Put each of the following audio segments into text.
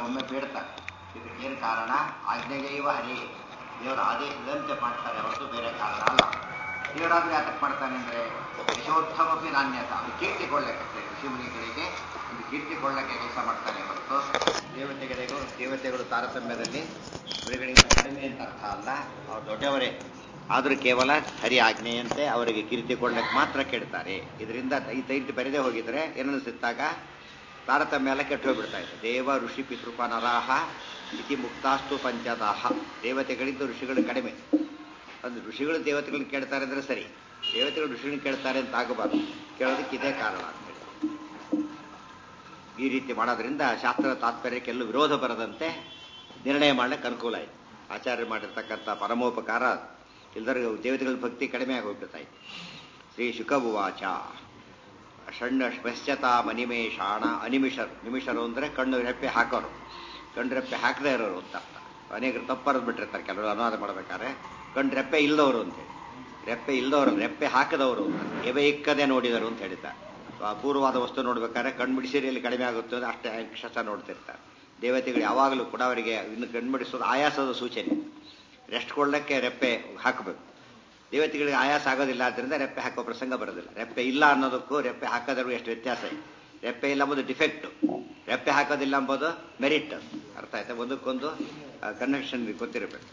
ಒಮ್ಮೆ ಬೇಡ್ತಾರೆ ಇದಕ್ಕೇನು ಕಾರಣ ಆಜ್ಞೆಗೈವ ಹರಿ ದೇವರ ಆದೇಶದಂತೆ ಮಾಡ್ತಾರೆ ಹೊರತು ಬೇರೆ ಕಾರಣ ಅಲ್ಲ ದೇವರಾದ್ರೆ ಯಾತಕ್ಕೆ ಮಾಡ್ತಾನೆ ಅಂದರೆ ಯಶೋತ್ತಮಪಿ ನಾಣ್ಯತ ಅದು ಕೀರ್ತಿ ಕೊಳ್ಳಕ್ಕೆ ಋಷಿಮುನಿಗಳಿಗೆ ಒಂದು ಕೀರ್ತಿ ಕೊಳ್ಳಕ್ಕೆ ಕೆಲಸ ಮಾಡ್ತಾನೆ ಹೊರತು ದೇವತೆಗಳಿಗೂ ದೇವತೆಗಳು ತಾರತಮ್ಯದಲ್ಲಿ ಇವರುಗಳಿಂದ ಕಡಿಮೆ ಅಂತ ಅರ್ಥ ಅಲ್ಲ ಅವ್ರು ದೊಡ್ಡವರೇ ಆದರೂ ಕೇವಲ ಹರಿ ಆಜ್ಞೆಯಂತೆ ಅವರಿಗೆ ಕೀರ್ತಿ ಕೊಳ್ಳಕ್ಕೆ ಮಾತ್ರ ಕೇಳ್ತಾರೆ ಇದರಿಂದ ಈ ತೈಟ್ ಬೆರೆದೇ ಹೋಗಿದ್ರೆ ಏನನ್ನಿಸುತ್ತಾಗ ತಾರತಮ್ಯ ಎಲ್ಲ ಕೆಟ್ಟು ಹೋಗ್ಬಿಡ್ತಾ ಇದೆ ದೇವ ಋಷಿ ಪಿತೃಪ ನರಾಹ ಇತಿ ಮುಕ್ತಾಸ್ತು ಪಂಚದಾಹ ದೇವತೆಗಳಿದ್ದು ಋಷಿಗಳು ಕಡಿಮೆ ಅದು ಋಷಿಗಳು ದೇವತೆಗಳನ್ನ ಕೇಳ್ತಾರೆ ಅಂದ್ರೆ ಸರಿ ದೇವತೆಗಳು ಋಷಿಗಳನ್ನ ಕೇಳ್ತಾರೆ ಅಂತ ಆಗಬಾರ್ದು ಕೇಳೋದಕ್ಕೆ ಇದೇ ಕಾರಣ ಅಂತ ಹೇಳಿ ಈ ರೀತಿ ಮಾಡೋದ್ರಿಂದ ಶಾಸ್ತ್ರದ ತಾತ್ಪರ್ಯಕ್ಕೆಲ್ಲೂ ವಿರೋಧ ಬರದಂತೆ ನಿರ್ಣಯ ಮಾಡ್ಲಿಕ್ಕೆ ಅನುಕೂಲ ಇದೆ ಆಚಾರ್ಯ ಮಾಡಿರ್ತಕ್ಕಂಥ ಪರಮೋಪಕಾರ ಎಲ್ಲರಿಗೂ ದೇವತೆಗಳ ಭಕ್ತಿ ಕಡಿಮೆ ಆಗೋಗ್ಬಿಡ್ತಾ ಇದೆ ಶ್ರೀ ಶುಕಭುವಾಚ ಷಣ್ಣ ಪಶ್ಚತಾ ಮನಿಮೇಷಾಣ ಅನಿಮಿಷರು ನಿಮಿಷರು ಅಂದರೆ ಕಣ್ಣು ರೆಪ್ಪೆ ಹಾಕೋರು ಕಣ್ಣು ರೆಪ್ಪೆ ಹಾಕದೇ ಇರೋರು ಅಂತ ಅರ್ಥ ಅನೇಕರು ತಪ್ಪರದು ಬಿಟ್ಟಿರ್ತಾರೆ ಕೆಲವರು ಅನುವಾದ ಮಾಡ್ಬೇಕಾದ್ರೆ ಕಣ್ಣು ರೆಪ್ಪೆ ಇಲ್ಲದವರು ಅಂತೇಳಿ ರೆಪ್ಪೆ ಇಲ್ಲದವರು ರೆಪ್ಪೆ ಹಾಕದವರು ಎವೆ ಇಕ್ಕದೆ ನೋಡಿದರು ಅಂತ ಹೇಳಿದ್ದಾರೆ ಅಪೂರ್ವವಾದ ವಸ್ತು ನೋಡ್ಬೇಕಾದ್ರೆ ಕಣ್ಣು ಬಿಡಿಸಿರಿಯಲ್ಲಿ ಕಡಿಮೆ ಆಗುತ್ತೆ ಅಂದ್ರೆ ಅಷ್ಟೇ ಅಕ್ಷಸ ನೋಡ್ತಿರ್ತಾರೆ ದೇವತೆಗಳು ಯಾವಾಗಲೂ ಕೂಡ ಅವರಿಗೆ ಇನ್ನು ಕಣ್ಣು ಬಿಡಿಸೋದು ಆಯಾಸದ ಸೂಚನೆ ರೆಸ್ಟ್ ಕೊಡ್ಲಿಕ್ಕೆ ರೆಪ್ಪೆ ಹಾಕಬೇಕು ದೇವತೆಗಳಿಗೆ ಆಯಾಸ ಆಗೋದಿಲ್ಲ ಆದ್ದರಿಂದ ರೆಪ್ಪೆ ಹಾಕೋ ಪ್ರಸಂಗ ಬರೋದಿಲ್ಲ ರೆಪ್ಪೆ ಇಲ್ಲ ಅನ್ನೋದಕ್ಕೂ ರೆಪ್ಪೆ ಹಾಕೋದ್ರಿಗೂ ಎಷ್ಟು ವ್ಯತ್ಯಾಸ ಇದೆ ರೆಪ್ಪೆ ಇಲ್ಲ ಎಂಬುದು ಡಿಫೆಕ್ಟು ರೆಪ್ಪೆ ಹಾಕೋದಿಲ್ಲ ಎಂಬುದು ಮೆರಿಟ್ ಅರ್ಥ ಆಯ್ತಾ ಒಂದಕ್ಕೊಂದು ಕನೆಕ್ಷನ್ ಗೊತ್ತಿರಬೇಕು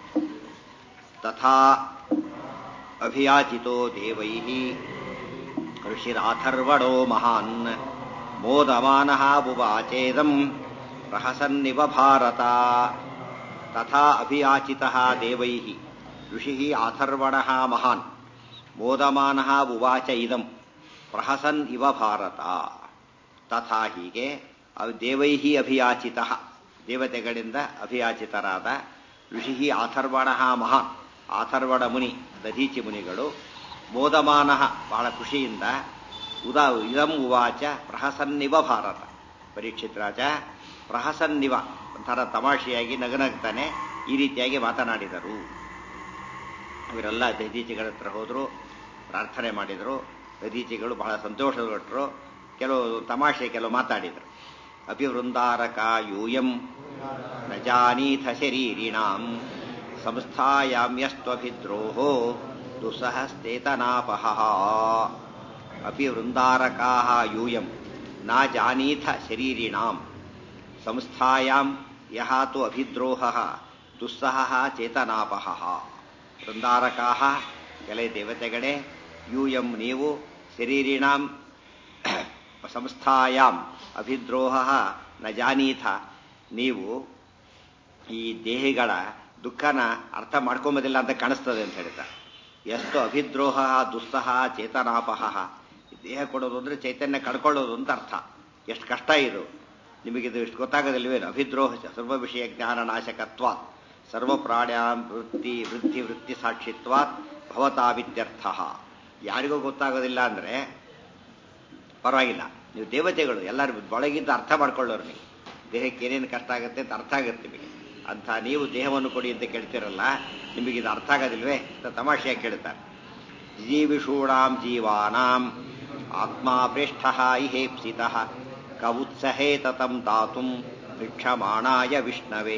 ತಥಾ ಅಭಿಯಾಚಿತೋ ದೇವೈ ಋಷಿರಾಥರ್ವಣೋ ಮಹಾನ್ ಮೋದಮಾನಃ ಬುವಾಚೇದಂ ಪ್ರಹಸನ್ನಿವ ಭಾರತ ತಥಾ ಅಭಿಯಾಚಿತಃ ದೇವೈ ಋಷಿ ಆಥರ್ವಣ ಮಹಾನ್ ಮೋದಮಾನಃ ಉವಾಚ ಇದಂ ಪ್ರಹಸನ್ ಇವ ಭಾರತ ತಥಾ ಹೀಗೆ ದೇವೈ ಅಭಿಯಾಚಿತ ದೇವತೆಗಳಿಂದ ಅಭಿಯಾಚಿತರಾದ ಋಷಿ ಆಥರ್ವಣ ಮಹಾನ್ ಆಥರ್ವಣ ಮುನಿ ದಧೀಚಿ ಮುನಿಗಳು ಮೋದಮಾನ ಬಹಳ ಖುಷಿಯಿಂದ ಉದಾ ಇದಂ ಉವಾಚ ಪ್ರಹಸನ್ನಿವ ಭಾರತ ಪರೀಕ್ಷಿತ್ ರಾಜ ಪ್ರಹಸನ್ನಿವ ಒಂಥರ ತಮಾಷೆಯಾಗಿ ನಗನಗ್ತಾನೆ ಈ ರೀತಿಯಾಗಿ ಮಾತನಾಡಿದರು ಇವರೆಲ್ಲ ದಧೀಚಿಗಳ ಹತ್ರ ಹೋದರು ಪ್ರಾರ್ಥನೆ ಮಾಡಿದರು ದಧೀಚಿಗಳು ಬಹಳ ಸಂತೋಷಪಟ್ಟರು ಕೆಲವು ತಮಾಷೆ ಕೆಲವು ಮಾತಾಡಿದರು ಅಭಿವೃಂದಾರಕ ಯೂಯಂ ನ ಜಾನೀಥ ಶರೀರಿಣಾಂ ಸಂಸ್ಥಾಯಾಮ್ಯಸ್ತ್ವಭಿದ್ರೋಹೋ ದುಸ್ಸಹಸ್ತೇತನಾಪಹ ಅಪಿ ವೃಂದಾರಕಾ ಯೂಯಂ ನ ಜಾನೀಥ ಶರೀರಿಣಾಂ ಸಂಸ್ಥಾಯಾಂ ಯಹ ತು ಅಭಿದ್ರೋಹ ದುಸ್ಸಹ ಚೇತನಾಪಹ ವೃಂದಾರಕಾ ಎಲೆ ದೇವತೆಗಳೇ ಯೂಯಂ ನೀವು ಶರೀರಿಣಾಂ ಸಂಸ್ಥಾಯಾಂ ಅಭಿದ್ರೋಹ ನ ಜಾನೀಥ ನೀವು ಈ ದೇಹಿಗಳ ದುಃಖನ ಅರ್ಥ ಮಾಡ್ಕೊಂಬೋದಿಲ್ಲ ಅಂತ ಕಾಣಿಸ್ತದೆ ಅಂತ ಹೇಳ್ತಾರೆ ಎಷ್ಟು ಅಭಿದ್ರೋಹ ದುಸ್ಸಹ ಚೇತನಾಪಹ ದೇಹ ಕೊಡೋದು ಅಂದ್ರೆ ಚೈತನ್ಯ ಕಳ್ಕೊಳ್ಳೋದು ಅಂತ ಅರ್ಥ ಎಷ್ಟು ಕಷ್ಟ ಇದು ನಿಮಗಿದು ಇಷ್ಟು ಗೊತ್ತಾಗೋದಿಲ್ವೇನು ಅಭಿದ್ರೋಹ ಸರ್ವ ವಿಷಯ ಜ್ಞಾನ ನಾಶಕತ್ವ ಸರ್ವ ಪ್ರಾಣ್ಯಾಂ ವೃತ್ತಿ ವೃತ್ತಿ ವೃತ್ತಿ ಸಾಕ್ಷಿತ್ವಾತ್ ಭವತಾವಿತ್ಯರ್ಥ ಯಾರಿಗೂ ಗೊತ್ತಾಗೋದಿಲ್ಲ ಅಂದ್ರೆ ಪರವಾಗಿಲ್ಲ ನೀವು ದೇವತೆಗಳು ಎಲ್ಲರೂ ಒಳಗಿದ್ದು ಅರ್ಥ ಮಾಡ್ಕೊಳ್ಳೋರು ನೀವು ದೇಹಕ್ಕೆ ಏನೇನು ಕಷ್ಟ ಆಗುತ್ತೆ ಅಂತ ಅರ್ಥ ಆಗುತ್ತೆ ನಿಮಗೆ ಅಂಥ ನೀವು ದೇಹವನ್ನು ಕೊಡಿ ಅಂತ ಕೇಳ್ತಿರಲ್ಲ ನಿಮಗೆ ಇದು ಅರ್ಥ ಆಗೋದಿಲ್ವೇ ಅಂತ ತಮಾಷೆಯಾಗಿ ಕೇಳ್ತಾರೆ ಜೀವಿಷೂಣಾಂ ಜೀವಾನಾಂ ಆತ್ಮ ಪ್ರೇಷ್ಠ ಇಹೇಪ್ಸಿತ ಕ ಉತ್ಸಹೇತ ತಂ ದಾತುಂ ಭಿಕ್ಷಮಾಣಾಯ ವಿಷ್ಣವೇ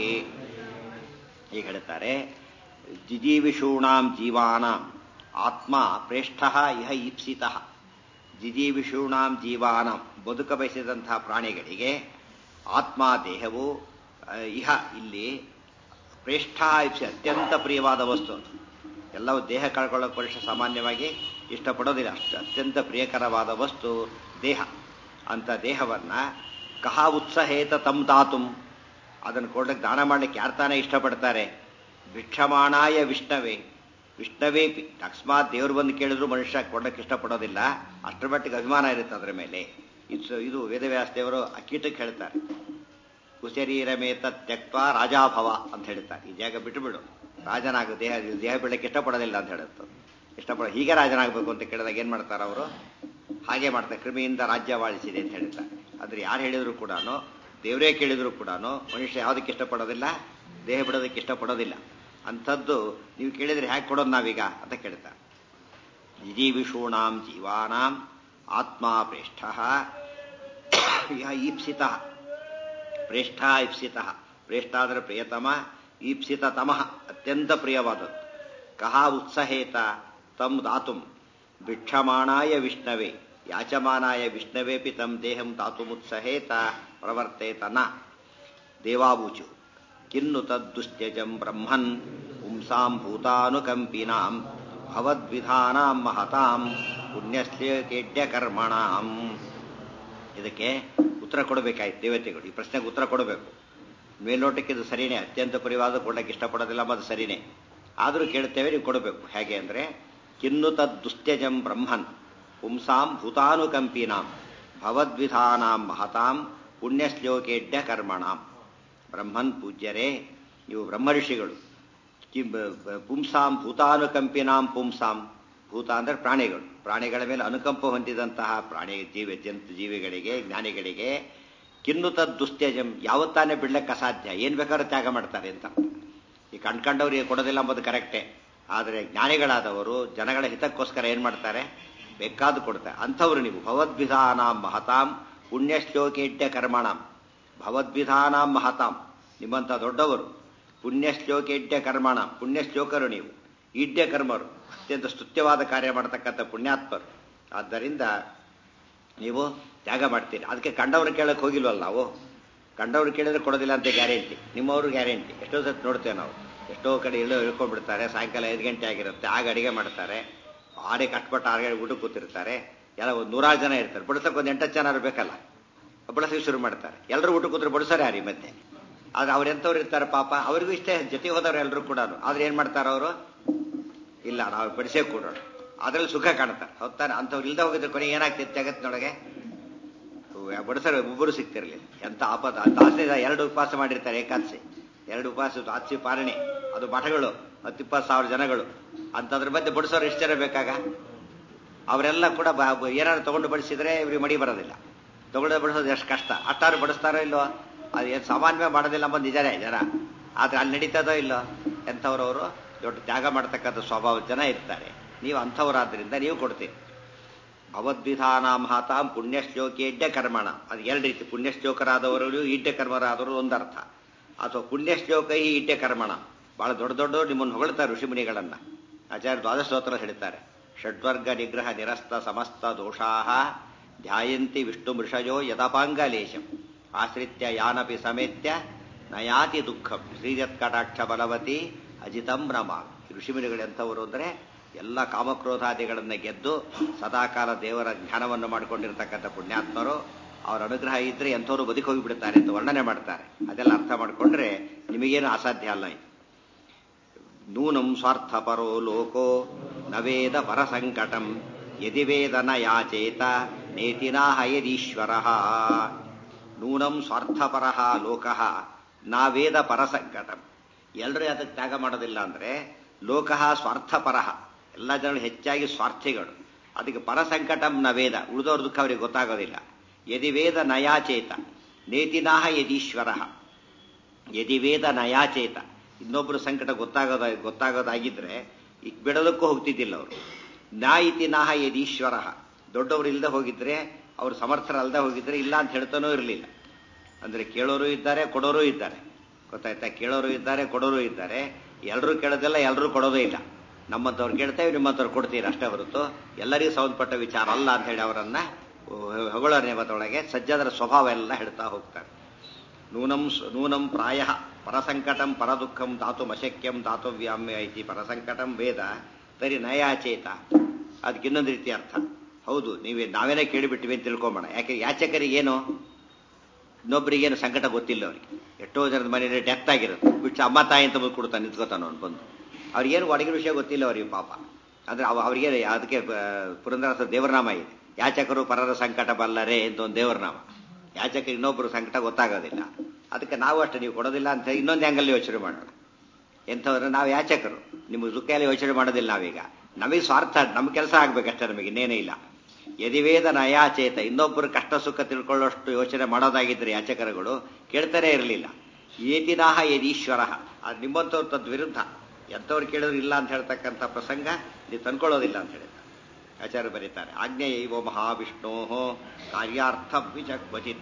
ಈಗ ಹೇಳ್ತಾರೆ ಜಿಜೀವಿಷೂಣಾಂ ಜೀವಾನಾಂ ಆತ್ಮ ಪ್ರೇಷ್ಠ ಇಹ ಈಪ್ಸಿತ ಜಿಜೀವಿಷೂಣಾಂ ಜೀವಾನಾಂ ಬದುಕ ಬಯಸಿದಂತಹ ಪ್ರಾಣಿಗಳಿಗೆ ಆತ್ಮ ದೇಹವು ಇಹ ಇಲ್ಲಿ ಪ್ರೇಷ್ಠ ಇಪ್ಸಿ ಅತ್ಯಂತ ಪ್ರಿಯವಾದ ವಸ್ತು ಎಲ್ಲವೂ ದೇಹ ಕಳ್ಕೊಳ್ಳೋಕೆ ಪರೀಕ್ಷೆ ಸಾಮಾನ್ಯವಾಗಿ ಇಷ್ಟಪಡೋದಿಲ್ಲ ಅಷ್ಟು ಅತ್ಯಂತ ಪ್ರಿಯಕರವಾದ ವಸ್ತು ದೇಹ ಅಂತ ದೇಹವನ್ನ ಕಹ ಉತ್ಸಹೇತ ತಮ್ ತಾತುಂ ಅದನ್ನು ಕೊಡ್ಲಿಕ್ಕೆ ದಾನ ಮಾಡ್ಲಿಕ್ಕೆ ಯಾರು ತಾನೇ ಇಷ್ಟಪಡ್ತಾರೆ ಭಿಕ್ಷಮಾಣಾಯ ವಿಷ್ಣವೇ ವಿಷ್ಣವೇ ಅಕಸ್ಮಾತ್ ದೇವ್ರು ಬಂದು ಕೇಳಿದ್ರು ಮನುಷ್ಯ ಕೊಡಕ್ಕೆ ಇಷ್ಟಪಡೋದಿಲ್ಲ ಅಷ್ಟರ ಮಟ್ಟಿಗೆ ಅಭಿಮಾನ ಇರುತ್ತೆ ಅದರ ಮೇಲೆ ಇದು ಇದು ವೇದವ್ಯಾಸ ದೇವರು ಅಕ್ಕೀಟಕ್ಕೆ ಹೇಳ್ತಾರೆ ಕುಶರೀರಮೇತ ತ್ಯಕ್ತ ರಾಜಾಭವ ಅಂತ ಹೇಳ್ತಾರೆ ಈ ಜಾಗ ಬಿಟ್ಟುಬಿಡು ರಾಜನಾಗ ದೇಹ ದೇಹ ಬಿಡಕ್ಕೆ ಇಷ್ಟಪಡೋದಿಲ್ಲ ಅಂತ ಹೇಳುತ್ತೆ ಇಷ್ಟಪಡ ಹೀಗೆ ರಾಜನಾಗಬೇಕು ಅಂತ ಕೇಳಿದಾಗ ಏನ್ ಮಾಡ್ತಾರೆ ಅವರು ಹಾಗೆ ಮಾಡ್ತಾರೆ ಕ್ರಿಮಿಯಿಂದ ರಾಜ್ಯವಾಳಿಸಿದೆ ಅಂತ ಹೇಳ್ತಾರೆ ಆದ್ರೆ ಯಾರು ಹೇಳಿದ್ರು ಕೂಡ ದೇವರೇ ಕೇಳಿದ್ರು ಕೂಡ ಮನುಷ್ಯ ಯಾವುದಕ್ಕೆ ಇಷ್ಟಪಡೋದಿಲ್ಲ ದೇಹ ಬಿಡೋದಕ್ಕೆ ಇಷ್ಟಪಡೋದಿಲ್ಲ ಅಂಥದ್ದು ನೀವು ಕೇಳಿದ್ರೆ ಹೇಗೆ ಕೊಡೋದು ನಾವೀಗ ಅಂತ ಕೇಳ್ತಾರೆ ಜಿಜೀವಿಷೂಣಾಂ ಜೀವಾನಾಂ ಆತ್ಮ ಪ್ರೇಷ್ಠ ಇಹ ಈಪ್ಸಿತ ಪ್ರೇಷ್ಠ ಇಪ್ಸಿತ ಪ್ರೇಷ್ಠ ಅಂದರೆ ಪ್ರಿಯತಮ ಈಪ್ಸಿತ ತಮಃ ಅತ್ಯಂತ ಪ್ರಿಯವಾದದ್ದು ಕಹ ಉತ್ಸಹೇತ ತಂ ದಾತುಂ ಭಿಕ್ಷಮಾಣಾಯ ವಿಷ್ಣವೇ ಯಾಚಮಾನಾಯ ವಿಷ್ಣವೇಪಿ ತಂ ದೇಹಂ ದಾತುಮುತ್ಸಹೇತ ಪ್ರವರ್ತೇತ ನ ದೇವಾಬೂಚು ಕಿನ್ನು ತದ್ದುಶ್ಚಜಂ ಬ್ರಹ್ಮನ್ ಪುಂಸಾಂ ಭೂತಾನುಕಂಪಿನಾಂ ಭವದ್ವಿಧಾನಾಂ ಮಹತಾಂ ಪುಣ್ಯಶ್ಲೇಕೆಡ್ಯ ಕರ್ಮಣಾಂ ಇದಕ್ಕೆ ಉತ್ತರ ಕೊಡಬೇಕಾಯ್ತು ದೇವತೆಗಳು ಈ ಪ್ರಶ್ನೆಗೆ ಉತ್ತರ ಕೊಡಬೇಕು ಮೇಲ್ನೋಟಕ್ಕೆ ಇದು ಸರಿನೇ ಅತ್ಯಂತ ಪ್ರಿಯವಾದ ಕೊಡಕ್ಕೆ ಇಷ್ಟಪಡೋದಿಲ್ಲ ಅದು ಸರಿನೇ ಆದರೂ ಕೇಳ್ತೇವೆ ನೀವು ಕೊಡಬೇಕು ಹೇಗೆ ಅಂದರೆ ಕಿನ್ನು ತದ್ದುಶ್ಚಜಂ ಬ್ರಹ್ಮನ್ ಪುಂಸಾಂ ಭೂತಾನುಕಂಪಿನಾಂ ಭವದ್ವಿಧಾನಾಂ ಮಹತಾಂ ಪುಣ್ಯಶ್ಲೋಕೆಡ್ಯ ಕರ್ಮಣಾಂ ಬ್ರಹ್ಮನ್ ಪೂಜ್ಯರೇ ನೀವು ಬ್ರಹ್ಮಋಷಿಗಳು ಕಿ ಪುಂಸಾಂ ಭೂತಾನುಕಂಪಿನಾಂ ಪುಂಸಾಂ ಭೂತ ಅಂದರೆ ಪ್ರಾಣಿಗಳು ಪ್ರಾಣಿಗಳ ಮೇಲೆ ಅನುಕಂಪ ಹೊಂದಿದಂತಹ ಪ್ರಾಣಿ ಜೀವಿ ಜಂತು ಜೀವಿಗಳಿಗೆ ಜ್ಞಾನಿಗಳಿಗೆ ಕಿನ್ನುತ ದುಸ್ತ್ಯಜಂ ಯಾವತ್ತಾನೆ ಬಿಡ್ಲಿಕ್ಕೆ ಅಸಾಧ್ಯ ಏನು ಬೇಕಾದ್ರೂ ತ್ಯಾಗ ಮಾಡ್ತಾರೆ ಅಂತ ಈ ಕಣ್ಕಂಡವ್ರಿಗೆ ಕೊಡೋದಿಲ್ಲ ಅಂಬೋದು ಕರೆಕ್ಟೇ ಆದರೆ ಜ್ಞಾನಿಗಳಾದವರು ಜನಗಳ ಹಿತಕ್ಕೋಸ್ಕರ ಏನು ಮಾಡ್ತಾರೆ ಬೇಕಾದ್ದು ಕೊಡ್ತಾರೆ ಅಂಥವ್ರು ನೀವು ಭಗವದ್ವಿಧಾನಾಂ ಮಹತಾಂ ಪುಣ್ಯಶ್ಲೋಕೇಡ್ಯ ಕರ್ಮಣಾಂ ಭಗವದ್ವಿಧಾನಾಂ ಮಹತಾಂ ನಿಮ್ಮಂಥ ದೊಡ್ಡವರು ಪುಣ್ಯಶ್ಲೋಕೇಡ್ಯ ಕರ್ಮಣ ಪುಣ್ಯಶ್ಲೋಕರು ನೀವು ಈಡ್ಯ ಕರ್ಮರು ಅತ್ಯಂತ ಸ್ತುತ್ಯವಾದ ಕಾರ್ಯ ಮಾಡತಕ್ಕಂಥ ಪುಣ್ಯಾತ್ಮರು ಆದ್ದರಿಂದ ನೀವು ತ್ಯಾಗ ಮಾಡ್ತೀರಿ ಅದಕ್ಕೆ ಕಂಡವ್ರು ಕೇಳಕ್ಕೆ ಹೋಗಿಲ್ವಲ್ಲ ನಾವು ಕಂಡವ್ರು ಕೇಳಿದ್ರೆ ಕೊಡೋದಿಲ್ಲ ಅಂತ ಗ್ಯಾರಂಟಿ ನಿಮ್ಮವರು ಗ್ಯಾರಂಟಿ ಎಷ್ಟೋ ಸತಿ ನೋಡ್ತೇವೆ ನಾವು ಎಷ್ಟೋ ಕಡೆ ಎಲ್ಲೋ ಇಳ್ಕೊಂಡ್ಬಿಡ್ತಾರೆ ಸಾಯಂಕಾಲ ಐದು ಗಂಟೆ ಆಗಿರುತ್ತೆ ಆಗ ಅಡಿಗೆ ಮಾಡ್ತಾರೆ ಆಡಿ ಕಟ್ಪಟ್ಟು ಆರು ಗಂಟೆ ಊಟಕ್ಕೆ ಕೂತಿರ್ತಾರೆ ಎಲ್ಲ ಒಂದು ನೂರಾರು ಜನ ಇರ್ತಾರೆ ಬಡಿಸೋಕೆ ಒಂದು ಎಂಟತ್ತು ಜನ ಬೇಕಲ್ಲ ಬಡಿಸೋಕೆ ಶುರು ಮಾಡ್ತಾರೆ ಎಲ್ಲರೂ ಊಟಕ್ಕೆ ಕೂತ್ರೆ ಬಡಿಸೋರೆ ಯಾರಿ ಮತ್ತೆ ಆದ್ರೆ ಅವ್ರು ಎಂಥವ್ರು ಇರ್ತಾರೆ ಪಾಪ ಅವ್ರಿಗೂ ಇಷ್ಟೇ ಜೊತೆ ಹೋದವ್ರು ಎಲ್ಲರೂ ಕೂಡ ಆದ್ರೆ ಏನ್ ಮಾಡ್ತಾರೆ ಅವರು ಇಲ್ಲ ನಾವು ಬಡಿಸೇ ಕೊಡೋಣ ಅದ್ರಲ್ಲಿ ಸುಖ ಕಾಣ್ತಾರೆ ಹೊತ್ತಾನೆ ಅಂಥವ್ರು ಇಲ್ದ ಹೋಗಿದ್ರೆ ಕೊನೆ ಏನಾಗ್ತಿತ್ತು ಜಗತ್ತಿನೊಳಗೆ ಬಡಿಸೋರು ಒಬ್ಬರು ಸಿಗ್ತಿರ್ಲಿಲ್ಲ ಎಂತ ಆಪದ ದಾಸೆ ಎರಡು ಉಪವಾಸ ಮಾಡಿರ್ತಾರೆ ಏಕಾದಶಿ ಎರಡು ಉಪವಾಸ ದಾಸಿ ಪಾಲನೆ ಅದು ಮಠಗಳು ಹತ್ತಿಪ್ಪತ್ತು ಸಾವಿರ ಜನಗಳು ಅಂಥದ್ರ ಮಧ್ಯೆ ಬಡಿಸೋರು ಎಷ್ಟು ಜನ ಬೇಕಾಗ ಅವರೆಲ್ಲ ಕೂಡ ಏನಾದ್ರು ತಗೊಂಡು ಬಡಿಸಿದ್ರೆ ಇವ್ರಿಗೆ ಮಡಿ ಬರೋದಿಲ್ಲ ತಗೊಂಡು ಬಡಿಸೋದು ಎಷ್ಟು ಕಷ್ಟ ಅಷ್ಟಾರು ಬಡಿಸ್ತಾರೋ ಇಲ್ವೋ ಅದು ಏನು ಸಾಮಾನ್ಯ ಮಾಡೋದಿಲ್ಲ ಅಂಬೋದು ನಿಜನೇ ಜನ ಆದ್ರೆ ಅಲ್ಲಿ ನಡೀತದೋ ಇಲ್ಲೋ ಎಂಥವ್ರವರು ದೊಡ್ಡ ತ್ಯಾಗ ಮಾಡ್ತಕ್ಕಂಥ ಸ್ವಭಾವದ ಜನ ಇರ್ತಾರೆ ನೀವು ಅಂಥವರಾದ್ರಿಂದ ನೀವು ಕೊಡ್ತೀರಿ ಭಗವದ್ವಿಧಾನ ಮಹಾತಾಂ ಪುಣ್ಯಶ್ಲೋಕೇಡ್ಯ ಕರ್ಮಣ ಅದು ಎರಡು ರೀತಿ ಪುಣ್ಯಶ್ಲೋಕರಾದವರು ಈಡ್ಯ ಕರ್ಮರಾದವರು ಒಂದರ್ಥ ಅಥವಾ ಪುಣ್ಯಶ್ಲೋಕ ಈ ಈಡ್ಯ ಕರ್ಮಣ ಬಹಳ ದೊಡ್ಡ ದೊಡ್ಡವರು ನಿಮ್ಮನ್ನು ಹೊಗಳ್ತಾರೆ ಋಷಿಮುನಿಗಳನ್ನ ಆಚಾರ್ಯ ದ್ವಾದಶೋತ್ರ ಹೇಳ್ತಾರೆ ಷಡ್ವರ್ಗ ನಿಗ್ರಹ ನಿರಸ್ತ ಸಮಸ್ತ ದೋಷಾಹ ಧ್ಯಾಯಂತಿ ವಿಷ್ಣು ಮೃಷಯೋ ಯದಪಾಂಗಲೇಶಂ ಆಶ್ರಿತ್ಯ ಯಾನಪಿ ಸಮೇತ್ಯ ನಯಾತಿ ದುಃಖಂ ಶ್ರೀಜತ್ಕಟಾಕ್ಷ ಬಲವತಿ ಅಜಿತಂ ರಮ ಋಷಿಮುನಿಗಳು ಎಂಥವರು ಅಂದರೆ ಎಲ್ಲ ಕಾಮಕ್ರೋಧಾದಿಗಳನ್ನು ಗೆದ್ದು ಸದಾಕಾಲ ದೇವರ ಜ್ಞಾನವನ್ನು ಮಾಡಿಕೊಂಡಿರ್ತಕ್ಕಂಥ ಪುಣ್ಯಾತ್ಮರು ಅವರ ಅನುಗ್ರಹ ಇದ್ರೆ ಎಂಥವರು ಬದುಕಿ ಹೋಗಿಬಿಡ್ತಾರೆ ಅಂತ ವರ್ಣನೆ ಮಾಡ್ತಾರೆ ಅದೆಲ್ಲ ಅರ್ಥ ಮಾಡಿಕೊಂಡ್ರೆ ನಿಮಗೇನು ಅಸಾಧ್ಯ ಅಲ್ಲ ಇದು ನೂನಂ ಸ್ವಾರ್ಥಪರೋ ಲೋಕೋ ನವೇದ ಪರಸಂಕಟಂ ಯದಿ ವೇದನ ಯಾಚೇತ ನೇತಿನಾಹ ಯದೀಶ್ವರ ನೂನಂ ಸ್ವಾರ್ಥಪರ ಲೋಕ ನಾವೇದ ಪರಸಂಕಟಂ ಎಲ್ಲರೂ ಅದಕ್ಕೆ ತ್ಯಾಗ ಮಾಡೋದಿಲ್ಲ ಅಂದ್ರೆ ಲೋಕ ಸ್ವಾರ್ಥಪರ ಎಲ್ಲ ಜನರು ಹೆಚ್ಚಾಗಿ ಸ್ವಾರ್ಥಿಗಳು ಅದಕ್ಕೆ ಪರಸಂಕಟಂ ನ ವೇದ ಉಳಿದವ್ರ ದುಃಖ ಅವರಿಗೆ ಗೊತ್ತಾಗೋದಿಲ್ಲ ಯದಿ ವೇದ ನಯಾಚೇತ ನೇತಿನಾಹ ಯದೀಶ್ವರ ಯದಿ ವೇದ ನಯಾಚೇತ ಇನ್ನೊಬ್ಬರು ಸಂಕಟ ಗೊತ್ತಾಗೋದ ಗೊತ್ತಾಗೋದಾಗಿದ್ರೆ ಈಗ ಬಿಡೋದಕ್ಕೂ ಹೋಗ್ತಿದ್ದಿಲ್ಲ ಅವರು ನಾ ಇತಿ ನಾಹ ಯದೀಶ್ವರ ದೊಡ್ಡವರು ಇಲ್ಲದೆ ಹೋಗಿದ್ರೆ ಅವರು ಸಮರ್ಥರಲ್ಲದೆ ಹೋಗಿದ್ರೆ ಇಲ್ಲ ಅಂತ ಹೇಳ್ತಾನೂ ಇರಲಿಲ್ಲ ಅಂದ್ರೆ ಕೇಳೋರು ಇದ್ದಾರೆ ಕೊಡೋರು ಇದ್ದಾರೆ ಗೊತ್ತಾಯ್ತಾ ಕೇಳೋರು ಇದ್ದಾರೆ ಕೊಡೋರು ಇದ್ದಾರೆ ಎಲ್ಲರೂ ಕೇಳೋದಿಲ್ಲ ಎಲ್ಲರೂ ಕೊಡೋದೇ ಇಲ್ಲ ನಮ್ಮಂಥವ್ರು ಕೇಳ್ತೇವೆ ನಿಮ್ಮಂಥವ್ರು ಕೊಡ್ತೀರಿ ಅಷ್ಟೇ ಹೊರತು ಎಲ್ಲರಿಗೂ ಸಂಬಂಧಪಟ್ಟ ವಿಚಾರ ಅಲ್ಲ ಅಂತ ಹೇಳಿ ಅವರನ್ನ ಹೊಗಳ ನೇಮದೊಳಗೆ ಸಜ್ಜದರ ಸ್ವಭಾವ ಎಲ್ಲ ಹೇಳ್ತಾ ಹೋಗ್ತಾರೆ ನೂನಂ ನೂನಂ ಪ್ರಾಯ ಪರಸಂಕಟಂ ಪರದುಃಖಂ ಧಾತು ಅಶಕ್ಯಂ ಧಾತುವ್ಯಾಮ್ಯ ಐತಿ ಪರಸಂಕಟಂ ವೇದ ತರಿ ನಯಾಚೇತ ಅದಕ್ಕೆ ಇನ್ನೊಂದು ರೀತಿ ಅರ್ಥ ಹೌದು ನೀವೇ ನಾವೇನೇ ಕೇಳಿಬಿಟ್ಟಿವಿ ಅಂತ ತಿಳ್ಕೊಂಬೋಣ ಯಾಕೆ ಯಾಚಕರಿಗೆ ಏನು ಇನ್ನೊಬ್ಬರಿಗೇನು ಸಂಕಟ ಗೊತ್ತಿಲ್ಲ ಅವ್ರಿಗೆ ಎಷ್ಟೋ ಜನದ ಮನೆಯಲ್ಲಿ ಡೆತ್ ಆಗಿರುತ್ತೆ ಬಿಟ್ಟು ಅಮ್ಮ ತಾಯಿ ಅಂತ ಬಂದು ಕೊಡ್ತಾನೆ ನಿಂತ್ಕೋತಾನ ಅವ್ನು ಬಂದು ಅವ್ರಿಗೇನು ಅಡಿಗೆ ವಿಷಯ ಗೊತ್ತಿಲ್ಲ ಅವ್ರಿಗೆ ಪಾಪ ಅಂದ್ರೆ ಅವ ಅವ್ರಿಗೆ ಅದಕ್ಕೆ ಪುರಂದರಸ ದೇವರನಾಮ ಇದೆ ಯಾಚಕರು ಪರರ ಸಂಕಟ ಬಲ್ಲರೇ ಅಂತ ಒಂದು ದೇವರನಾಮ ಯಾಚಕ ಇನ್ನೊಬ್ಬರು ಸಂಕಟ ಗೊತ್ತಾಗೋದಿಲ್ಲ ಅದಕ್ಕೆ ನಾವು ಅಷ್ಟೇ ನೀವು ಕೊಡೋದಿಲ್ಲ ಅಂತ ಇನ್ನೊಂದು ಆ್ಯಂಗಲ್ ಯೋಚನೆ ಮಾಡೋಣ ಎಂಥವ್ರು ನಾವು ಯಾಚಕರು ನಿಮಗೆ ದುಃಖ ಎಲ್ಲ ಯೋಚನೆ ಮಾಡೋದಿಲ್ಲ ನಾವೀಗ ನಮಗೆ ಸ್ವಾರ್ಥ ನಮ್ಮ ಕೆಲಸ ಆಗ್ಬೇಕಷ್ಟೇ ನಮಗೆ ಇನ್ನೇನೇ ಇಲ್ಲ ಯದಿವೇದ ನಯಾಚೇತ ಇನ್ನೊಬ್ಬರು ಕಷ್ಟ ಸುಖ ತಿಳ್ಕೊಳ್ಳೋಷ್ಟು ಯೋಚನೆ ಮಾಡೋದಾಗಿದ್ದರೆ ಯಾಚಕರುಗಳು ಕೇಳ್ತಾನೆ ಇರಲಿಲ್ಲ ಏತಿನಾಹ ಯದೀಶ್ವರ ಅದು ನಿಮ್ಮಂಥವ್ರು ತದ್ವಿರುದ್ಧ ಎಂಥವ್ರು ಕೇಳಿದ್ರು ಇಲ್ಲ ಅಂತ ಹೇಳ್ತಕ್ಕಂಥ ಪ್ರಸಂಗ ನೀವು ತಂದ್ಕೊಳ್ಳೋದಿಲ್ಲ ಅಂತ ಹೇಳಿದ್ದಾರೆ ಆಚಾರ್ಯ ಬರೀತಾರೆ ಆಜ್ಞೆಯೈವ ಮಹಾವಿಷ್ಣೋ ಕಾರ್ಯಾರ್ಥ ವಿಚಕ್ವಚಿತ್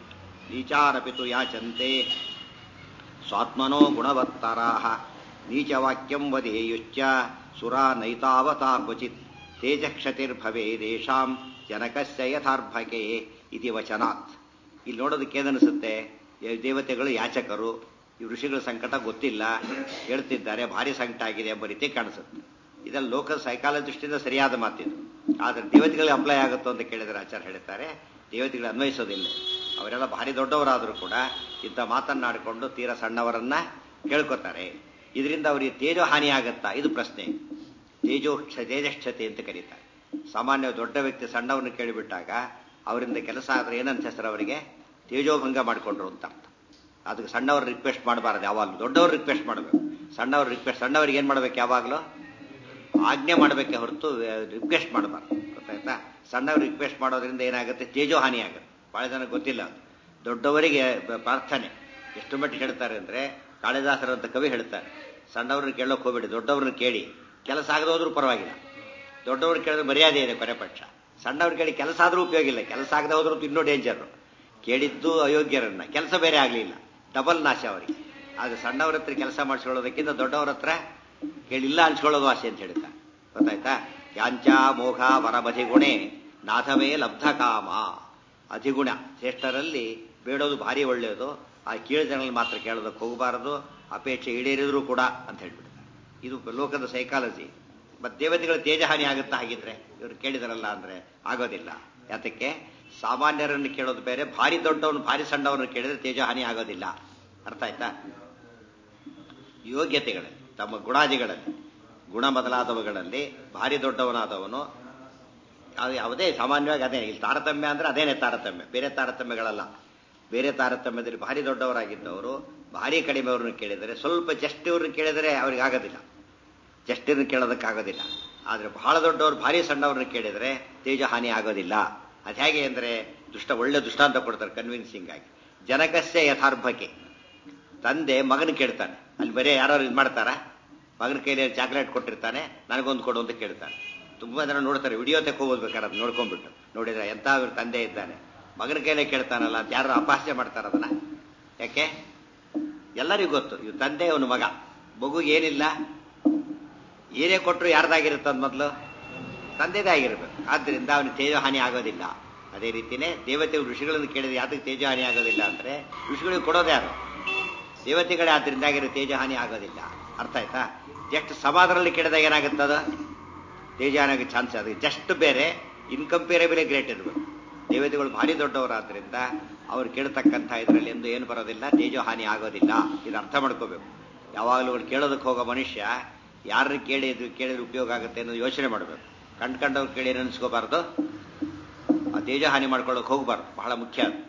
ನೀಚಾನಪಿತು ಯಾಚಂತೆ ಸ್ವಾತ್ಮನೋ ಗುಣವತ್ತರಾ ನೀಚವಾಕ್ಯಂ ವದೇಯುಶ್ಚ ಸುರಾ ನೈತಾವತಾ ಕ್ವಚಿತ್ ತೇಜಕ್ಷತಿರ್ಭವೇದೇಷಾಂ ಜನಕಸ್ಯ ಯಥಾರ್ಭಕೆ ಇತಿ ವಚನಾತ್ ಇಲ್ಲಿ ನೋಡೋದಕ್ಕೆ ಏನನ್ನಿಸುತ್ತೆ ದೇವತೆಗಳು ಯಾಚಕರು ಈ ಋಷಿಗಳ ಸಂಕಟ ಗೊತ್ತಿಲ್ಲ ಹೇಳ್ತಿದ್ದಾರೆ ಭಾರಿ ಸಂಕಟ ಆಗಿದೆ ಎಂಬ ರೀತಿ ಕಾಣಿಸುತ್ತೆ ಇದೆಲ್ಲ ಲೋಕಲ್ ಸೈಕಾಲಜಿ ದೃಷ್ಟಿಯಿಂದ ಸರಿಯಾದ ಮಾತಿದು ಆದರೆ ದೇವತೆಗಳಿಗೆ ಅಪ್ಲೈ ಆಗುತ್ತೋ ಅಂತ ಕೇಳಿದರೆ ಆಚಾರ್ಯ ಹೇಳ್ತಾರೆ ದೇವತೆಗಳು ಅನ್ವಯಿಸೋದಿಲ್ಲ ಅವರೆಲ್ಲ ಭಾರಿ ದೊಡ್ಡವರಾದರೂ ಕೂಡ ಇಂಥ ಮಾತನ್ನಾಡಿಕೊಂಡು ತೀರಾ ಸಣ್ಣವರನ್ನ ಕೇಳ್ಕೊತಾರೆ ಇದರಿಂದ ಅವರಿಗೆ ತೇಜೋ ಹಾನಿ ಆಗತ್ತಾ ಇದು ಪ್ರಶ್ನೆ ತೇಜೋ ತೇಜಕ್ಷತೆ ಅಂತ ಕರೀತಾರೆ ಸಾಮಾನ್ಯ ದೊಡ್ಡ ವ್ಯಕ್ತಿ ಸಣ್ಣವನ್ನ ಕೇಳಿಬಿಟ್ಟಾಗ ಅವರಿಂದ ಕೆಲಸ ಆದ್ರೆ ಏನಂತ ಹೆಸರು ಅವರಿಗೆ ತೇಜೋಭಂಗ ಮಾಡಿಕೊಂಡ್ರು ಅಂತ ಅರ್ಥ ಅದಕ್ಕೆ ಸಣ್ಣವ್ರು ರಿಕ್ವೆಸ್ಟ್ ಮಾಡಬಾರದು ಯಾವಾಗಲೂ ದೊಡ್ಡವ್ರು ರಿಕ್ವೆಸ್ಟ್ ಮಾಡಬೇಕು ಸಣ್ಣವ್ರು ರಿಕ್ವೆಸ್ಟ್ ಸಣ್ಣವ್ರಿಗೆ ಏನು ಮಾಡ್ಬೇಕು ಯಾವಾಗಲೂ ಆಜ್ಞೆ ಮಾಡಬೇಕೆ ಹೊರತು ರಿಕ್ವೆಸ್ಟ್ ಮಾಡಬಾರ್ದು ಗೊತ್ತಾಯ್ತಾ ಸಣ್ಣವ್ರು ರಿಕ್ವೆಸ್ಟ್ ಮಾಡೋದ್ರಿಂದ ಏನಾಗುತ್ತೆ ತೇಜೋ ಹಾನಿ ಆಗುತ್ತೆ ಬಹಳ ಜನ ಗೊತ್ತಿಲ್ಲ ಅದು ದೊಡ್ಡವರಿಗೆ ಪ್ರಾರ್ಥನೆ ಎಷ್ಟು ಮಟ್ಟಿಗೆ ಹೇಳ್ತಾರೆ ಅಂದ್ರೆ ಕಾಳಿದಾಸರಂತ ಕವಿ ಹೇಳ್ತಾರೆ ಸಣ್ಣವ್ರನ್ನ ಕೇಳೋಕೆ ಹೋಗ್ಬೇಡಿ ದೊಡ್ಡವ್ರನ್ನ ಕೇಳಿ ಕೆಲಸ ಆಗದೆ ಹೋದ್ರೂ ಪರವಾಗಿಲ್ಲ ದೊಡ್ಡವ್ರು ಕೇಳಿದ್ರೆ ಮರ್ಯಾದೆ ಇದೆ ಕೊನೆ ಪಕ್ಷ ಸಣ್ಣವ್ರು ಕೇಳಿ ಕೆಲಸ ಆದ್ರೂ ಉಪಯೋಗ ಇಲ್ಲ ಕೆಲಸ ಆಗದೆ ಹೋದ್ರೂ ಇನ್ನೂ ಡೇಂಜರ್ ಕೇಳಿದ್ದು ಅಯೋಗ್ಯರನ್ನ ಕೆಲಸ ಬೇರೆ ಆಗಲಿಲ್ಲ ಡಬಲ್ ನಾಶ ಅವರಿಗೆ ಆದ್ರೆ ಸಣ್ಣವ್ರ ಹತ್ರ ಕೆಲಸ ಮಾಡಿಸ್ಕೊಳ್ಳೋದಕ್ಕಿಂತ ದೊಡ್ಡವ್ರ ಹತ್ರ ಕೇಳಿಲ್ಲ ಹಂಚ್ಕೊಳ್ಳೋದು ಆಸೆ ಅಂತ ಹೇಳ್ತಾರೆ ಗೊತ್ತಾಯ್ತಾ ಯಾಂಚ ಮೋಘ ವರಬಧಿಗುಣೆ ನಾಥವೇ ಲಬ್ಧ ಕಾಮ ಅಧಿಗುಣ ಶ್ರೇಷ್ಠರಲ್ಲಿ ಬೇಡೋದು ಭಾರಿ ಒಳ್ಳೆಯದು ಆ ಕೀಳು ಜನರಲ್ಲಿ ಮಾತ್ರ ಕೇಳೋದಕ್ಕೆ ಹೋಗಬಾರದು ಅಪೇಕ್ಷೆ ಈಡೇರಿದ್ರು ಕೂಡ ಅಂತ ಹೇಳ್ಬಿಡ್ತಾರೆ ಇದು ಲೋಕದ ಸೈಕಾಲಜಿ ಮತ್ತೆ ದೇವತೆಗಳ ತೇಜ ಹಾನಿ ಆಗುತ್ತಾ ಹಾಗಿದ್ರೆ ಇವರು ಕೇಳಿದಾರಲ್ಲ ಅಂದ್ರೆ ಆಗೋದಿಲ್ಲ ಯಾತಕ್ಕೆ ಸಾಮಾನ್ಯರನ್ನು ಕೇಳೋದು ಬೇರೆ ಭಾರಿ ದೊಡ್ಡವನು ಭಾರಿ ಸಣ್ಣವನು ಕೇಳಿದ್ರೆ ತೇಜ ಹಾನಿ ಆಗೋದಿಲ್ಲ ಅರ್ಥ ಆಯ್ತಾ ಯೋಗ್ಯತೆಗಳಲ್ಲಿ ತಮ್ಮ ಗುಣಾದಿಗಳಲ್ಲಿ ಗುಣ ಬದಲಾದವುಗಳಲ್ಲಿ ಭಾರಿ ದೊಡ್ಡವನಾದವನು ಅದು ಯಾವುದೇ ಸಾಮಾನ್ಯವಾಗಿ ಅದೇ ಇಲ್ಲಿ ತಾರತಮ್ಯ ಅಂದ್ರೆ ಅದೇನೇ ತಾರತಮ್ಯ ಬೇರೆ ತಾರತಮ್ಯಗಳಲ್ಲ ಬೇರೆ ತಾರತಮ್ಯದಲ್ಲಿ ಭಾರಿ ದೊಡ್ಡವರಾಗಿದ್ದವರು ಭಾರಿ ಕಡಿಮೆಯವ್ರನ್ನ ಕೇಳಿದರೆ ಸ್ವಲ್ಪ ಜಸ್ಟ್ ಇವ್ರನ್ನ ಕೇಳಿದರೆ ಅವ್ರಿಗೆ ಆಗೋದಿಲ್ಲ ಜಸ್ಟಿನ ಕೇಳೋದಕ್ಕಾಗೋದಿಲ್ಲ ಆದರೆ ಬಹಳ ದೊಡ್ಡವರು ಭಾರಿ ಸಣ್ಣವ್ರನ್ನ ಕೇಳಿದರೆ ತೇಜ ಹಾನಿ ಆಗೋದಿಲ್ಲ ಅದು ಹೇಗೆ ಅಂದರೆ ದುಷ್ಟ ಒಳ್ಳೆ ದುಷ್ಟಾಂತ ಕೊಡ್ತಾರೆ ಕನ್ವಿನ್ಸಿಂಗ್ ಆಗಿ ಜನಕಸ್ಯ ಯಥಾರ್ಭಕ್ಕೆ ತಂದೆ ಮಗನ ಕೇಳ್ತಾನೆ ಅಲ್ಲಿ ಬರೀ ಯಾರು ಇದು ಮಾಡ್ತಾರ ಮಗನ ಕೈಲಿ ಚಾಕ್ಲೇಟ್ ಕೊಟ್ಟಿರ್ತಾನೆ ನನಗೊಂದು ಕೊಡು ಅಂತ ಕೇಳ್ತಾನೆ ತುಂಬಾ ಜನ ನೋಡ್ತಾರೆ ವಿಡಿಯೋ ತೆಕ್ಕೋಬೋದ್ಬೇಕಾರೆ ಅದು ನೋಡ್ಕೊಂಡ್ಬಿಟ್ಟು ನೋಡಿದ್ರೆ ಎಂತ ಅವ್ರ ತಂದೆ ಇದ್ದಾನೆ ಮಗನ ಕೈಲೇ ಕೇಳ್ತಾನಲ್ಲ ಅಂತ ಯಾರು ಅಪಹಾಸ್ಯ ಮಾಡ್ತಾರ ಅದನ್ನ ಯಾಕೆ ಎಲ್ಲರಿಗೂ ಗೊತ್ತು ಇವ್ ತಂದೆ ಅವನು ಮಗ ಮಗುಗೆ ಏನಿಲ್ಲ ಏನೇ ಕೊಟ್ಟರು ಯಾರ್ದಾಗಿರುತ್ತೆ ಮೊದಲು ತಂದೆದೇ ಆಗಿರ್ಬೇಕು ಆದ್ರಿಂದ ಅವನಿಗೆ ತೇಜ ಹಾನಿ ಆಗೋದಿಲ್ಲ ಅದೇ ರೀತಿನೇ ದೇವತೆ ಋಷಿಗಳನ್ನು ಕೇಳಿದ್ರೆ ಯಾತಕ್ಕೆ ತೇಜ ಹಾನಿ ಆಗೋದಿಲ್ಲ ಅಂದ್ರೆ ಋಷಿಗಳಿಗೆ ಕೊಡೋದು ಯಾರು ದೇವತೆಗಳೇ ಆದ್ರಿಂದ ಆಗಿರೋ ತೇಜ ಹಾನಿ ಆಗೋದಿಲ್ಲ ಅರ್ಥ ಆಯ್ತಾ ಜಸ್ಟ್ ಸಮಾಧಾನದಲ್ಲಿ ಕೇಳಿದಾಗ ಏನಾಗುತ್ತದ ತೇಜ ಹಾನಿ ಆಗೋ ಚಾನ್ಸ್ ಅದು ಜಸ್ಟ್ ಬೇರೆ ಇನ್ಕಂಪೇರೇಬಲಿ ಗ್ರೇಟ್ ಇರಬೇಕು ದೇವತೆಗಳು ಭಾರಿ ದೊಡ್ಡವರಾದ್ರಿಂದ ಅವ್ರು ಕೇಳತಕ್ಕಂಥ ಇದರಲ್ಲಿ ಎಂದು ಏನು ಬರೋದಿಲ್ಲ ತೇಜ ಹಾನಿ ಆಗೋದಿಲ್ಲ ಇದು ಅರ್ಥ ಮಾಡ್ಕೋಬೇಕು ಯಾವಾಗಲೂ ಕೇಳೋದಕ್ಕೆ ಹೋಗೋ ಮನುಷ್ಯ ಯಾರನ್ನ ಕೇಳಿದ್ರು ಕೇಳಿದ್ರೆ ಉಪಯೋಗ ಆಗುತ್ತೆ ಅನ್ನೋದು ಯೋಚನೆ ಮಾಡಬೇಕು ಕಂಡ್ಕಂಡವ್ರು ಕೇಳಿ ಏನು ಅನ್ಸ್ಕೋಬಾರ್ದು ಆ ತೇಜ ಹಾನಿ ಮಾಡ್ಕೊಳ್ಳೋಕೆ ಹೋಗಬಾರ್ದು ಬಹಳ ಮುಖ್ಯ ಅದು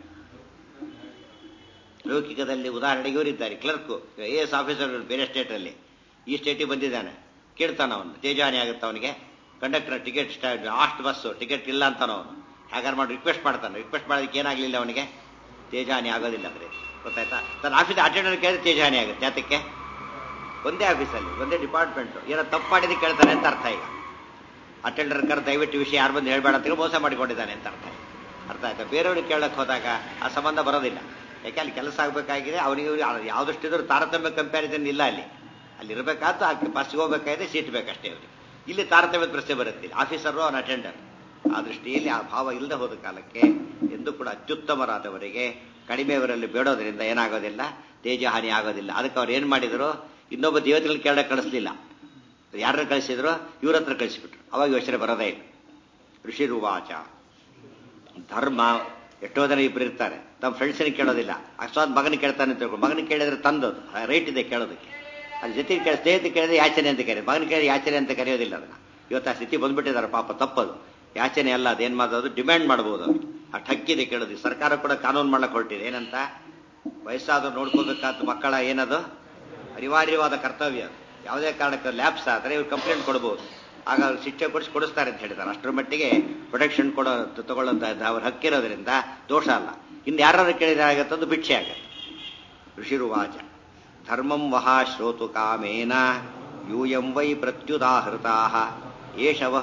ಲೌಕಿಕದಲ್ಲಿ ಉದಾಹರಣೆಗೆ ಇವರಿದ್ದಾರೆ ಕ್ಲರ್ಕು ಎ ಎಸ್ ಆಫೀಸರ್ ಬೇರೆ ಸ್ಟೇಟಲ್ಲಿ ಈ ಸ್ಟೇಟಿಗೆ ಬಂದಿದ್ದಾನೆ ಕೇಳ್ತಾನ ಅವನು ತೇಜ ಹಾನಿ ಆಗುತ್ತೆ ಅವನಿಗೆ conductor ticket last bus ticket ಇಲ್ಲ ಅಂತಾನ ಅವನು ಹಾಗಾದ್ರೆ ಮಾಡಿ ರಿಕ್ವೆಸ್ಟ್ ಮಾಡ್ತಾನೆ ರಿಕ್ವೆಸ್ಟ್ ಮಾಡೋದಕ್ಕೆ ಏನಾಗಲಿಲ್ಲ ಅವನಿಗೆ ತೇಜ ಹಾನಿ ಆಗೋದಿಲ್ಲ ಅಂದ್ರೆ ಗೊತ್ತಾಯ್ತಾ ತನ್ನ ಆಫೀಸ್ ಅಟೆಂಡರ್ ಕೇಳಿದ್ರೆ ತೇಜ ಹಾನಿ ಆಗುತ್ತೆ ಯಾತಕ್ಕೆ ಒಂದೇ ಆಫೀಸಲ್ಲಿ ಒಂದೇ ಡಿಪಾರ್ಟ್ಮೆಂಟ್ ಏನೋ ತಪ್ಪು ಮಾಡಿದ್ರೆ ಕೇಳ್ತಾನೆ ಅಂತ ಅರ್ಥ ಈಗ ಅಟೆಂಡರ್ ಕರ್ ದಯವಿಟ್ಟು ವಿಷಯ ಯಾರು ಬಂದು ಹೇಳ್ಬೇಡ ಅಂತ ಮೋಸ ಮಾಡಿಕೊಂಡಿದ್ದಾನೆ ಅಂತ ಅರ್ಥ ಅರ್ಥ ಆಯ್ತಾ ಬೇರೆಯವ್ರಿಗೆ ಕೇಳಕ್ಕೆ ಹೋದಾಗ ಆ ಸಂಬಂಧ ಬರೋದಿಲ್ಲ ಯಾಕೆ ಅಲ್ಲಿ ಕೆಲಸ ಆಗಬೇಕಾಗಿದೆ ಅವನಿಗೆ ಯಾವ್ದಷ್ಟಿದ್ರು ತಾರತಮ್ಯ ಕಂಪ್ಯಾರಿಸನ್ ಇಲ್ಲ ಅಲ್ಲಿ ಅಲ್ಲಿ ಇರಬೇಕಾದ ಬಸ್ಗೆ ಹೋಗ್ಬೇಕಾದ್ರೆ ಸೀಟ್ ಬೇಕಷ್ಟೇ ಅವ್ರಿಗೆ ಇಲ್ಲಿ ತಾರತಮ್ಯದ ಪ್ರಶ್ನೆ ಬರುತ್ತೆ ಆಫೀಸರು ಅವನ ಅಟೆಂಡರ್ ಆ ದೃಷ್ಟಿಯಲ್ಲಿ ಆ ಭಾವ ಇಲ್ಲದೆ ಹೋದ ಕಾಲಕ್ಕೆ ಎಂದು ಕೂಡ ಅತ್ಯುತ್ತಮರಾದವರಿಗೆ ಕಡಿಮೆಯವರಲ್ಲಿ ಬೇಡೋದ್ರಿಂದ ಏನಾಗೋದಿಲ್ಲ ತೇಜ ಹಾನಿ ಆಗೋದಿಲ್ಲ ಅದಕ್ಕೆ ಅವ್ರು ಏನ್ ಮಾಡಿದ್ರು ಇನ್ನೊಬ್ಬ ದೇವತೆಗಳ ಕೆಳಗೆ ಕಳಿಸ್ಲಿಲ್ಲ ಯಾರನ್ನ ಕಳಿಸಿದ್ರು ಇವ್ರ ಹತ್ರ ಕಳಿಸಿಬಿಟ್ರು ಅವಾಗ ಯೋಚನೆ ಬರೋದೇ ಇಲ್ಲ ಋಷಿರುವಾಚ ಧರ್ಮ ಎಷ್ಟೋ ಜನ ಇಬ್ರು ಇರ್ತಾರೆ ತಮ್ಮ ಫ್ರೆಂಡ್ಸಿನ ಕೇಳೋದಿಲ್ಲ ಅಷ್ಟೊಂದು ಮಗನ ಕೇಳ್ತಾನೆ ಅಂತ ತಿಳ್ಕೊಂಡು ಮಗನ ಕೇಳಿದ್ರೆ ತಂದದು ರೈಟ್ ಇದೆ ಕೇಳೋದಕ್ಕೆ ಅದು ಜೊತೆಗೆ ಕೇಳಿ ಸ್ನೇಹಿತ ಕೇಳಿದ್ರೆ ಯಾಚನೆ ಅಂತ ಕರೆಯೋದು ಮಗನ ಕೇಳಿದ್ರೆ ಯಾಚನೆ ಅಂತ ಕರೆಯೋದಿಲ್ಲ ಅದನ್ನ ಇವತ್ತು ಆ ಸ್ಥಿತಿ ಬಂದ್ಬಿಟ್ಟಿದ್ದಾರೆ ಪಾಪ ತಪ್ಪದು ಯಾಚನೆ ಅಲ್ಲ ಅದೇನ್ ಮಾಡೋದು ಡಿಮ್ಯಾಂಡ್ ಮಾಡಬಹುದು ಅವ್ರಿಗೆ ಆ ಠಕ್ಕಿದೆ ಕೇಳೋದು ಸರ್ಕಾರ ಕೂಡ ಕಾನೂನು ಮಾಡಕ್ ಹೊರಟಿದೆ ಏನಂತ ವಯಸ್ಸಾದ್ರು ನೋಡ್ಕೋಬೇಕಾದ ಮಕ್ಕಳ ಏನದು ಅನಿವಾರ್ಯವಾದ ಕರ್ತವ್ಯ ಅದು ಯಾವುದೇ ಕಾರಣಕ್ಕೆ ಲ್ಯಾಬ್ಸ್ ಆದರೆ ಇವ್ರು ಕಂಪ್ಲೇಂಟ್ ಕೊಡಬಹುದು ಆಗ ಅವ್ರು ಶಿಕ್ಷೆ ಕೊಡಿಸಿ ಕೊಡಿಸ್ತಾರೆ ಅಂತ ಹೇಳಿದ್ದಾರೆ ಅಷ್ಟರ ಮಟ್ಟಿಗೆ ಪ್ರೊಟೆಕ್ಷನ್ ಕೊಡೋ ತಗೊಳ್ಳೋಂತ ಅವ್ರ ಹಕ್ಕಿರೋದ್ರಿಂದ ದೋಷ ಅಲ್ಲ ಇನ್ನು ಯಾರು ಕೇಳಿದ್ರೆ ಆಗತ್ತಂದು ಭಿಕ್ಷೆ ಆಗತ್ತೆ ಋಷಿರುವಾಚ ಧರ್ಮಂ ವಹ ಶ್ರೋತು ಕಾಮೇನ ಯೂಯಂ ವೈ ಪ್ರತ್ಯುದಾಹೃತಾ ಏಷವ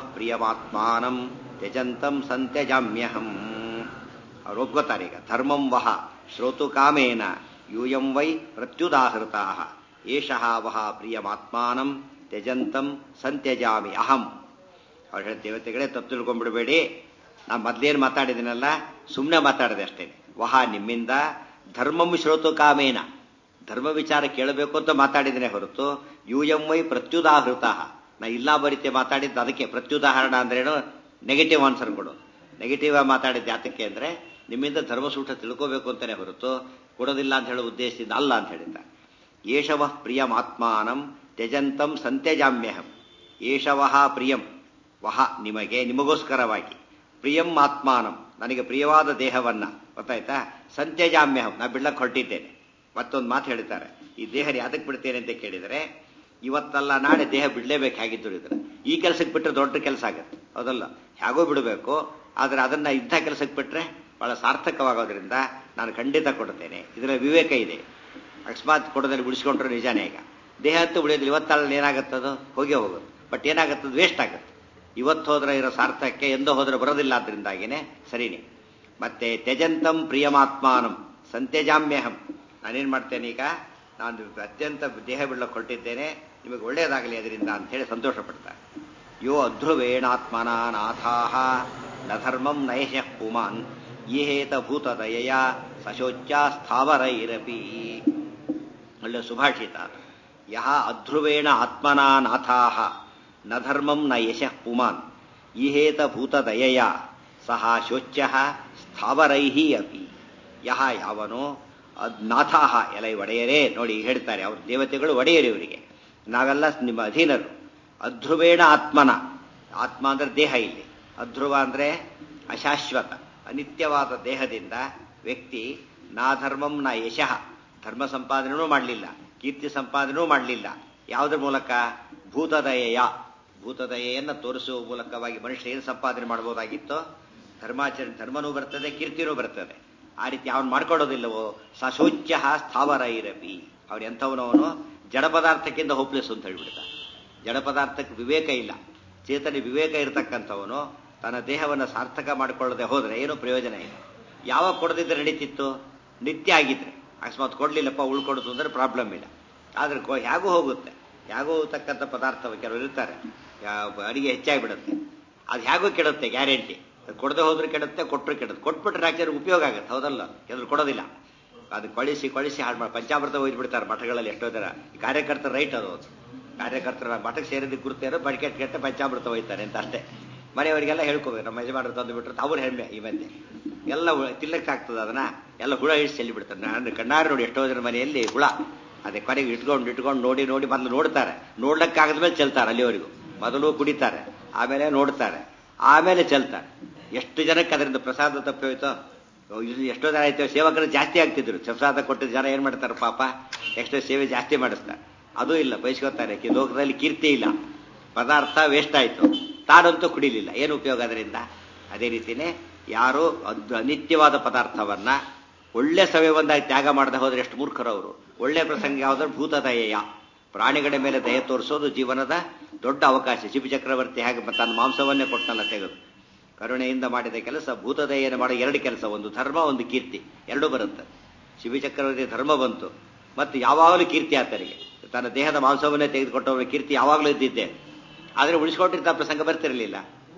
ಪ್ರಿಯಮಾತ್ಮಾನಂ ತ್ಯಜಂತಂ ಸಂತ್ಯಜಾಮ್ಯಹಂ ಅವ್ರು ಒಪ್ಕೋತಾರೆ ಈಗ ಧರ್ಮಂ ವಹ ಶ್ರೋತು ಕಾಮೇನ ಯೂಯಂ ವೈ ಪ್ರತ್ಯುದಾಹೃತಾ ಏಷಃ ವಹ ಪ್ರಿಯಮಾತ್ಮಾನಂ ತ್ಯಜಂತಂ ಸಂತ್ಯಜಾಮಿ ಅಹಂ ಅವ್ರು ಹೇಳಿ ದೇವತೆಗಳೇ ತಪ್ಪು ತಿಳ್ಕೊಂಡ್ಬಿಡಬೇಡಿ ನಾನು ಮೊದ್ಲೇನು ಮಾತಾಡಿದ್ದೀನಲ್ಲ ಸುಮ್ಮನೆ ಮಾತಾಡಿದೆ ಅಷ್ಟೇ ವಹ ನಿಮ್ಮಿಂದ ಧರ್ಮಂ ಶ್ರೋತು ಕಾಮೇನ ಧರ್ಮ ವಿಚಾರ ಕೇಳಬೇಕು ಅಂತ ಮಾತಾಡಿದ್ದೇನೆ ಹೊರತು ಯು ಎಂ ವೈ ಪ್ರತ್ಯುದಾಹೃತ ನಾ ಇಲ್ಲ ಬರೀತೆ ಮಾತಾಡಿದ್ದು ಅದಕ್ಕೆ ಪ್ರತ್ಯುದಾಹರಣ ಅಂದ್ರೇನು ನೆಗೆಟಿವ್ ಆನ್ಸರ್ ಕೊಡು ನೆಗೆಟಿವ್ ಆಗಿ ಮಾತಾಡಿದ್ದು ಯಾತಕ್ಕೆ ಅಂದ್ರೆ ನಿಮ್ಮಿಂದ ಧರ್ಮಸೂತ್ರ ತಿಳ್ಕೋಬೇಕು ಅಂತಾನೆ ಹೊರತು ಕೊಡೋದಿಲ್ಲ ಅಂತ ಹೇಳೋ ಉದ್ದೇಶದಿಂದ ಅಲ್ಲ ಅಂತ ಹೇಳಿದ್ದ ಏಷವ ಪ್ರಿಯಮಾತ್ಮಾನಂ ತ್ಯಜಂತಂ ಸಂತ್ಯಜಾಮ್ಯಹಂ ಏಷವಃ ಪ್ರಿಯಂ ವಹ ನಿಮಗೆ ನಿಮಗೋಸ್ಕರವಾಗಿ ಪ್ರಿಯಂ ಆತ್ಮಾನಂ ನನಗೆ ಪ್ರಿಯವಾದ ದೇಹವನ್ನ ಗೊತ್ತಾಯ್ತಾ ಸಂತ್ಯಜಾಮ್ಯಹಂ ನಾ ಬಿಡ್ಲಕ್ಕೆ ಹೊರಟಿದ್ದೇನೆ ಮತ್ತೊಂದು ಮಾತು ಹೇಳ್ತಾರೆ ಈ ದೇಹ ಯಾತಕ್ಕೆ ಬಿಡ್ತೇನೆ ಅಂತ ಕೇಳಿದರೆ ಇವತ್ತಲ್ಲ ನಾಳೆ ದೇಹ ಬಿಡಲೇಬೇಕಾಗಿದ್ದು ಇದ್ರೆ ಈ ಕೆಲಸಕ್ಕೆ ಬಿಟ್ಟರೆ ದೊಡ್ಡ ಕೆಲಸ ಆಗುತ್ತೆ ಹೌದಲ್ಲ ಹೇಗೋ ಬಿಡಬೇಕು ಆದರೆ ಅದನ್ನ ಇಂಥ ಕೆಲಸಕ್ಕೆ ಬಿಟ್ಟರೆ ಬಹಳ ಸಾರ್ಥಕವಾಗೋದ್ರಿಂದ ನಾನು ಖಂಡಿತ ಕೊಡ್ತೇನೆ ಇದರಲ್ಲಿ ವಿವೇಕ ಇದೆ ಅಕಸ್ಮಾತ್ ಕೊಡೋದಲ್ಲಿ ಬಿಡಿಸ್ಕೊಂಡ್ರೆ ನಿಜಾನೇ ಈಗ ದೇಹ ಅಂತೂ ಉಳಿಯೋದಿಲ್ಲ ಇವತ್ತಾಳಲ್ಲಿ ಏನಾಗುತ್ತದು ಹೋಗೇ ಹೋಗೋದು ಬಟ್ ಏನಾಗುತ್ತದು ವೇಸ್ಟ್ ಆಗುತ್ತೆ ಇವತ್ತು ಹೋದ್ರೆ ಇರೋ ಸಾರ್ಥಕ್ಕೆ ಎಂದೋ ಹೋದ್ರೆ ಬರೋದಿಲ್ಲ ಆದ್ರಿಂದಾಗಿನೇ ಸರಿನೇ ಮತ್ತೆ ತ್ಯಜಂತಂ ಪ್ರಿಯಮಾತ್ಮಾನಂ ಸಂತ್ಯಜಾಮ್ಯಹಂ ನಾನೇನ್ ಮಾಡ್ತೇನೆ ಈಗ ನಾನು ಅತ್ಯಂತ ದೇಹ ಬಿಡಕ್ಕೆ ಹೊರಟಿದ್ದೇನೆ ನಿಮಗೆ ಒಳ್ಳೆಯದಾಗಲಿ ಅದರಿಂದ ಅಂತ ಹೇಳಿ ಸಂತೋಷ ಪಡ್ತಾರೆ ಯೋ ಅಧ್ರುವೇಣಾತ್ಮನ ನಾಥಾಹ ನ ಧರ್ಮಂ ನಯಶಃ ಪುಮಾನ್ ಯೇಹೇತ ಭೂತದಯ ಸಶೋಚ್ಯ ಸ್ಥಾವರೈರಪಿ ಒಳ್ಳೆ ಸುಭಾಷಿತ ಯಹ ಅಧ್ರುವೇಣ ಆತ್ಮನಾ ನಾಥಾಹ ನ ಧರ್ಮಂ ನ ಯಶಃ ಪುಮಾನ್ ಈಹೇತ ಭೂತದಯ ಸಹ ಶೋಚ್ಯ ಸ್ಥಾವರೈಹಿ ಅಪಿ ಯಹ ಯಾವನೋ ನಾಥಾಹ ಎಲೈ ಒಡೆಯರೇ ನೋಡಿ ಹೇಳ್ತಾರೆ ಅವ್ರ ದೇವತೆಗಳು ಒಡೆಯರು ಇವರಿಗೆ ನಾವೆಲ್ಲ ನಿಮ್ಮ ಅಧೀನರು ಅಧ್ರುವೇಣ ಆತ್ಮನ ಆತ್ಮ ಅಂದ್ರೆ ದೇಹ ಇಲ್ಲಿ ಅಧ್ರುವ ಅಂದ್ರೆ ಅಶಾಶ್ವತ ಅನಿತ್ಯವಾದ ದೇಹದಿಂದ ವ್ಯಕ್ತಿ ನಾ ಧರ್ಮಂ ನ ಯಶಃ ಧರ್ಮ ಸಂಪಾದನೆಯೂ ಮಾಡಲಿಲ್ಲ ಕೀರ್ತಿ ಸಂಪಾದನೆಯೂ ಮಾಡಲಿಲ್ಲ ಯಾವುದ್ರ ಮೂಲಕ ಭೂತದಯೆಯ ಭೂತದಯೆಯನ್ನು ತೋರಿಸುವ ಮೂಲಕವಾಗಿ ಮನುಷ್ಯ ಏನು ಸಂಪಾದನೆ ಮಾಡಬಹುದಾಗಿತ್ತೋ ಧರ್ಮಾಚರಣೆ ಧರ್ಮನೂ ಬರ್ತದೆ ಕೀರ್ತಿನೂ ಬರ್ತದೆ ಆ ರೀತಿ ಅವನು ಮಾಡ್ಕೊಳ್ಳೋದಿಲ್ಲವೋ ಸಶೋಚ್ಯ ಸ್ಥಾವರ ಇರಪಿ ಅವ್ರು ಎಂಥವನವನು ಜಡ ಪದಾರ್ಥಕ್ಕಿಂತ ಹೋಪ್ಲೆಸ್ ಅಂತ ಹೇಳ್ಬಿಡ್ತ ಜಡ ಪದಾರ್ಥಕ್ಕೆ ವಿವೇಕ ಇಲ್ಲ ಚೇತನ ವಿವೇಕ ಇರತಕ್ಕಂಥವನು ತನ್ನ ದೇಹವನ್ನು ಸಾರ್ಥಕ ಮಾಡಿಕೊಳ್ಳದೆ ಹೋದ್ರೆ ಏನೂ ಪ್ರಯೋಜನ ಇಲ್ಲ ಯಾವಾಗ ಕೊಡದಿದ್ರೆ ನಡೀತಿತ್ತು ನಿತ್ಯ ಆಗಿದ್ರೆ ಅಕಸ್ಮಾತ್ ಕೊಡ್ಲಿಲ್ಲಪ್ಪ ಉಳ್ಕೊಡುದು ಅಂದ್ರೆ ಪ್ರಾಬ್ಲಮ್ ಇಲ್ಲ ಆದ್ರೆ ಹೇಗೂ ಹೋಗುತ್ತೆ ಹೇಗೂ ಹೋಗ್ತಕ್ಕಂಥ ಪದಾರ್ಥ ಕೆಲವರು ಇರ್ತಾರೆ ಅಡಿಗೆ ಹೆಚ್ಚಾಗಿ ಬಿಡುತ್ತೆ ಅದು ಹೇಗೂ ಕೆಡುತ್ತೆ ಗ್ಯಾರಂಟಿ ಕೊಡದೆ ಹೋದ್ರೆ ಕೆಡುತ್ತೆ ಕೊಟ್ಟರು ಕೆಡುತ್ತೆ ಕೊಟ್ಬಿಟ್ರೆ ಆಕ್ಚುಲಿ ಉಪಯೋಗ ಆಗುತ್ತೆ ಹೌದಲ್ಲ ಕೆಲವರು ಕೊಡೋದಿಲ್ಲ ಅದು ಕೊಳಿಸಿ ಕೊಳಿಸಿ ಹಾಳು ಮಾಡಿ ಪಂಚಾಮೃತ ಒಯ್ದು ಬಿಡ್ತಾರೆ ಮಠಗಳಲ್ಲಿ ಎಷ್ಟೋ ಜನ ಕಾರ್ಯಕರ್ತರ ರೈಟ್ ಅದು ಕಾರ್ಯಕರ್ತರ ಮಠಕ್ಕೆ ಸೇರಿದ ಗುರುತೇರೋ ಬಡ್ಕೆಟ್ ಕೆಟ್ಟ ಪಂಚಾಮೃತ ಒಯ್ತಾರೆ ಅಂತ ಅಷ್ಟೇ ಮನೆಯವರಿಗೆಲ್ಲ ಹೇಳ್ಕೋಬೇಕು ನಮ್ಮ ಯಜಮಾನರು ತಂದು ಬಿಟ್ರು ಅವ್ರ ಹೆಮ್ಮೆ ಈ ಮಂದಿ ಎಲ್ಲ ತಿನ್ನಕ್ಕೆ ಆಗ್ತದೆ ಅದನ್ನ ಎಲ್ಲ ಹುಳ ಹಿಡಿಸಿ ಚೆಲ್ಲಿ ಬಿಡ್ತಾರೆ ನಾನು ಕಣ್ಣಾರು ನೋಡಿ ಎಷ್ಟೋ ಜನ ಮನೆಯಲ್ಲಿ ಹುಳ ಅದೇ ಕೊನೆಗೆ ಇಟ್ಕೊಂಡು ಇಟ್ಕೊಂಡು ನೋಡಿ ನೋಡಿ ಮೊದಲು ನೋಡ್ತಾರೆ ನೋಡ್ಲಿಕ್ಕಾಗದ್ಮೇಲೆ ಚೆಲ್ತಾರೆ ಅಲ್ಲಿವರೆಗೂ ಮೊದಲು ಕುಡಿತಾರೆ ಆಮೇಲೆ ನೋಡ್ತಾರೆ ಆಮೇಲೆ ಚೆಲ್ತಾರೆ ಎಷ್ಟು ಜನಕ್ಕೆ ಅದರಿಂದ ಪ್ರಸಾದ ತಪ್ಪೋಯ್ತೋ ಎಷ್ಟೋ ಜನ ಆಯ್ತು ಸೇವಕರು ಜಾಸ್ತಿ ಆಗ್ತಿದ್ರು ಪ್ರಸಾದ ಕೊಟ್ಟಿದ್ದ ಜನ ಏನ್ ಮಾಡ್ತಾರೆ ಪಾಪ ಎಷ್ಟೋ ಸೇವೆ ಜಾಸ್ತಿ ಮಾಡಿಸ್ತಾರೆ ಅದು ಇಲ್ಲ ಬಯಸ್ಕೋತಾರೆ ಲೋಕದಲ್ಲಿ ಕೀರ್ತಿ ಇಲ್ಲ ಪದಾರ್ಥ ವೇಸ್ಟ್ ಆಯ್ತು ತಾನಂತೂ ಕುಡಿಲಿಲ್ಲ ಏನು ಉಪಯೋಗ ಅದರಿಂದ ಅದೇ ರೀತಿನೇ ಯಾರು ಅನಿತ್ಯವಾದ ಪದಾರ್ಥವನ್ನ ಒಳ್ಳೆ ಸಮಯ ಬಂದಾಗ ತ್ಯಾಗ ಮಾಡದೆ ಹೋದ್ರೆ ಎಷ್ಟು ಮೂರ್ಖರು ಅವರು ಒಳ್ಳೆ ಪ್ರಸಂಗ ಯಾವ್ದಾದ್ರು ಭೂತ ದಯೆಯ ಪ್ರಾಣಿಗಳ ಮೇಲೆ ದಯ ತೋರಿಸೋದು ಜೀವನದ ದೊಡ್ಡ ಅವಕಾಶ ಶಿವ ಚಕ್ರವರ್ತಿ ಹಾಗೆ ತನ್ನ ಮಾಂಸವನ್ನೇ ಕೊಟ್ಟನಲ್ಲ ತೆಗೆದು ಕರುಣೆಯಿಂದ ಮಾಡಿದ ಕೆಲಸ ಭೂತದಯನ ಮಾಡೋ ಎರಡು ಕೆಲಸ ಒಂದು ಧರ್ಮ ಒಂದು ಕೀರ್ತಿ ಎರಡೂ ಬರುತ್ತೆ ಶಿವ ಚಕ್ರವರ್ತಿ ಧರ್ಮ ಬಂತು ಮತ್ತು ಯಾವಾಗಲೂ ಕೀರ್ತಿ ಆತನಿಗೆ ತನ್ನ ದೇಹದ ಮಾಂಸವನ್ನೇ ತೆಗೆದುಕೊಟ್ಟವನ ಕೀರ್ತಿ ಯಾವಾಗಲೂ ಇದ್ದಿದ್ದೆ ಆದರೆ ಉಳಿಸ್ಕೊಂಡಿರ್ತ ಪ್ರಸಂಗ ಬರ್ತಿರಲಿಲ್ಲ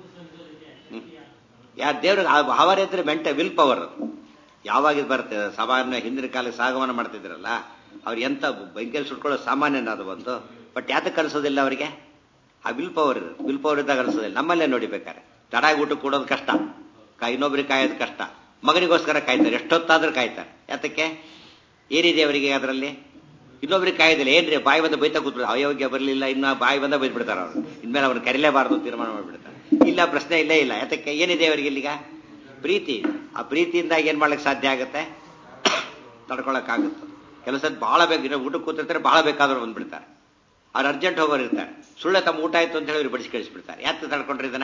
ಯಾರು ದೇವ್ರಿಗೆ ಹವರ್ ಇದ್ರೆ ಮೆಂಟ ವಿಲ್ ಪವರ್ ಯಾವಾಗ ಇದು ಬರುತ್ತೆ ಸಾಮಾನ್ಯ ಹಿಂದಿನ ಕಾಲಕ್ಕೆ ಸಾಗವನ ಮಾಡ್ತಿದ್ರಲ್ಲ ಅವ್ರು ಎಂತ ಬೆಂಕಿಯಲ್ಲಿ ಸುಟ್ಕೊಳ್ಳೋ ಸಾಮಾನ್ಯನ ಅದು ಬಂತು ಬಟ್ ಯಾತಕ್ಕೆ ಕಲಿಸೋದಿಲ್ಲ ಅವರಿಗೆ ಆ ವಿಲ್ ಪವರ್ ಇರುತ್ತೆ ವಿಲ್ ಪವರ್ ಇದ್ದಾಗ ಕಲಿಸೋದಿಲ್ಲ ನಮ್ಮಲ್ಲೇ ನೋಡಿಬೇಕಾರೆ ತಡಾಗಿ ಊಟ ಕೊಡೋದು ಕಷ್ಟ ಇನ್ನೊಬ್ರಿಗೆ ಕಾಯೋದು ಕಷ್ಟ ಮಗನಿಗೋಸ್ಕರ ಕಾಯ್ತಾರೆ ಎಷ್ಟೊತ್ತಾದ್ರೂ ಕಾಯ್ತಾರೆ ಯಾತಕ್ಕೆ ಏನಿದೆ ಅವರಿಗೆ ಅದರಲ್ಲಿ ಇನ್ನೊಬ್ರಿಗೆ ಕಾಯೋದಿಲ್ಲ ಏನ್ರಿ ಬಾಯಿ ಬಂದ ಬೈತಾ ಕೂತ್ಬಿಡ್ತಾರೆ ಅಯೋಗ್ಯ ಬರಲಿಲ್ಲ ಇನ್ನ ಬಾಯಿ ಬಂದ ಬೈದ್ಬಿಡ್ತಾರೆ ಅವರು ಇನ್ಮೇಲೆ ಅವ್ರನ್ನ ಕರಿಲೇಬಾರದು ತೀರ್ಮಾನ ಮಾಡಿಬಿಡ್ತಾರೆ ಇಲ್ಲ ಪ್ರಶ್ನೆ ಇಲ್ಲೇ ಇಲ್ಲ ಯಾತಕ್ಕೆ ಏನಿದೆ ಅವರಿಗೆ ಇಲ್ಲಿಗ ಪ್ರೀತಿ ಆ ಪ್ರೀತಿಯಿಂದಾಗಿ ಏನ್ ಮಾಡ್ಲಿಕ್ಕೆ ಸಾಧ್ಯ ಆಗುತ್ತೆ ತಡ್ಕೊಳಕ್ಕಾಗುತ್ತೆ ಕೆಲಸ ಬಹಳ ಬೇಕು ಇನ್ನು ಊಟಕ್ಕೆ ಕೂತಿರ್ತಾರೆ ಬಹಳ ಬೇಕಾದ್ರೂ ಬಂದ್ಬಿಡ್ತಾರೆ ಅವ್ರು ಅರ್ಜೆಂಟ್ ಹೋಗೋರು ಇರ್ತಾರೆ ಸುಳ್ಳೆ ತಮ್ಮ ಊಟ ಆಯ್ತು ಅಂತ ಹೇಳಿ ಬಡಿಸಿ ಕಳಿಸ್ಬಿಡ್ತಾರೆ ಯಾಕೆ ತಡ್ಕೊಂಡ್ರಿ ಇದನ್ನ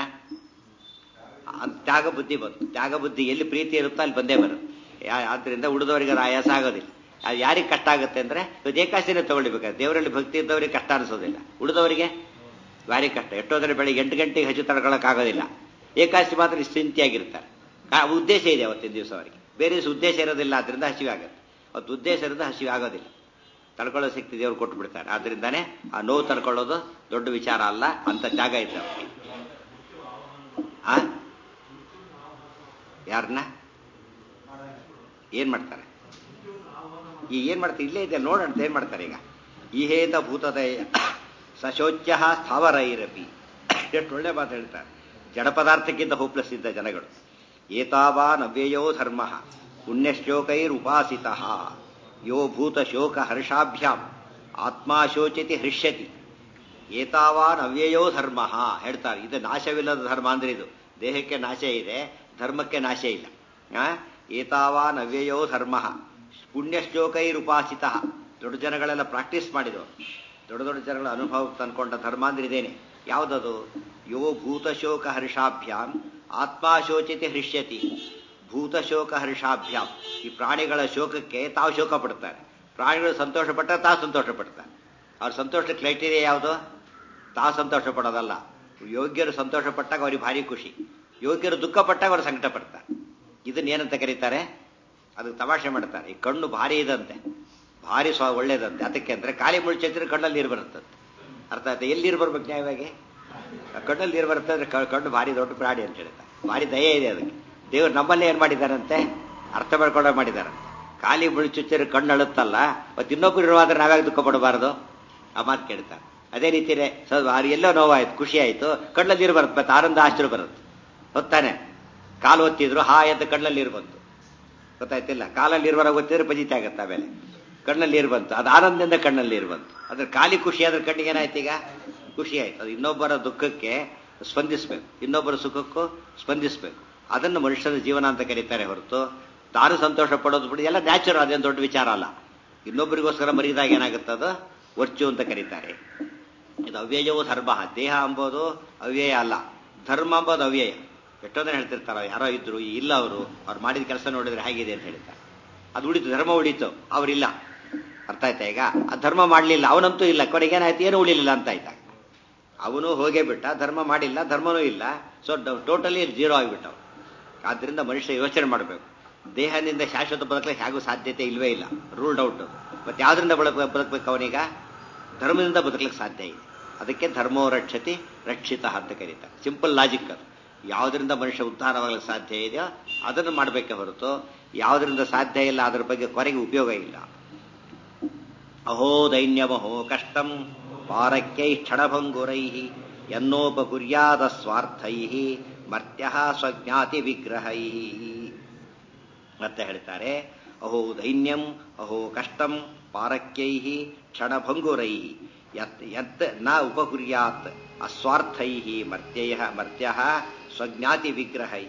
ತ್ಯಾಗ ಬುದ್ಧಿ ಬಂತು ತ್ಯಾಗ ಬುದ್ಧಿ ಎಲ್ಲಿ ಪ್ರೀತಿ ಇರುತ್ತೋ ಅಲ್ಲಿ ಬಂದೇ ಬರುತ್ತೆ ಆದ್ರಿಂದ ಉಳಿದವರಿಗೆ ಅದು ಆಯಾಸ ಆಗೋದಿಲ್ಲ ಅದು ಯಾರಿಗೆ ಕಷ್ಟ ಆಗುತ್ತೆ ಅಂದ್ರೆ ಇವತ್ತು ಏಕಾಸಿನೇ ತಗೊಳ್ಬೇಕಾದ್ರೆ ದೇವರಲ್ಲಿ ಭಕ್ತಿ ಇದ್ದವರಿಗೆ ಕಷ್ಟ ಅನಿಸೋದಿಲ್ಲ ಉಳಿದವರಿಗೆ ಭಾರಿ ಕಷ್ಟ ಎಷ್ಟೋದ್ರೆ ಬೆಳಿಗ್ಗೆ ಎಂಟು ಗಂಟೆಗೆ ಹಚ್ಚು ತಡ್ಕೊಳಕ್ಕಾಗೋದಿಲ್ಲ ಏಕಾಸಿ ಮಾತ್ರ ಚಿಂತೆಯಾಗಿರ್ತಾರೆ ಉದ್ದೇಶ ಇದೆ ಅವತ್ತಿನ ದಿವಸ ಅವರಿಗೆ ಬೇರೆ ದಿವಸ ಉದ್ದೇಶ ಇರೋದಿಲ್ಲ ಅದರಿಂದ ಹಸಿವೆ ಆಗುತ್ತೆ ಅವತ್ತು ಉದ್ದೇಶ ಇರೋದು ಹಸಿವೆ ಆಗೋದಿಲ್ಲ ತಡ್ಕೊಳ್ಳೋ ಶಕ್ತಿ ದೇವ್ರು ಕೊಟ್ಟು ಬಿಡ್ತಾರೆ ಆದ್ರಿಂದಾನೇ ಆ ನೋವು ತಡ್ಕೊಳ್ಳೋದು ದೊಡ್ಡ ವಿಚಾರ ಅಲ್ಲ ಅಂತ ಜಾಗ ಇದೆ ಅವ್ರಿಗೆ ಆ ಯಾರನ್ನ ಏನ್ ಮಾಡ್ತಾರೆ ಈ ಏನ್ ಮಾಡ್ತಾರೆ ಇಲ್ಲೇ ಇದೆ ನೋಡೋಣ ಏನ್ ಮಾಡ್ತಾರೆ ಈಗ ಈಹೇತ ಭೂತದಯ ಸಶೋಚ್ಯ ಸ್ಥಾವರೈರಪಿ ಎಷ್ಟು ಒಳ್ಳೆ ಮಾತು ಹೇಳ್ತಾರೆ ಜಡ ಪದಾರ್ಥಕ್ಕಿಂತ ಹೋಪ್ಲೆಸ್ ಇದ್ದ ಜನಗಳು ಏತಾವಾನ್ ಅವ್ಯಯೋ ಧರ್ಮ ಪುಣ್ಯಶ್ಲೋಕೈರುಪಾಸಿತ ಯೋ ಭೂತ ಶೋಕ ಹರ್ಷಾಭ್ಯಾಂ ಆತ್ಮಾ ಶೋಚತಿ ಹೃಷ್ಯತಿ ಏತಾವಾನ್ ಅವ್ಯಯೋ ಧರ್ಮ ಹೇಳ್ತಾರೆ ಇದು ನಾಶವಿಲ್ಲದ ಧರ್ಮ ಅಂದ್ರೆ ಇದು ದೇಹಕ್ಕೆ ನಾಶ ಇದೆ ಧರ್ಮಕ್ಕೆ ನಾಶ ಇಲ್ಲ ಆ? ಏತಾವಾನ್ ಅವ್ಯಯೋ ಧರ್ಮ ಪುಣ್ಯಶ್ಲೋಕೈರುಪಾಸಿತ ದೊಡ್ಡ ಜನಗಳೆಲ್ಲ ಪ್ರಾಕ್ಟೀಸ್ ಮಾಡಿದವರು ದೊಡ್ಡ ದೊಡ್ಡ ಜನಗಳ ಅನುಭವಕ್ಕೆ ತಂದ್ಕೊಂಡ ಧರ್ಮ ಅಂದ್ರೆ ಇದೇನೆ ಯಾವುದದು ಯೋ ಭೂತಶೋಕ ಹರ್ಷಾಭ್ಯಾಂ ಆತ್ಮಾ ಶೋಚಿತಿ ಹೃಷ್ಯತಿ ಭೂತಶೋಕ ಹರ್ಷಾಭ್ಯಾಂ ಈ ಪ್ರಾಣಿಗಳ ಶೋಕಕ್ಕೆ ತಾವು ಶೋಕ ಪಡ್ತಾರೆ ಪ್ರಾಣಿಗಳು ಸಂತೋಷ ಪಟ್ಟರೆ ತಾವು ಸಂತೋಷ ಪಡ್ತಾರೆ ಅವ್ರ ಸಂತೋಷದ ಕ್ರೈಟೀರಿಯಾ ಯಾವುದು ತಾವು ಸಂತೋಷ ಪಡೋದಲ್ಲ ಯೋಗ್ಯರು ಸಂತೋಷ ಪಟ್ಟಾಗ ಅವ್ರಿಗೆ ಭಾರಿ ಖುಷಿ ಯೋಗ್ಯರು ದುಃಖ ಪಟ್ಟಾಗ ಅವರು ಸಂಕಟ ಪಡ್ತಾರೆ ಇದನ್ನ ಏನಂತ ಕರೀತಾರೆ ಅದಕ್ಕೆ ತಮಾಷೆ ಮಾಡ್ತಾರೆ ಈ ಕಣ್ಣು ಭಾರಿ ಇದಂತೆ ಭಾರಿ ಸ್ವ ಒಳ್ಳೇದಂತೆ ಅದಕ್ಕೆ ಅಂದ್ರೆ ಖಾಲಿ ಮುಳ್ಚಿದ್ರೆ ಕಣ್ಣಲ್ಲಿ ನೀರು ಬರುತ್ತಂತೆ ಅರ್ಥ ಆಯ್ತಾ ಎಲ್ಲಿ ನೀರು ಬರ್ಬೇಕು ನ್ಯಾಯವಾಗಿ ಆ ಕಣ್ಣಲ್ಲಿ ನೀರು ಬರುತ್ತೆ ಅಂದ್ರೆ ಕ- ಕಣ್ಣು ಭಾರಿ ದೊಡ್ಡ ಪ್ರಾಣಿ ಅಂತ ಹೇಳ್ತಾರೆ ಭಾರಿ ದಯೆ ಇದೆ ಅದಕ್ಕೆ ದೇವರು ನಮ್ಮಲ್ಲೇ ಏನ್ ಮಾಡಿದಾರಂತೆ ಅರ್ಥ ಮಾಡ್ಕೊಂಡ ಮಾಡಿದಾರಂತೆ ಖಾಲಿ ಮುಳ್ಚುಚ್ಚಿದ್ರೆ ಕಣ್ಣು ಅಳುತ್ತಲ್ಲ ಮತ್ತೆ ಇನ್ನೊಬ್ರು ಇರುವಾದ್ರೆ ನಾವ್ಯಾಗ ದುಃಖ ಪಡಬಾರದು ಆ ಮಾತು ಕೇಳ್ತಾರೆ ಅದೇ ರೀತಿನೇ ಸ್ವಲ್ಪ ಅವ್ರು ಎಲ್ಲೋ ನೋವಾಯ್ತು ಖುಷಿ ಆಯ್ತು ಕಣ್ಣಲ್ಲಿ ನೀರು ಬರುತ್ತೆ ಮತ್ತೆ ಆನಂದ ಆಶ್ಚರ್ಯ ಬರುತ್ತೆ ಹೊತ್ತಾನೆ ಕಾಲು ಒತ್ತಿದ್ರು ಹಾ ಅಂತ ಕಣ್ಣಲ್ಲಿ ನೀರು ಬಂತು ಗೊತ್ತಾಯ್ತಿಲ್ಲ ಕಾಲಲ್ಲಿ ನೀರು ಬರೋ ಗೊತ್ತಿದ್ರೆ ಪಜಿತಿ ಆಗತ್ತೆ ಆಮೇಲೆ ಕಣ್ಣಲ್ಲಿ ನೀರು ಬಂತು ಅದು ಆನಂದದಿಂದ ಕಣ್ಣಲ್ಲಿ ನೀರು ಬಂತು ಅದ್ರ ಖಾಲಿ ಖುಷಿ ಆದ್ರೆ ಕಣ್ಣಿಗೆ ಏನಾಯ್ತು ಈಗ ಖುಷಿ ಆಯ್ತು ಅದು ಇನ್ನೊಬ್ಬರ ದುಃಖಕ್ಕೆ ಸ್ಪಂದಿಸಬೇಕು ಇನ್ನೊಬ್ಬರ ಸುಖಕ್ಕೂ ಸ್ಪಂದಿಸಬೇಕು ಅದನ್ನು ಮನುಷ್ಯನ ಜೀವನ ಅಂತ ಕರೀತಾರೆ ಹೊರತು ತಾನು ಸಂತೋಷ ಪಡೋದು ಬಿಡಿ ಎಲ್ಲ ನ್ಯಾಚುರಲ್ ಅದೇನು ದೊಡ್ಡ ವಿಚಾರ ಅಲ್ಲ ಇನ್ನೊಬ್ಬರಿಗೋಸ್ಕರ ಮರಿದಾಗ ಏನಾಗುತ್ತದು ವರ್ಚು ಅಂತ ಕರೀತಾರೆ ಇದು ಅವ್ಯಯವೋ ಧರ್ಮ ದೇಹ ಅಂಬೋದು ಅವ್ಯಯ ಅಲ್ಲ ಧರ್ಮ ಅಂಬೋದು ಅವ್ಯಯ ಎಷ್ಟೊಂದ್ರೆ ಹೇಳ್ತಿರ್ತಾರ ಯಾರೋ ಇದ್ರು ಈ ಇಲ್ಲ ಅವರು ಅವ್ರು ಮಾಡಿದ ಕೆಲಸ ನೋಡಿದ್ರೆ ಹೇಗಿದೆ ಅಂತ ಹೇಳ್ತಾರೆ ಅದು ಉಳಿತು ಧರ್ಮ ಉಳಿತು ಅವರಿಲ್ಲ ಅರ್ಥ ಆಯ್ತಾ ಈಗ ಆ ಧರ್ಮ ಮಾಡಲಿಲ್ಲ ಅವನಂತೂ ಇಲ್ಲ ಕೊನೆಗೆ ಏನಾಯ್ತು ಏನು ಉಳಿಲಿಲ್ಲ ಅಂತ ಆಯ್ತಾ ಅವನು ಹೋಗೇ ಬಿಟ್ಟ ಧರ್ಮ ಮಾಡಿಲ್ಲ ಧರ್ಮನೂ ಇಲ್ಲ ಸೊ ಟೋಟಲಿ ಜೀರೋ ಆಗಿಬಿಟ್ಟ ಅವ್ನು. ಆದ್ರಿಂದ ಮನುಷ್ಯ ಯೋಚನೆ ಮಾಡಬೇಕು ದೇಹದಿಂದ ಶಾಶ್ವತ ಬದುಕಲಿಕ್ಕೆ ಹೇಗೂ ಸಾಧ್ಯತೆ ಇಲ್ವೇ ಇಲ್ಲ ರೂಲ್ಡ್ ಔಟ್ ಮತ್ತೆ ಯಾವ್ದ್ರಿಂದ ಬದುಕ ಬದುಕಬೇಕು ಅವನೀಗ ಧರ್ಮದಿಂದ ಬದುಕಲಿಕ್ಕೆ ಸಾಧ್ಯ ಇದೆ ಅದಕ್ಕೆ ಧರ್ಮೋ ರಕ್ಷತಿ ರಕ್ಷಿತ ಅಂತ ಕರೀತಾರೆ ಸಿಂಪಲ್ ಲಾಜಿಕ್ ಅದು ಯಾವುದರಿಂದ ಮನುಷ್ಯ ಉದ್ಧಾರವಾಗಲಿಕ್ಕೆ ಸಾಧ್ಯ ಇದೆಯೋ ಅದನ್ನು ಮಾಡಬೇಕೆ ಹೊರತು ಯಾವುದರಿಂದ ಸಾಧ್ಯ ಇಲ್ಲ ಅದರ ಬಗ್ಗೆ ಕೊರೆಗೆ ಉಪಯೋಗ ಇಲ್ಲ ಅಹೋ ದೈನ್ಯಮಹೋ ಕಷ್ಟಂ ಪಾರಕ್ಯೈ ಕ್ಷಣಭಂಗುರೈ ಎನ್ನೋಪಗುರ್ಯಾದ ಸ್ವಾರ್ಥೈ ಮರ್ತ್ಯ ಸ್ವಜ್ಞಾತಿ ವಿಗ್ರಹೈ ಮತ್ತೆ ಹೇಳ್ತಾರೆ ಅಹೋ ದೈನ್ಯಂ ಅಹೋ ಕಷ್ಟಂ ಪಾರಕ್ಯೈ ಕ್ಷಣಭಂಗುರೈ ಯತ್ ಯತ್ ನ ಉಪಗುರ್ಯಾತ್ ಅಸ್ವಾರ್ಥೈ ಮರ್ತ್ಯಯ ಮರ್ತ್ಯ ಸ್ವಜ್ಞಾತಿ ವಿಗ್ರಹೈ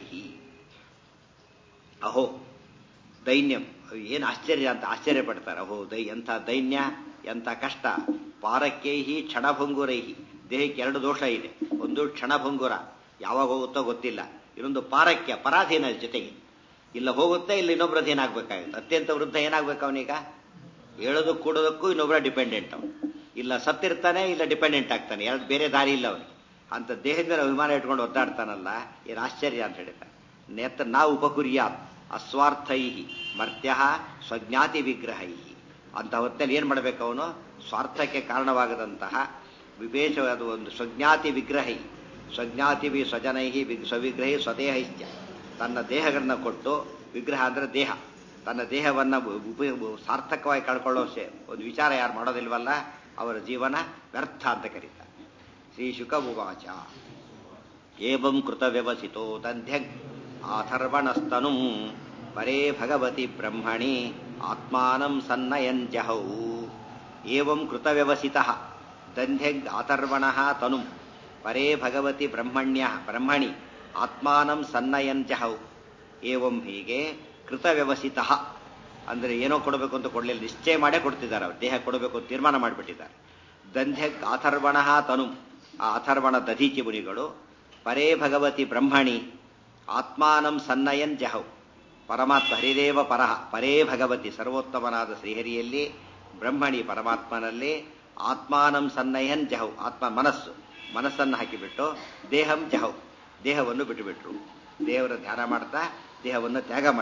ಅಹೋ ದೈನ್ಯಂ ಏನು ಆಶ್ಚರ್ಯ ಅಂತ ಆಶ್ಚರ್ಯ ಪಡ್ತಾರೆ ಅಹೋ ದೈ ಎಂಥ ದೈನ್ಯ ಎಂಥ ಕಷ್ಟ ಪಾರಕ್ಯೈಹಿ ಕ್ಷಣಭಂಗುರೈಹಿ ದೇಹಕ್ಕೆ ಎರಡು ದೋಷ ಇದೆ ಒಂದು ಕ್ಷಣಭಂಗುರ ಯಾವಾಗ ಹೋಗುತ್ತೋ ಗೊತ್ತಿಲ್ಲ ಇನ್ನೊಂದು ಪಾರಕ್ಯ ಪರಾಧೀನ ಜೊತೆಗೆ ಇಲ್ಲ ಹೋಗುತ್ತೆ ಇಲ್ಲ ಇನ್ನೊಬ್ಬರ ಅಧೀನ ಆಗ್ಬೇಕಾಗುತ್ತೆ ಅತ್ಯಂತ ವೃದ್ಧ ಏನಾಗ್ಬೇಕು ಅವನೀಗ ಹೇಳೋದಕ್ಕೂ ಕೂಡೋದಕ್ಕೂ ಇನ್ನೊಬ್ಬರ ಡಿಪೆಂಡೆಂಟ್ ಅವನು ಇಲ್ಲ ಸತ್ತಿರ್ತಾನೆ ಇಲ್ಲ ಡಿಪೆಂಡೆಂಟ್ ಆಗ್ತಾನೆ ಎರಡು ಬೇರೆ ದಾರಿ ಇಲ್ಲ ಅವನಿಗೆ ಅಂತ ದೇಹದ ಮೇಲೆ ಅಭಿಮಾನ ಇಟ್ಕೊಂಡು ಒದ್ದಾಡ್ತಾನಲ್ಲ ಏನು ಆಶ್ಚರ್ಯ ಅಂತ ಹೇಳ್ತಾರೆ ನೇತ್ರ ನಾ ಉಪಕುರ್ಯ ಅಸ್ವಾರ್ಥೈ ಮರ್ತ್ಯ ಸ್ವಜ್ಞಾತಿ ವಿಗ್ರಹೈ ಅಂತ ಹೊತ್ತಲ್ಲಿ ಏನ್ ಮಾಡಬೇಕು ಅವನು ಸ್ವಾರ್ಥಕ್ಕೆ ಕಾರಣವಾಗದಂತಹ ವಿವೇಶವಾದ ಒಂದು ಸ್ವಜ್ಞಾತಿ ವಿಗ್ರಹೈ ಸ್ವಜ್ಞಾತಿ ವಿ ಸ್ವಜನೈ ವಿಗ್ ಸ್ವವಿಗ್ರಹಿ ಸ್ವದೇಹೈಶ್ಚ ತನ್ನ ದೇಹಗಳನ್ನ ಕೊಟ್ಟು ವಿಗ್ರಹ ಅಂದ್ರೆ ದೇಹ ತನ್ನ ದೇಹವನ್ನ ಉಪ ಸಾರ್ಥಕವಾಗಿ ಕಳ್ಕೊಳ್ಳೋ ಶೇ- ಒಂದು ವಿಚಾರ ಯಾರು ಮಾಡೋದಿಲ್ವಲ್ಲ ಅವರ ಜೀವನ ವ್ಯರ್ಥ ಅಂತ ಕರೀತಾರೆ ಶ್ರೀ ಶುಕಭುವಾಚ ಏವಂ ಕೃತ ವ್ಯವಸಿತೋ ದಧ್ಯಗ್ ಆಥರ್ವಣಸ್ತನು ಪರೇ ಭಗವತಿ ಬ್ರಹ್ಮಣಿ ಆತ್ಮಾನಂ ಸನ್ನಯಂಜಹೌ ಏವಂ ಕೃತ ವ್ಯವಸಿತ ದಂಧ್ಯಗ್ ಆಥರ್ವಣ ತನು ಪರೇ ಭಗವತಿ ಬ್ರಹ್ಮಣ್ಯ ಬ್ರಹ್ಮಣಿ ಆತ್ಮಾನಂ ಸನ್ನಯಂಜಹೌ ಏವಂ ಹೀಗೆ ಕೃತ ವ್ಯವಸಿತ ಅಂದ್ರೆ ಏನೋ ಕೊಡಬೇಕು ಅಂತ ಕೊಡಲಿಲ್ಲ ನಿಶ್ಚಯ ಮಾಡೇ ಕೊಡ್ತಿದ್ದಾರೆ ಅವ್ರು ದೇಹ ಕೊಡಬೇಕು ಅಂತ ತೀರ್ಮಾನ ಮಾಡಿಬಿಟ್ಟಿದ್ದಾರೆ ದಂಧ್ಯಕ್ ಅಥರ್ವಣ ತನು ಆ ಅಥರ್ವಣ ದಧೀಚಿ ಮುನಿಗಳು ಪರೇ ಭಗವತಿ ಬ್ರಹ್ಮಣಿ ಆತ್ಮಾನಂ ಸನ್ನಯನ್ ಜಹೌ ಪರಮಾತ್ಮ ಹರಿದೇವ ಪರಹ ಪರೇ ಭಗವತಿ ಸರ್ವೋತ್ತಮನಾದ ಶ್ರೀಹರಿಯಲ್ಲಿ ಬ್ರಹ್ಮಣಿ ಪರಮಾತ್ಮನಲ್ಲಿ ಆತ್ಮಾನಂ ಸನ್ನಯನ್ ಜಹೌ ಆತ್ಮ ಮನಸ್ಸು ಮನಸ್ಸನ್ನು ಹಾಕಿಬಿಟ್ಟು ದೇಹಂ ಜಹೌ ದೇಹವನ್ನು ಬಿಟ್ಟುಬಿಟ್ರು ದೇವರ ಧ್ಯಾನ ಮಾಡ್ತಾ ದೇಹವನ್ನು ತ್ಯಾಗ ಮಾಡಿದ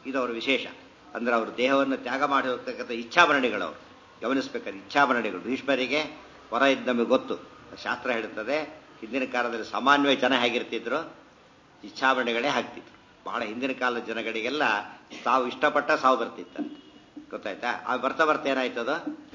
ಇದು ಅವರ ವಿಶೇಷ ಅಂದ್ರೆ ಅವರು ದೇಹವನ್ನು ತ್ಯಾಗ ಮಾಡಿ ಹೋಗ್ತಕ್ಕಂಥ ಇಚ್ಛಾಭರಣಿಗಳು ಅವರು ಗಮನಿಸಬೇಕಾದ್ರೆ ಇಚ್ಛಾಭರಣಿಗಳು ಭೀಷ್ಮರಿಗೆ ಹೊರ ಇದ್ದು ನಮಗೆ ಗೊತ್ತು ಶಾಸ್ತ್ರ ಹೇಳುತ್ತದೆ ಹಿಂದಿನ ಕಾಲದಲ್ಲಿ ಸಾಮಾನ್ಯವಾಗಿ ಜನ ಹೇಗಿರ್ತಿದ್ರು ಇಚ್ಛಾಭರಣಿಗಳೇ ಹಾಕ್ತಿದ್ರು ಬಹಳ ಹಿಂದಿನ ಕಾಲದ ಜನಗಳಿಗೆಲ್ಲ ತಾವು ಇಷ್ಟಪಟ್ಟ ಸಾವು ಬರ್ತಿತ್ತಂತೆ ಗೊತ್ತಾಯ್ತಾ ಆ ಬರ್ತಾ ಬರ್ತಾ ಏನಾಯ್ತದ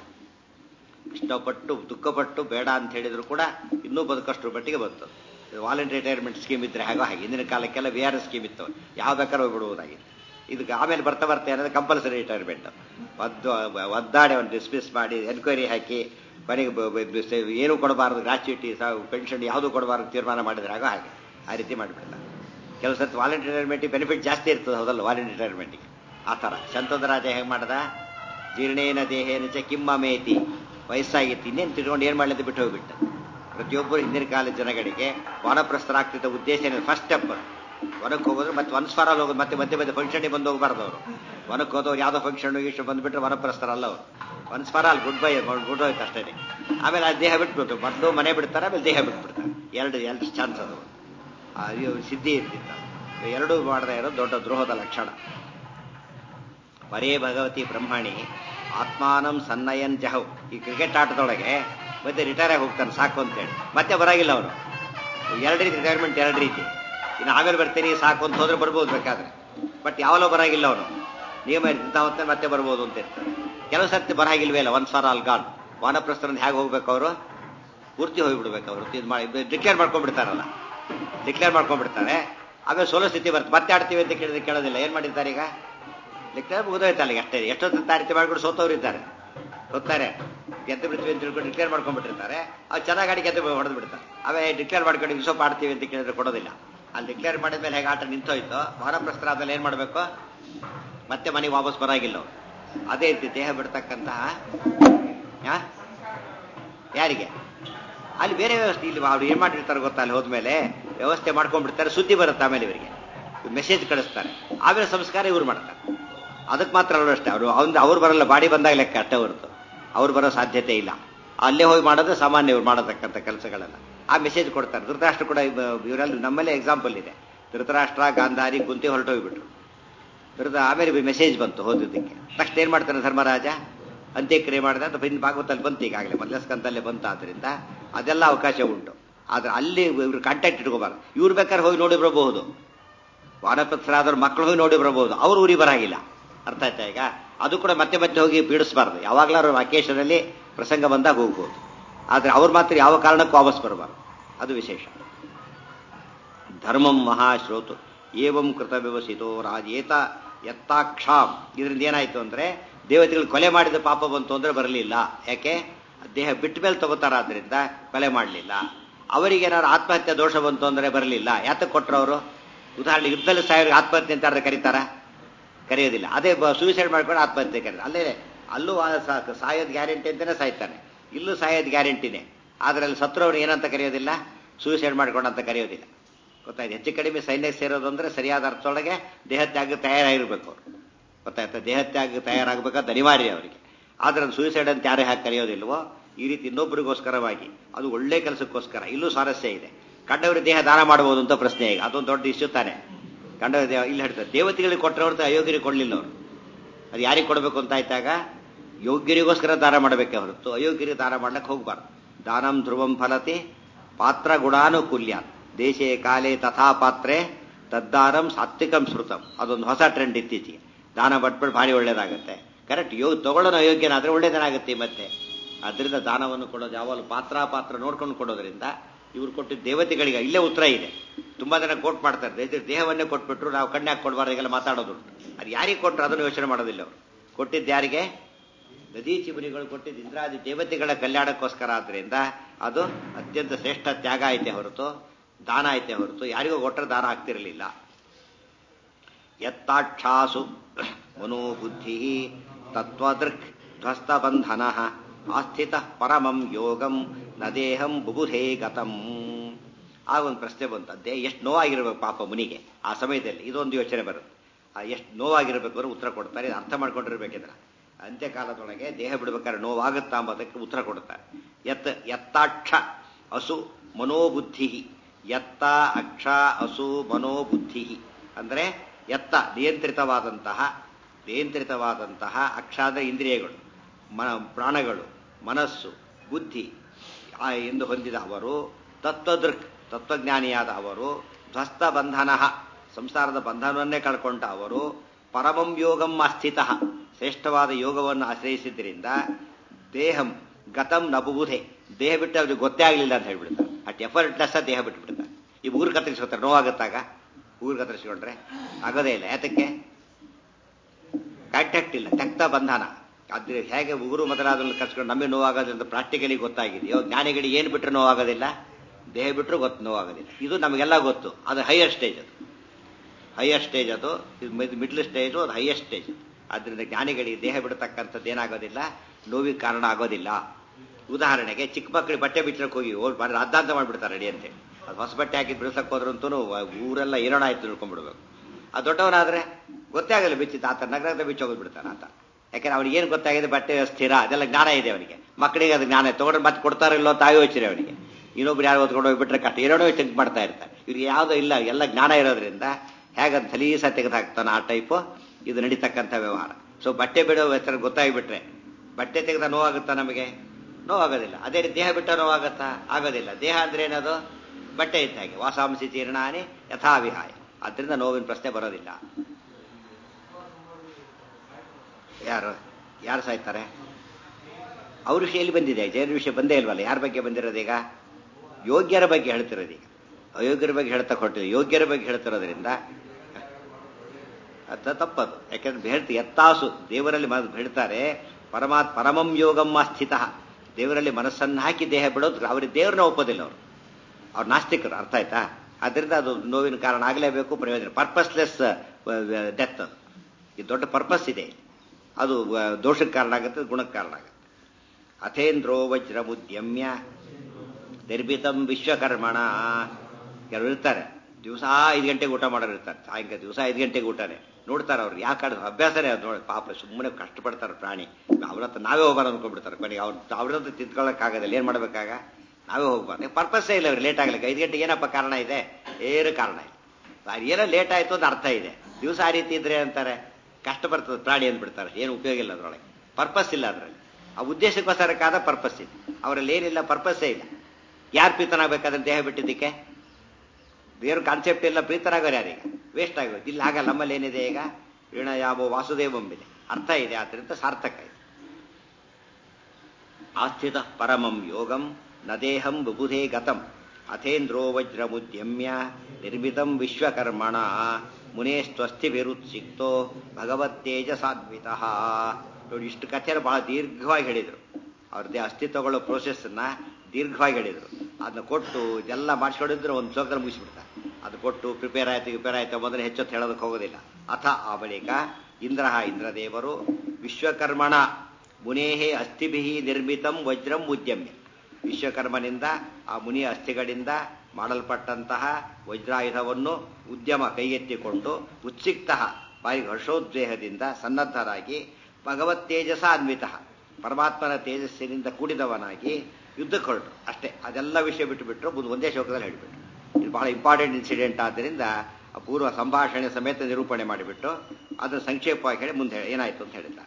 ಇಷ್ಟಪಟ್ಟು ದುಃಖಪಟ್ಟು ಬೇಡ ಅಂತ ಹೇಳಿದ್ರು ಕೂಡ ಇನ್ನೂ ಬದುಕಷ್ಟು ಮಟ್ಟಿಗೆ ಬಂತು ವಾಲಂಟಿ ರಿಟೈರ್ಮೆಂಟ್ ಸ್ಕೀಮ್ ಇದ್ರೆ ಹಾಗೋ ಹಾಗೆ ಹಿಂದಿನ ಕಾಲಕ್ಕೆಲ್ಲ ವಿ ಆರ್ ಎಸ್ ಸ್ಕೀಮ್ ಇತ್ತು ಯಾವ ಬೇಕಾದ್ರೂ ಹೋಗ್ಬಿಡುವುದಾಗಿತ್ತು ಇದಕ್ಕೆ ಆಮೇಲೆ ಬರ್ತಾ ಬರ್ತಾ ಏನಂದ್ರೆ ಕಂಪಲ್ಸರಿ ರಿಟೈರ್ಮೆಂಟ್ ಒದ್ದು ಒದ್ದಾಡಿ ಅವನು ಡಿಸ್ಮಿಸ್ ಮಾಡಿ ಎನ್ಕ್ವೈರಿ ಹಾಕಿ ಕೊನೆಗೆ ಬ- ಬ- ಬ- ಏನು ಕೊಡಬಾರದು ಗ್ರಾಚ್ಯುಟಿ ಪೆನ್ಷನ್ ಯಾವುದು ಕೊಡಬಾರದು ತೀರ್ಮಾನ ಮಾಡಿದ್ರೆ ಆಗೋ ಹಾಗೆ ಆ ರೀತಿ ಮಾಡಿಬಿಡ್ತಾರೆ ಕೆಲವು ಸರ್ತಿ ವಾಲಂಟಿ ರಿಟೈರ್ಮೆಂಟಿಗೆ ಬೆನಿಫಿಟ್ ಜಾಸ್ತಿ ಇರ್ತದೆ ಹೌದಲ್ಲ ವಾಲಂಟಿ ರಿಟೈರ್ಮೆಂಟಿಗೆ ಆ ಥರ ಶಂತೋದರಾಜ ಹೇಗೆ ಮಾಡ್ದ ಜೀರ್ಣೇನ ದೇಹೇನ ಚ ಕಿಮ್ಮಮೇತಿ ವಯಸ್ಸಾಗಿತ್ತು ಇನ್ನೇನು ತಿಳ್ಕೊಂಡು ಏನು ಮಾಡಲಿ ಅಂತ ಬಿಟ್ಟು ಹೋಗ್ಬಿಟ್ಟ ಪ್ರತಿಯೊಬ್ಬರು ಹಿಂದಿನ ಕಾಲದ ಜನಗಳಿಗೆ ವಾನಪ್ರಸ್ಥರಾಗ್ತಿದ್ದ ಉದ್ದೇಶ ಏನಿದೆ ಫಸ್ಟ್ ಸ್ಟೆಪ್ ಹೊರಕ್ಕೆ ಹೋಗೋದ್ರೆ ಮತ್ತೆ ಒನ್ಸ್ ಫಾರ್ ಆಲ್ ಹೋಗೋದು ಮತ್ತೆ ಮತ್ತೆ ಮತ್ತೆ ಫಂಕ್ಷನ್ಗೆ ಬಂದು ಹೋಗಬಾರ್ದು ಅವರು ಹೊರಕ್ಕೆ ಹೋದವ್ರು ಯಾವುದೋ ಫಂಕ್ಷನ್ ಇಷ್ಟು ಬಂದುಬಿಟ್ರೆ ವನಪ್ರಸ್ಥರಲ್ಲ ಅವರು once for all good bye good ಹೋಯ್ತು ಅಷ್ಟೇ ಆಮೇಲೆ ಆ ದೇಹ ಬಿಟ್ಬಿಟ್ಟು ಮೊದಲು ಮನೆ ಬಿಡ್ತಾರೆ ಆಮೇಲೆ ದೇಹ ಬಿಟ್ಬಿಡ್ತಾರೆ ಎರಡು ಎರಡು ಚಾನ್ಸ್ ಅದು ಆ, ಇದು ಸಿದ್ಧಿ ಇರ್ತಿತ್ತ ಎರಡೂ ಮಾಡದೇ ಇರೋದು ದೊಡ್ಡ ದ್ರೋಹದ ಲಕ್ಷಣ ಪರೇ ಭಗವತಿ ಬ್ರಹ್ಮಣಿ ಆತ್ಮಾನಂ ಸನ್ನಯನ್ ಜಹವ್ ಈ ಕ್ರಿಕೆಟ್ ಆಟದೊಳಗೆ ಮತ್ತೆ ರಿಟೈರ್ ಆಗಿ ಹೋಗ್ತಾನೆ ಸಾಕು ಅಂತೇಳಿ ಮತ್ತೆ ಬರಾಗಿಲ್ಲ ಅವನು ಎರಡು ರೀತಿ ರಿಟೈರ್ಮೆಂಟ್ ಎರಡು ರೀತಿ ಇನ್ನು ಆಮೇಲೆ ಬರ್ತೀನಿ ಸಾಕು ಅಂತ ಹೋದ್ರೆ ಬರ್ಬೋದು ಬೇಕಾದ್ರೆ ಬಟ್ ಯಾವಲೋ ಬರಾಗಿಲ್ಲ ಅವನು ನಿಯಮ ಇರ್ತಿದ್ದ ಹೊತ್ತಲ್ಲಿ ಮತ್ತೆ ಬರ್ಬೋದು ಅಂತ ಇರ್ತಾರೆ ಕೆಲವು ಸರ್ತಿ ಬರಾಗಿಲ್ವೇ ಇಲ್ಲ ಒನ್ ಫಾರ್ ಆಲ್ ಗಾನ್ ವಾನಪ್ರಸ್ಥರಂದು ಹೇಗೆ ಹೋಗ್ಬೇಕು ಅವರು ಪೂರ್ತಿ ಹೋಗ್ಬಿಡ್ಬೇಕು ಅವರು ಇದು ಮಾಡಿ ಡಿಕ್ಲೇರ್ ಮಾಡ್ಕೊಂಡ್ಬಿಡ್ತಾರಲ್ಲ ಡಿಕ್ಲೇರ್ ಮಾಡ್ಕೊಂಡ್ಬಿಡ್ತಾರೆ ಆಮೇಲೆ ಸೋಲೋ ಸ್ಥಿತಿ ಬರುತ್ತೆ ಮತ್ತೆ ಆಡ್ತೀವಿ ಅಂತ ಕೇಳಿದ್ರೆ ಕೇಳೋದಿಲ್ಲ ಏನ್ ಮಾಡಿದ್ದಾರೆ ಈಗ ಡಿಕ್ಲೇರ್ ಮುಗಿದೋಯ್ತಲ್ಲ ಈಗ ಅಷ್ಟೇ ಎಷ್ಟೊತ್ತು ತಾರೀತಿ ಮಾಡ್ಕೊಂಡು ಸೋತವ್ರು ಇದ್ದಾರೆ ಹೋಗ್ತಾರೆ ಗೆದ್ದು ಬಿಡ್ತೀವಿ ಅಂತ ತಿಳ್ಕೊಂಡು ಡಿಕ್ಲೇರ್ ಮಾಡ್ಕೊಂಡ್ಬಿಟ್ಟಿರ್ತಾರೆ ಅವ್ರು ಚೆನ್ನಾಗಿ ಆಡಿ ಗೆದ್ದು ಹೊಡೆದು ಬಿಡ್ತಾರೆ ಅವೇ ಡಿಕ್ಲೇರ್ ಮಾಡ್ಕೊಂಡು ವಿಶ್ವಪ್ ಆಡ್ತೀವಿ ಅಂತ ಕೇಳಿದ್ರೆ ಕೊಡೋದಿಲ್ಲ ಅಲ್ಲಿ ಡಿಕ್ಲೇರ್ ಮಾಡಿದ್ಮೇಲೆ ಹೇಗೆ ಆಟ ನಿಂತೋಯ್ತು ವಾನಪ್ರಸ್ತರ ಆದ್ಮೇಲೆ ಏನ್ ಮಾಡ್ಬೇಕು ಮತ್ತೆ ಮನೆಗೆ ವಾಪಸ್ ಬರಾಗಿಲ್ಲ ಅವ್ರು. ಅದೇ ರೀತಿ ದೇಹ ಬಿಡ್ತಕ್ಕಂತಹ ಆ? ಯಾರಿಗೆ ಅಲ್ಲಿ ಬೇರೆ ವ್ಯವಸ್ಥೆ ಇಲ್ಲಿ ಅವ್ರು ಏನ್ ಮಾಡಿರ್ತಾರೆ ಗೊತ್ತಾ ಅಲ್ಲಿ ಹೋದ್ಮೇಲೆ ವ್ಯವಸ್ಥೆ ಮಾಡ್ಕೊಂಡ್ಬಿಡ್ತಾರೆ ಸುದ್ದಿ ಬರುತ್ತೆ ಆಮೇಲೆ ಇವರಿಗೆ ಮೆಸೇಜ್ ಕಳಿಸ್ತಾರೆ ಆಮೇಲೆ ಸಂಸ್ಕಾರ ಇವ್ರು ಮಾಡ್ತಾರೆ ಅದಕ್ಕೆ ಮಾತ್ರ ಅಲ್ಲ ಅಷ್ಟೇ ಅವರು ಅವ್ನು ಅವ್ರು ಬರಲ್ಲ ಬಾಡಿ ಬಂದಾಗ ಲೆಕ್ಕ ಅಷ್ಟೇ ಹೊರತು ಅವ್ರು ಬರೋ ಸಾಧ್ಯತೆ ಇಲ್ಲ ಅಲ್ಲೇ ಹೋಗಿ ಮಾಡೋದು ಸಾಮಾನ್ಯ ಇವ್ರು ಮಾಡತಕ್ಕಂಥ ಕೆಲಸಗಳೆಲ್ಲ ಆ ಮೆಸೇಜ್ ಕೊಡ್ತಾರೆ ಧೃತರಾಷ್ಟ್ರ ಕೂಡ ಇವ್- ಇವರಲ್ಲಿ ನಮ್ಮಲ್ಲೇ ಎಕ್ಸಾಂಪಲ್ ಇದೆ ಧೃತರಾಷ್ಟ್ರ ಗಾಂಧಾರಿ ಕುಂತಿ ಹೊರಟೋಗ್ಬಿಟ್ರು ಧೃತ ಆಮೇಲೆ ಮೆಸೇಜ್ ಬಂತು ಹೋದಿದ್ದಕ್ಕೆ ತಕ್ಷಣ ಏನ್ ಮಾಡ್ತಾನೆ ಧರ್ಮರಾಜ ಅಂತ್ಯಕ್ರಿಯೆ ಮಾಡಿದ ಅಂತ ಇನ್ನು ಭಾಗವತಲ್ಲಿ ಬಂತು ಈಗಾಗಲೇ ಮೊದಲ ಸ್ಕಂತಲ್ಲೇ ಬಂತು ಆದ್ರಿಂದ ಅದೆಲ್ಲ ಅವಕಾಶ ಉಂಟು ಆದ್ರೆ ಅಲ್ಲಿ ಇವ್ರು ಕಾಂಟ್ಯಾಕ್ಟ್ ಇಟ್ಕೋಬಾರ್ದು ಇವ್ರು ಬೇಕಾದ್ರೆ ಹೋಗಿ ನೋಡಿ ಬರಬಹುದು ವಾನಪತ್ರರಾದವ್ರ ಮಕ್ಕಳು ಹೋಗಿ ನೋಡಿ ಬರಬಹುದು ಅವ್ರು ಊರಿಗೆ ಬರಾಗಿಲ್ಲ ಅರ್ಥ ಆಯ್ತಾ ಈಗ ಅದು ಕೂಡ ಮತ್ತೆ ಮತ್ತೆ ಹೋಗಿ ಪೀಡಿಸಬಾರ್ದು ಯಾವಾಗ್ಲಾರು ವಾಕೇಶನಲ್ಲಿ ಪ್ರಸಂಗ ಬಂದಾಗ ಹೋಗ್ಬೋದು ಆದ್ರೆ ಅವ್ರು ಮಾತ್ರ ಯಾವ ಕಾರಣಕ್ಕೂ ವಾಪಸ್ ಬರಬಾರ್ದು ಅದು ವಿಶೇಷ ಧರ್ಮಂ ಮಹಾಶ್ರೋತು ಏವಂ ಕೃತ ವ್ಯವಸಿತೋ ರಾಜೇತ ಎತ್ತಾಕ್ಷಾಂ ಇದರಿಂದ ಏನಾಯ್ತು ಅಂದ್ರೆ ದೇವತೆಗಳು ಕೊಲೆ ಮಾಡಿದ ಪಾಪ ಬಂತು ಅಂದ್ರೆ ಬರಲಿಲ್ಲ ಯಾಕೆ ದೇಹ ಬಿಟ್ಟ ಮೇಲೆ ತಗೋತಾರಾದ್ರಿಂದ ಕೊಲೆ ಮಾಡಲಿಲ್ಲ ಅವರಿಗೆ ಏನಾದ್ರು ಆತ್ಮಹತ್ಯೆ ದೋಷ ಬಂತು ಅಂದ್ರೆ ಬರಲಿಲ್ಲ ಯಾತಕ್ಕೆ ಕೊಟ್ರು ಅವರು ಉದಾಹರಣೆ ಯುದ್ಧದಲ್ಲಿ ಸಾಯೋರಿಗೆ ಆತ್ಮಹತ್ಯೆ ಅಂತ ಕರೀತಾರ ಕರೆಯೋದಿಲ್ಲ ಅದೇ ಸೂಸೈಡ್ ಮಾಡ್ಕೊಂಡು ಆತ್ಮಹತ್ಯೆ ಕರೀತಾರೆ ಅಲ್ಲೇ ಅಲ್ಲೂ ಆ ಸಾ- ಸಾಯೋದ್ ಗ್ಯಾರಂಟಿ ಅಂತಾನೆ ಸಾಯ್ತಾನೆ ಇಲ್ಲೂ ಸಾಯೋದ್ ಗ್ಯಾರಂಟಿನೇ ಆದ್ರೆ ಅಲ್ಲಿ ಸತ್ರವ್ರು ಏನಂತ ಕರೆಯೋದಿಲ್ಲ ಸೂಸೈಡ್ ಮಾಡ್ಕೊಂಡು ಅಂತ ಕರೆಯೋದಿಲ್ಲ ಗೊತ್ತಾಯ್ತು ಹೆಚ್ಚು ಕಡಿಮೆ ಸೈನ್ಯ ಸೇರೋದು ಅಂದ್ರೆ ಸರಿಯಾದ ಅರ್ಥದೊಳಗೆ ದೇಹತ್ಯಾಗ ತಯಾರಾಗಿರ್ಬೇಕು ಅವ್ರು ಗೊತ್ತಾಯ್ತಾ ದೇಹತ್ಯಾಗ ತಯಾರಾಗಬೇಕಾದ ಅನಿವಾರ್ಯ ಅವರಿಗೆ ಆದ್ರೆ ಅದು ಸೂಸೈಡ್ ಅಂತ ಯಾರೇ ಹಾಕಿ ಕರೆಯೋದಿಲ್ವೋ ಈ ರೀತಿ ಇನ್ನೊಬ್ಬರಿಗೋಸ್ಕರವಾಗಿ ಅದು ಒಳ್ಳೆ ಕೆಲಸಕ್ಕೋಸ್ಕರ ಇಲ್ಲೂ ಸ್ವಾರಸ್ಯ ಇದೆ ಕಂಡವರ ದೇಹ ದಾನ ಮಾಡಬಹುದು ಅಂತ ಪ್ರಶ್ನೆ ಈಗ ಅದೊಂದು ದೊಡ್ಡ ಇಶ್ಯೂ ತಾನೆ ಕಂಡವರ ದೇಹ ಇಲ್ಲಿ ಹೇಳ್ತಾರೆ ದೇವತೆಗಳಿಗೆ ಕೊಟ್ಟರೆ ಹೊರತು ಅಯೋಗ್ಯರಿಗೆ ಕೊಡಲಿಲ್ಲ ಅವರು ಅದು ಯಾರಿಗೆ ಕೊಡಬೇಕು ಅಂತ ಆಯ್ತಾಗ ಯೋಗ್ಯರಿಗೋಸ್ಕರ ದಾನ ಮಾಡಬೇಕೆ ಹೊರತು ಅಯೋಗ್ಯರಿಗೆ ದಾನ ಮಾಡ್ಲಿಕ್ಕೆ ಹೋಗ್ಬಾರ್ದು ದಾನಂ ಧ್ರುವಂ ಫಲತಿ ಪಾತ್ರ ಗುಣಾನುಕೂಲ್ಯ ದೇಶೇ ಕಾಲೇ ತಥಾ ಪಾತ್ರೆ ತದ್ದಾನಂ ಸಾತ್ವಿಕಂ ಶ್ರುತಂ ಅದೊಂದು ಹೊಸ ಟ್ರೆಂಡ್ ಇತ್ತೀಚೆಗೆ ದಾನ ಬಟ್ಬಿಟ್ಟು ಭಾರಿ ಒಳ್ಳೇದಾಗುತ್ತೆ ಕರೆಕ್ಟ್ ಯೋಗ ತಗೊಳ್ಳೋನು ಅಯೋಗ್ಯನಾದ್ರೆ ಒಳ್ಳೇದೇನಾಗುತ್ತೆ ಮತ್ತೆ ಅದರಿಂದ ದಾನವನ್ನು ಕೊಡೋದು ಯಾವಾಗಲೂ ಪಾತ್ರ ಪಾತ್ರ ನೋಡ್ಕೊಂಡು ಕೊಡೋದ್ರಿಂದ ಇವ್ರು ಕೊಟ್ಟಿದ್ದ ದೇವತೆಗಳಿಗೆ ಇಲ್ಲೇ ಉತ್ತರ ಇದೆ ತುಂಬಾ ಜನ ಕೋಟ್ ಮಾಡ್ತಾರೆ ದೇಶ- ದೇಹವನ್ನೇ ಕೊಟ್ಬಿಟ್ರು ನಾವು ಕಣ್ಣಾಕ್ ಕೊಡಬಾರ್ದು ಈಗೆಲ್ಲ ಮಾತಾಡೋದು ಅದು ಯಾರಿಗೆ ಕೊಟ್ಟರು ಅದನ್ನು ಯೋಚನೆ ಮಾಡೋದಿಲ್ಲ ಅವರು ಕೊಟ್ಟಿದ್ದು ಯಾರಿಗೆ ನದಿ ಚಿಬುರಿಗಳು ಕೊಟ್ಟಿದ್ದು ಇಂದ್ರಾದಿ ದೇವತೆಗಳ ಕಲ್ಯಾಣಕ್ಕೋಸ್ಕರ ಆದ್ರಿಂದ ಅದು ಅತ್ಯಂತ ಶ್ರೇಷ್ಠ ತ್ಯಾಗ ಐತೆ ಹೊರತು ದಾನ ಐತೆ ಹೊರತು ಯಾರಿಗೂ ಕೊಟ್ಟರೆ ದಾನ ಆಗ್ತಿರಲಿಲ್ಲ ಯತ್ತಾಕ್ಷಾಸು ಮನೋಬುದ್ಧಿ ತತ್ವದೃಕ್ ಧ್ವಸ್ತಬಂಧನ ಆಸ್ಥಿತ ಪರಮಂ ಯೋಗಂ ನ ದೇಹಂ ಬುಬುಧೇ ಗತಂ ಆ ಒಂದು ಪ್ರಶ್ನೆ ಬಂತದ್ದೇ ಎಷ್ಟು ನೋವಾಗಿರ್ಬೇಕು ಪಾಪ ಮುನಿಗೆ ಆ ಸಮಯದಲ್ಲಿ ಇದೊಂದು ಯೋಚನೆ ಬರುತ್ತೆ ಆ ಎಷ್ಟು ನೋವಾಗಿರ್ಬೇಕು ಅಂದ್ರೆ ಉತ್ತರ ಕೊಡ್ತಾರೆ ಇದು ಅರ್ಥ ಮಾಡ್ಕೊಂಡಿರ್ಬೇಕಿದ್ರ ಅಂತ್ಯಕಾಲದೊಳಗೆ ದೇಹ ಬಿಡ್ಬೇಕಾದ್ರೆ ನೋವಾಗುತ್ತಾ ಅಂಬೋದಕ್ಕೆ ಉತ್ತರ ಕೊಡ್ತಾರೆ ಯತ್ ಯತ್ತಾಕ್ಷ ಅಸು ಮನೋಬುದ್ಧಿ ಯತ್ತ ಅಕ್ಷ ಅಸು ಮನೋಬುದ್ಧಿ ಅಂದ್ರೆ ಎತ್ತ ನಿಯಂತ್ರಿತವಾದಂತಹ ನಿಯಂತ್ರಿತವಾದಂತಹ ಅಕ್ಷಾದ ಇಂದ್ರಿಯಗಳು ಮ ಪ್ರಾಣಗಳು ಮನಸ್ಸು ಬುದ್ಧಿ ಆ ಎಂದು ಹೊಂದಿದ ಅವರು ತತ್ವದೃಕ್ ತತ್ವಜ್ಞಾನಿಯಾದ ಅವರು ಧ್ವಸ್ತ ಬಂಧನ ಸಂಸಾರದ ಬಂಧನವನ್ನೇ ಕಳ್ಕೊಂಡ ಅವರು ಪರಮಂ ಯೋಗಂ ಅಸ್ಥಿತ ಶ್ರೇಷ್ಠವಾದ ಯೋಗವನ್ನು ಆಶ್ರಯಿಸಿದ್ರಿಂದ ದೇಹಂ ಗತಂ ನಬುವುದೇ ದೇಹ ಬಿಟ್ಟು ಅವ್ರಿಗೆ ಗೊತ್ತೇ ಆಗಲಿಲ್ಲ ಅಂತ ಹೇಳ್ಬಿಡ್ತಾರೆ ಅಟ್ ಎಫರ್ಟ್ಲೆಸ್ ದೇಹ ಬಿಟ್ಬಿಡ್ತಾರೆ ಈ ಊರು ಕತ್ತರಿಸ್ಕೊತಾರೆ ನೋವಾಗುತ್ತಾಗ ಊರು ಕತ್ತರಿಸ್ಕೊಂಡ್ರೆ ಆಗೋದೇ ಇಲ್ಲ ಯಾತಕ್ಕೆ ಕಾಂಟ್ಯಾಕ್ಟ್ ಇಲ್ಲ ತೆಕ್ತ ಬಂಧನ ಅದ್ರ ಹೇಗೆ ಉಗುರು ಮೊದಲಾದ್ರಲ್ಲಿ ಕರ್ಸ್ಕೊಂಡು ನಮಗೆ ನೋವಾಗೋದ್ರಿಂದ ಪ್ರಾಕ್ಟಿಕಲಿ ಗೊತ್ತಾಗಿದೆಯೋ ಜ್ಞಾನಿಗಳಿಗೆ ಏನು ಬಿಟ್ಟರೆ ನೋವಾಗೋದಿಲ್ಲ ದೇಹ ಬಿಟ್ಟರು ಗೊತ್ತು ನೋವಾಗೋದಿಲ್ಲ ಇದು ನಮಗೆಲ್ಲ ಗೊತ್ತು ಅದು ಹೈಯರ್ ಸ್ಟೇಜ್ ಅದು ಹೈಯರ್ ಸ್ಟೇಜ್ ಅದು ಇದು ಮಿಡ್ಲ್ ಸ್ಟೇಜು ಅದು ಹೈಯರ್ ಸ್ಟೇಜ್ ಆದ್ದರಿಂದ ಜ್ಞಾನಿಗಳಿಗೆ ದೇಹ ಬಿಡತಕ್ಕಂಥದ್ದು ಏನಾಗೋದಿಲ್ಲ ನೋವಿಗೆ ಕಾರಣ ಆಗೋದಿಲ್ಲ ಉದಾಹರಣೆಗೆ ಚಿಕ್ಕ ಮಕ್ಕಳಿಗೆ ಬಟ್ಟೆ ಬಿಚ್ಚಕ್ಕೆ ಹೋಗಿ ಓಲ್ ಬಾರಿ ಅರ್ಧಾಂತ ಮಾಡಿಬಿಡ್ತಾರೆ ರೆಡಿ ಅಂತೇಳಿ ಅದು ಹೊಸ ಬಟ್ಟೆ ಹಾಕಿ ಬಿಡಿಸಕ್ಕೆ ಹೋದ್ರಂತೂ ಊರೆಲ್ಲ ಏರೋಣ ಆಯ್ತು ತಿಳ್ಕೊಂಡ್ಬಿಡ್ಬೇಕು ಆ ದೊಡ್ಡವನಾದ್ರೆ ಗೊತ್ತೇ ಆಗಲ್ಲ ಬಿಚ್ಚಿತ್ತು ಆತ ನಗರದ ಬಿಚ್ಚೋಗಿ ಬಿಡ್ತಾನೆ ಆತ ಯಾಕಂದ್ರೆ ಅವ್ನಿಗೆ ಏನು ಗೊತ್ತಾಗಿದೆ ಬಟ್ಟೆ ಸ್ಥಿರ ಅದೆಲ್ಲ ಜ್ಞಾನ ಇದೆ ಅವನಿಗೆ ಮಕ್ಕಳಿಗೆ ಅದು ಜ್ಞಾನ ತಗೊಂಡ್ರೆ ಮತ್ತೆ ಕೊಡ್ತಾರೋ ಇಲ್ಲೋ ತಾಯಿ ಯೋಚನೆ ಅವನಿಗೆ ಇನ್ನೊಬ್ರು ಯಾರು ಓದ್ಕೊಂಡು ಹೋಗ್ಬಿಟ್ರೆ ಕಷ್ಟ ಎರಡೋ ಚಿಂತೆ ಮಾಡ್ತಾ ಇರ್ತಾರೆ ಇವ್ರಿಗೆ ಯಾವುದೋ ಇಲ್ಲ ಎಲ್ಲ ಜ್ಞಾನ ಇರೋದ್ರಿಂದ ಹೇಗಂತ ಸಲೀಸ ತೆಗೆದು ಹಾಕ್ತಾನೆ ಆ ಟೈಪು ಇದು ನಡೀತಕ್ಕಂಥ ವ್ಯವಹಾರ ಸೊ ಬಟ್ಟೆ ಬಿಡೋ ಹೆಸರು ಗೊತ್ತಾಗಿಬಿಟ್ರೆ ಬಟ್ಟೆ ತೆಗೆದ ನೋವಾಗುತ್ತಾ ನಮಗೆ ನೋವಾಗೋದಿಲ್ಲ ಅದೇ ರೀತಿ ದೇಹ ಬಿಟ್ಟ ನೋವಾಗುತ್ತಾ ಆಗೋದಿಲ್ಲ ದೇಹ ಅಂದ್ರೆ ಏನದು ಬಟ್ಟೆ ಇದ್ದ ಹಾಗೆ ವಾಸಾಂಸಿ ಚೀರ್ಣಾನಿ ಯಥಾವಿಹಾಯ ಅದರಿಂದ ನೋವಿನ ಪ್ರಶ್ನೆ ಬರೋದಿಲ್ಲ ಯಾರು ಯಾರು ಸಾಯ್ತಾರೆ ಅವ್ರ ವಿಷಯ ಎಲ್ಲಿ ಬಂದಿದೆ ಜೈನ ವಿಷಯ ಬಂದೇ ಇಲ್ವಲ್ಲ ಯಾರ ಬಗ್ಗೆ ಬಂದಿರೋದೀಗ ಯೋಗ್ಯರ ಬಗ್ಗೆ ಹೇಳ್ತಿರೋದೀಗ ಅಯೋಗ್ಯರ ಬಗ್ಗೆ ಹೇಳ್ತಾ ಕೊಟ್ಟಿದೆ ಯೋಗ್ಯರ ಬಗ್ಗೆ ಹೇಳ್ತಿರೋದ್ರಿಂದ ಅದ ತಪ್ಪದು ಯಾಕಂದ್ರೆ ಹೇಳ್ತಿ ಎತ್ತಾಸು ದೇವರಲ್ಲಿ ಹೇಳ್ತಾರೆ ಪರಮಾತ್ ಪರಮಂ ಯೋಗಂ ಸ್ಥಿತ ದೇವರಲ್ಲಿ ಮನಸ್ಸನ್ನು ಹಾಕಿ ದೇಹ ಬಿಡೋದು ಅವ್ರಿಗೆ ದೇವ್ರನ್ನ ಒಪ್ಪೋದಿಲ್ಲ ಅವರು ಅವ್ರು ನಾಸ್ತಿಕರು ಅರ್ಥ ಆಯ್ತಾ ಅದರಿಂದ ಅದು ನೋವಿನ ಕಾರಣ ಆಗಲೇಬೇಕು ಪ್ರಯೋಜನ ಪರ್ಪಸ್ಲೆಸ್ ಡೆತ್ ಅದು ಇದು ದೊಡ್ಡ ಪರ್ಪಸ್ ಇದೆ ಅದು ದೋಷಕ್ಕೆ ಕಾರಣ ಆಗುತ್ತೆ ಗುಣಕ್ಕೆ ಕಾರಣ ಆಗುತ್ತೆ ಅಥೇಂದ್ರೋ ವಜ್ರ ಮುದ್ಯಮ್ಯ ನಿರ್ಮಿತಂ ವಿಶ್ವಕರ್ಮಣ ಕೆಲವರು ಇರ್ತಾರೆ ದಿವಸ ಐದು ಗಂಟೆಗೆ ಊಟ ಮಾಡೋರು ಇರ್ತಾರೆ ಸಾಯಂಕಾಲ ದಿವಸ ಐದು ಗಂಟೆಗೆ ಊಟನೇ ನೋಡ್ತಾರೆ ಅವ್ರು ಯಾಕೆ ಅಭ್ಯಾಸನೇ ಅದು ನೋಡಿ ಪಾಪ ಸುಮ್ಮನೆ ಕಷ್ಟಪಡ್ತಾರೆ ಪ್ರಾಣಿ ಅವ್ರ ಹತ್ರ ನಾವೇ ಹೋಗ್ಬಾರ ಅನ್ಕೊಂಡ್ಬಿಡ್ತಾರೆ ಕೊನೆಗೆ ಅವ್ರು ಅವ್ರ ಹತ್ರ ತಿದ್ಕೊಳ್ಳೋಕ್ಕಾಗೋದಿಲ್ಲ ಏನು ಮಾಡ್ಬೇಕಾಗ ನಾವೇ ಹೋಗ್ಬಾರ್ದು ಪರ್ಪಸ್ಸೇ ಇಲ್ಲ ಅವ್ರು ಲೇಟ್ ಆಗ್ಲಿಕ್ಕೆ ಐದು ಗಂಟೆಗೆ ಏನಪ್ಪ ಕಾರಣ ಇದೆ ಏನು ಕಾರಣ ಇಲ್ಲ ಏನೋ ಲೇಟ್ ಆಯ್ತು ಅಂತ ಅರ್ಥ ಇದೆ ದಿವಸ ಆ ರೀತಿ ಇದ್ರೆ ಅಂತಾರೆ ಕಷ್ಟ ಬರ್ತದೆ ಪ್ರಾಣಿ ಅಂದ್ಬಿಡ್ತಾರೆ ಏನು ಉಪಯೋಗ ಇಲ್ಲ ಅದರೊಳಗೆ ಪರ್ಪಸ್ ಇಲ್ಲ ಅದರಲ್ಲಿ ಆ ಉದ್ದೇಶಕ್ಕೋಸ್ಕರಕ್ಕಾದ ಪರ್ಪಸ್ ಇದೆ ಅವರಲ್ಲಿ ಏನಿಲ್ಲ ಪರ್ಪಸ್ಸೇ ಇಲ್ಲ ಯಾರು ಪ್ರೀತನಾಗಬೇಕಾದ್ರೆ ದೇಹ ಬಿಟ್ಟಿದ್ದಕ್ಕೆ ದೇವ್ರ ಕಾನ್ಸೆಪ್ಟ್ ಇಲ್ಲ ಪ್ರೀತರಾಗೋರು ಯಾರೀಗ ವೇಸ್ಟ್ ಆಗೋದು ಇಲ್ಲಿ ಆಗಲ್ಲ ನಮ್ಮಲ್ಲಿ ಏನಿದೆ ಈಗ ವೀಣ ಯಾವ ವಾಸುದೇವಂಬಿದೆ ಅರ್ಥ ಇದೆ ಆದ್ದರಿಂದ ಸಾರ್ಥಕ ಇದೆ ಆಸ್ಥಿತ ಪರಮಂ ಯೋಗಂ ನ ದೇಹಂ ಬುಬುಧೇ ಗತಂ ಅಥೇಂದ್ರೋ ವಜ್ರಮುದ್ಯಮ್ಯ ನಿರ್ಮಿತಂ ವಿಶ್ವಕರ್ಮಣ ಮುನೇಸ್ತ್ವಸ್ಥಿಭಿರುತ್ಸಿಕ್ತೋ ಭಗವತ್ತೇಜ ಸಾಧ್ವಿತಃ ನೋಡಿ ಇಷ್ಟು ಕಥೆಯನ್ನು ಬಹಳ ದೀರ್ಘವಾಗಿ ಹೇಳಿದರು ಅವ್ರದ್ದೇ ಅಸ್ತಿತ್ವಗಳ ಪ್ರೋಸೆಸ್ನ ದೀರ್ಘವಾಗಿ ಹೇಳಿದರು ಅದನ್ನ ಕೊಟ್ಟು ಇದೆಲ್ಲ ಮಾಡಿಸ್ಕೊಂಡಿದ್ರೆ ಒಂದು ಶ್ಲೋಕದಲ್ಲಿ ಮುಗಿಸ್ಬಿಡ್ತಾರೆ ಅದು ಕೊಟ್ಟು ಪ್ರಿಪೇರ್ ಆಯ್ತು ಪ್ರಿಪೇರ್ ಆಯ್ತು ಮೊದಲು ಹೆಚ್ಚೊತ್ತು ಹೇಳೋದಕ್ಕೆ ಹೋಗೋದಿಲ್ಲ ಅಥ ಆ ಬಳಿಕ ಇಂದ್ರ ಇಂದ್ರದೇವರು ವಿಶ್ವಕರ್ಮಣ ಮುನೇಹೇ ಅಸ್ಥಿಭಿ ನಿರ್ಮಿತಂ ವಜ್ರಂ ಉದ್ಯಮ್ಯ ವಿಶ್ವಕರ್ಮನಿಂದ ಆ ಮುನಿಯ ಅಸ್ಥಿಗಳಿಂದ ಮಾಡಲ್ಪಟ್ಟಂತಹ ವಜ್ರಾಯುಧವನ್ನು ಉದ್ಯಮ ಕೈಗೆತ್ತಿಕೊಂಡು ಉತ್ಸಿಕ್ತ ಬಾಯಿ ಹರ್ಷೋದ್ವೇಹದಿಂದ ಸನ್ನದ್ಧರಾಗಿ ಭಗವತ್ ತೇಜಸ ಅನ್ವಿತ ಪರಮಾತ್ಮನ ತೇಜಸ್ಸಿನಿಂದ ಕೂಡಿದವನಾಗಿ ಯುದ್ಧಕ್ಕೆ ಹೊರಟು ಅಷ್ಟೇ ಅದೆಲ್ಲ ವಿಷಯ ಬಿಟ್ಟುಬಿಟ್ರು ಮುಂದೆ ಒಂದೇ ಶ್ಲೋಕದಲ್ಲಿ ಹೇಳಿಬಿಟ್ರು ಇದು ಬಹಳ ಇಂಪಾರ್ಟೆಂಟ್ ಇನ್ಸಿಡೆಂಟ್ ಆದ್ದರಿಂದ ಆ ಪೂರ್ವ ಸಂಭಾಷಣೆ ಸಮೇತ ನಿರೂಪಣೆ ಮಾಡಿಬಿಟ್ಟು ಅದನ್ನು ಸಂಕ್ಷೇಪವಾಗಿ ಹೇಳಿ ಮುಂದೆ ಏನಾಯ್ತು ಅಂತ ಹೇಳಿದ್ದಾರೆ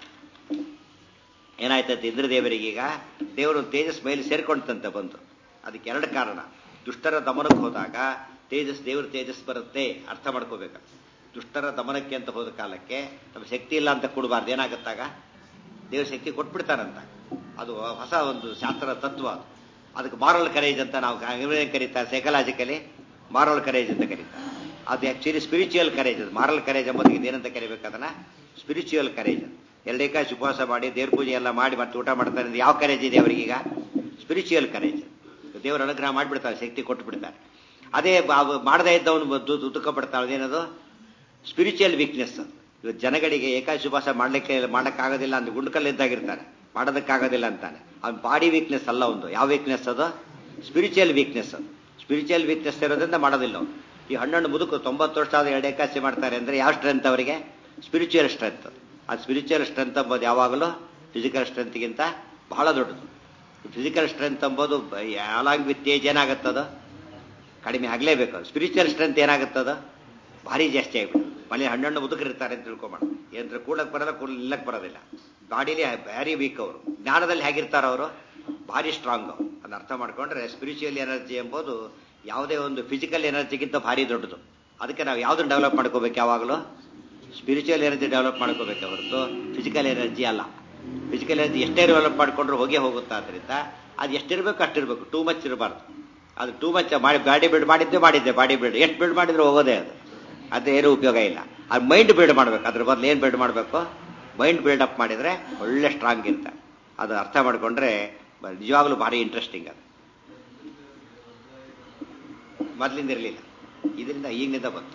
ಏನಾಯ್ತಂತೆ ಇಂದ್ರದೇವರಿಗೀಗ ದೇವರು ತೇಜಸ್ ಮೇಲೆ ಸೇರ್ಕೊಂಡಂತೆ ಬಂತು ಅದಕ್ಕೆ ಎರಡು ಕಾರಣ ದುಷ್ಟರ ದಮನಕ್ಕೆ ಹೋದಾಗ ತೇಜಸ್ ದೇವ್ರ ತೇಜಸ್ ಬರುತ್ತೆ ಅರ್ಥ ಮಾಡ್ಕೋಬೇಕು ದುಷ್ಟರ ದಮನಕ್ಕೆ ಅಂತ ಹೋದ ಕಾಲಕ್ಕೆ ನಮ್ಮ ಶಕ್ತಿ ಇಲ್ಲ ಅಂತ ಕೊಡಬಾರ್ದು ಏನಾಗುತ್ತಾಗ ದೇವ್ರ ಶಕ್ತಿ ಕೊಟ್ಬಿಡ್ತಾರಂತ ಅದು ಹೊಸ ಒಂದು ಶಾಸ್ತ್ರ ತತ್ವ ಅದು ಅದಕ್ಕೆ ಮಾರಲ್ ಕರೇಜ್ ಅಂತ ನಾವು ಇಂಗ್ಲಿಷ್ ಕರೀತಾರೆ ಸೈಕಲಾಜಿಕಲಿ ಮಾರಲ್ ಕರೇಜ್ ಅಂತ ಕರೀತಾರೆ ಅದು ಆಕ್ಚುಲಿ ಸ್ಪಿರಿಚುವಲ್ ಕರೇಜ್ ಅದು ಮಾರಲ್ ಕರೇಜ್ ಎಂಬುದಕ್ಕೆ ಏನಂತ ಕರಿಬೇಕು ಅದನ್ನ ಸ್ಪಿರಿಚುವಲ್ ಕರೇಜ್ ಎರಡೇಕಾಯಿ ಉಪವಾಸ ಮಾಡಿ ದೇವ್ರ ಪೂಜೆ ಎಲ್ಲ ಮಾಡಿ ಮತ್ತೆ ಊಟ ಮಾಡ್ತಾರೆ ಯಾವ ಕರೇಜ್ ಇದೆ ಅವರಿಗೀಗ ಸ್ಪಿರಿಚುವಲ್ ಕರೇಜ್ ದೇವರ ಅನುಗ್ರಹ ಮಾಡಿಬಿಡ್ತಾರೆ ಶಕ್ತಿ ಕೊಟ್ಟು ಬಿಡ್ತಾರೆ ಅದೇ ಮಾಡದೇ ಇದ್ದವನು ದುಃಖ ಪಡ್ತಾಳೆ ಏನದು ಸ್ಪಿರಿಚುವಲ್ ವೀಕ್ನೆಸ್ ಅದು ಇವತ್ತು ಜನಗಳಿಗೆ ಏಕಾಶಿ ಉಪವಾಸ ಮಾಡ್ಲಿಕ್ಕೆ ಮಾಡೋಕ್ಕಾಗೋದಿಲ್ಲ ಅಂತ ಗುಂಡ್ಕಲ್ಲಿದ್ದಾಗಿರ್ತಾರೆ ಮಾಡೋದಕ್ಕಾಗೋದಿಲ್ಲ ಅಂತಾನೆ ಅವ್ನ ಬಾಡಿ ವೀಕ್ನೆಸ್ ಅಲ್ಲ ಒಂದು ಯಾವ ವೀಕ್ನೆಸ್ ಅದು ಸ್ಪಿರಿಚುವಲ್ ವೀಕ್ನೆಸ್ ಅದು ಸ್ಪಿರಿಚುವಲ್ ವೀಕ್ನೆಸ್ ಇರೋದ್ರಿಂದ ಮಾಡೋದಿಲ್ಲ ಅವನು ಈ ಹಣ್ಣು ಮುದುಕು ತೊಂಬತ್ತು ವರ್ಷ ಆದ ಎರಡು ಏಕಾಸಿ ಮಾಡ್ತಾರೆ ಅಂದರೆ ಯಾವ ಸ್ಟ್ರೆಂತ್ ಅವರಿಗೆ ಸ್ಪಿರಿಚುವಲ್ ಸ್ಟ್ರೆಂತ್ ಅದು ಸ್ಪಿರಿಚುವಲ್ ಸ್ಟ್ರೆಂತ್ ಎಂಬುದು ಯಾವಾಗಲೂ ಫಿಸಿಕಲ್ ಸ್ಟ್ರೆಂತ್ಗಿಂತ ಬಹಳ ದೊಡ್ಡದು ಫಿಸಿಕಲ್ ಸ್ಟ್ರೆಂತ್ ಎಂಬುದು ಯಾಲಾಂಗ್ ವಿತ್ ಏಜ್ ಏನಾಗುತ್ತದ ಕಡಿಮೆ ಆಗಲೇಬೇಕು ಸ್ಪಿರಿಚುವಲ್ ಸ್ಟ್ರೆಂತ್ ಏನಾಗುತ್ತದ ಭಾರಿ ಜಾಸ್ತಿ ಆಗಿಬಿಟ್ಟು ಮನೆ ಹಣ್ಣು ಮುದುಕರಿರ್ತಾರೆ ಅಂತ ತಿಳ್ಕೊಂಬೋಣ ಏನಂದ್ರೆ ಕೂಡಕ್ಕೆ ಬರಲ್ಲ ಕೂಡ ನಿಲ್ಲಕ್ಕೆ ಬರೋದಿಲ್ಲ ಬಾಡಿಲಿ ಬ್ಯಾರಿ ವೀಕ್ ಅವರು ಜ್ಞಾನದಲ್ಲಿ ಹೇಗಿರ್ತಾರೆ ಅವರು ಭಾರಿ ಸ್ಟ್ರಾಂಗ್ ಅದನ್ನ ಅರ್ಥ ಮಾಡ್ಕೊಂಡ್ರೆ ಸ್ಪಿರಿಚುವಲ್ ಎನರ್ಜಿ ಎಂಬುದು ಯಾವುದೇ ಒಂದು ಫಿಸಿಕಲ್ ಎನರ್ಜಿಗಿಂತ ಭಾರಿ ದೊಡ್ಡದು ಅದಕ್ಕೆ ನಾವು ಯಾವುದನ್ನು ಡೆವಲಪ್ ಮಾಡ್ಕೋಬೇಕು ಯಾವಾಗಲೂ ಸ್ಪಿರಿಚುವಲ್ ಎನರ್ಜಿ ಡೆವಲಪ್ ಮಾಡ್ಕೋಬೇಕು ಹೊರತು ಫಿಸಿಕಲ್ ಎನರ್ಜಿ ಅಲ್ಲ ಫಿಸಿಕಲ್ ಎನರ್ಜಿ ಎಷ್ಟೇ ಡೆವಲಪ್ ಮಾಡಿಕೊಂಡ್ರು ಹೋಗೇ ಹೋಗುತ್ತಾ ಅದರಿಂದ ಅದು ಎಷ್ಟಿರಬೇಕು ಅಷ್ಟಿರಬೇಕು ಟೂ ಮಚ್ ಇರಬಾರ್ದು ಅದು ಟೂ ಮಚ್ ಮಾಡಿ ಬಾಡಿ ಬಿಲ್ಡ್ ಮಾಡಿದ್ದೆ ಮಾಡಿದ್ದೆ ಬಾಡಿ ಬಿಲ್ಡ್ ಎಷ್ಟು ಬಿಲ್ಡ್ ಮಾಡಿದ್ರು ಹೋಗೋದೇ ಅದು ಅದು ಏನೂ ಉಪಯೋಗ ಇಲ್ಲ ಅದು ಮೈಂಡ್ ಬಿಲ್ಡ್ ಮಾಡಬೇಕು ಅದ್ರ ಬದಲು ಏನು ಬಿಲ್ಡ್ ಮಾಡಬೇಕು ಮೈಂಡ್ ಬಿಲ್ಡಪ್ ಮಾಡಿದರೆ ಒಳ್ಳೆ ಸ್ಟ್ರಾಂಗ್ ಇರ್ತಾರೆ ಅದು ಅರ್ಥ ಮಾಡಿಕೊಂಡ್ರೆ ನಿಜವಾಗ್ಲೂ ಭಾರಿ ಇಂಟ್ರೆಸ್ಟಿಂಗ್ ಅದು ಮೊದಲಿಂದ ಇರಲಿಲ್ಲ ಇದರಿಂದ ಈಗಿನಿಂದ ಬಂತು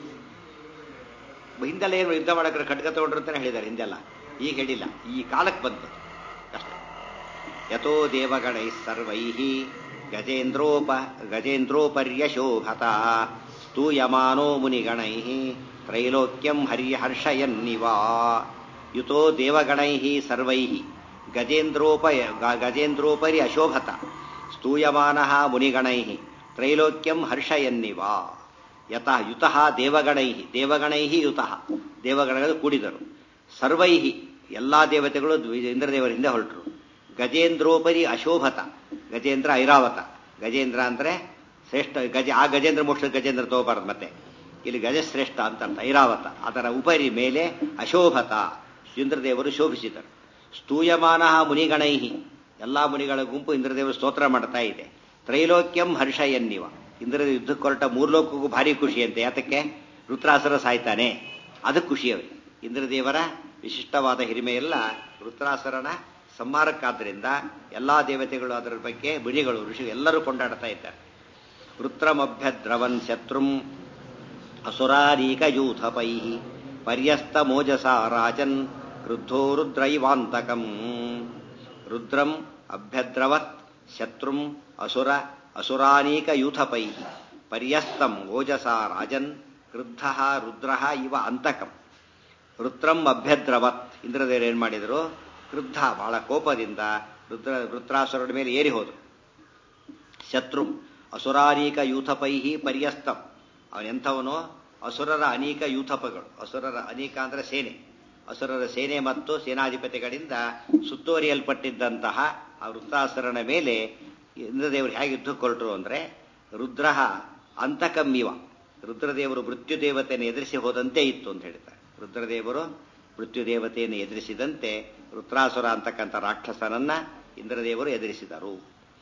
ಹಿಂದೆಲ್ಲ ಏನು ಯುದ್ಧ ಮಾಡಕ್ಕೆ ಖಡ್ಗ ತಗೊಂಡ್ರು ಅಂತಾನೆ ಹೇಳಿದ್ದಾರೆ ಹಿಂದೆಲ್ಲ ಈಗ ಹೇಳಿಲ್ಲ ಈ ಕಾಲಕ್ಕೆ ಬಂತು ಅಷ್ಟೇ ಯಥೋ ದೇವಗಣೈ ಸರ್ವೈ ಗಜೇಂದ್ರೋಪ ಗಜೇಂದ್ರೋಪರ್ಯಶೋಭತ ಸ್ತೂಯಮಾನೋ ಮುನಿಗಣೈ ತ್ರೈಲೋಕ್ಯಂ ಹರ್ಯ ಹರ್ಷಯನ್ನಿವಾ ಯುತೋ ದೇವಗಣೈ ಸರ್ವೈ ಗಜೇಂದ್ರೋಪ ಗಜೇಂದ್ರೋಪರಿ ಅಶೋಭತ ಸ್ತೂಯಮಾನ ಮುನಿಗಣೈ ತ್ರೈಲೋಕ್ಯಂ ಹರ್ಷಯನ್ನಿವಾ ಯತಃ ಯುತಃ ದೇವಗಣೈ ದೇವಗಣೈ ಯುತಃ ದೇವಗಣಗಳು ಕೂಡಿದರು ಸರ್ವೈ ಎಲ್ಲಾ ದೇವತೆಗಳು ಇಂದ್ರದೇವರ ಹಿಂದೆ ಹೊರಟರು ಗಜೇಂದ್ರೋಪರಿ ಅಶೋಭತ ಗಜೇಂದ್ರ ಐರಾವತ ಗಜೇಂದ್ರ ಅಂದ್ರೆ ಶ್ರೇಷ್ಠ ಗಜ ಆ ಗಜೇಂದ್ರ ಮೋಕ್ಷ ಗಜೇಂದ್ರ ತಗೋಬಾರದು ಮತ್ತೆ ಇಲ್ಲಿ ಗಜಶ್ರೇಷ್ಠ ಅಂತ ಅರ್ಥ ಐರಾವತ ಅದರ ಉಪರಿ ಮೇಲೆ ಅಶೋಭತ ಇಂದ್ರದೇವರು ಶೋಭಿಸಿದರು ಸ್ತೂಯಮಾನ ಮುನಿಗಣೈ ಎಲ್ಲಾ ಮುನಿಗಳ ಗುಂಪು ಇಂದ್ರದೇವರು ಸ್ತೋತ್ರ ಮಾಡ್ತಾ ಇದೆ ತ್ರೈಲೋಕ್ಯಂ ಹರ್ಷಯನ್ನಿವ ಇಂದ್ರದ ಯುದ್ಧಕ್ಕೆ ಹೊರಟ ಮೂರ್ಲೋಕಕ್ಕೂ ಭಾರಿ ಖುಷಿ ಅಂತೆ ಯಾತಕ್ಕೆ ರುದ್ರಾಸುರ ಸಾಯ್ತಾನೆ ಅದಕ್ಕೆ ಖುಷಿ ಅವರಿಗೆ ಇಂದ್ರದೇವರ ವಿಶಿಷ್ಟವಾದ ಹಿರಿಮೆಯೆಲ್ಲ ರುದ್ರಾಸುರನ ಸಂಹಾರಕ್ಕಾದ್ದರಿಂದ ಎಲ್ಲಾ ದೇವತೆಗಳು ಅದರ ಬಗ್ಗೆ ಮುನಿಗಳು ಋಷಿ ಎಲ್ಲರೂ ಕೊಂಡಾಡ್ತಾ ಇದ್ದಾರೆ ವೃತ್ರಮಭ್ಯದ್ರವನ್ ಶತ್ರುಂ ಅಸುರಾರೀಕಯೂಥಪೈ ಪರ್ಯಸ್ತ ಮೋಜಸ ರಾಜನ್ ಕ್ರುದ್ಧೋ ರುದ್ರೈವಾಂತಕಂ ರುದ್ರಂ ಅಭ್ಯದ್ರವತ್ ಶತ್ರುಂ ಅಸುರ ಅಸುರಾನೀಕಯೂಥಪೈ ಪರ್ಯಸ್ತಂ ಓಜಸ ರಾಜನ್ ಕ್ರುದ್ಧ ರುದ್ರ ಇವ ಅಂತಕಂ ರುದ್ರಂ ಅಭ್ಯದ್ರವತ್ ಇಂದ್ರದೇವರು ಏನ್ ಮಾಡಿದ್ರು ಕ್ರುದ್ಧ ಬಹಳ ಕೋಪದಿಂದ ರುದ್ರ ವೃತ್ರಾಸುರನ ಮೇಲೆ ಏರಿ ಹೋದ್ರು ಶತ್ರು ಅಸುರಾನೀಕ ಯೂಥಪೈ ಪರ್ಯಸ್ತಂ ಅವನೆಂಥವನು ಅಸುರರ ಅನೇಕ ಯೂಥಪಗಳು ಅಸುರರ ಅನೇಕ ಅಂದ್ರೆ ಸೇನೆ ಅಸುರರ ಸೇನೆ ಮತ್ತು ಸೇನಾಧಿಪತಿಗಳಿಂದ ಸುತ್ತುವರಿಯಲ್ಪಟ್ಟಿದ್ದಂತಹ ಆ ವೃತ್ತಾಸುರನ ಮೇಲೆ ಇಂದ್ರದೇವರು ಹೇಗೆ ಯುದ್ಧಕ್ಕೆ ಹೊರಟರು ಅಂದ್ರೆ ರುದ್ರ ಅಂತಕಮ್ಮಿವ ರುದ್ರದೇವರು ಮೃತ್ಯುದೇವತೆಯನ್ನು ಎದುರಿಸಿ ಹೋದಂತೆ ಇತ್ತು ಅಂತ ಹೇಳ್ತಾರೆ ರುದ್ರದೇವರು ಮೃತ್ಯುದೇವತೆಯನ್ನು ಎದುರಿಸಿದಂತೆ ರುದ್ರಾಸುರ ಅಂತಕ್ಕಂಥ ರಾಕ್ಷಸನನ್ನ ಇಂದ್ರದೇವರು ಎದುರಿಸಿದರು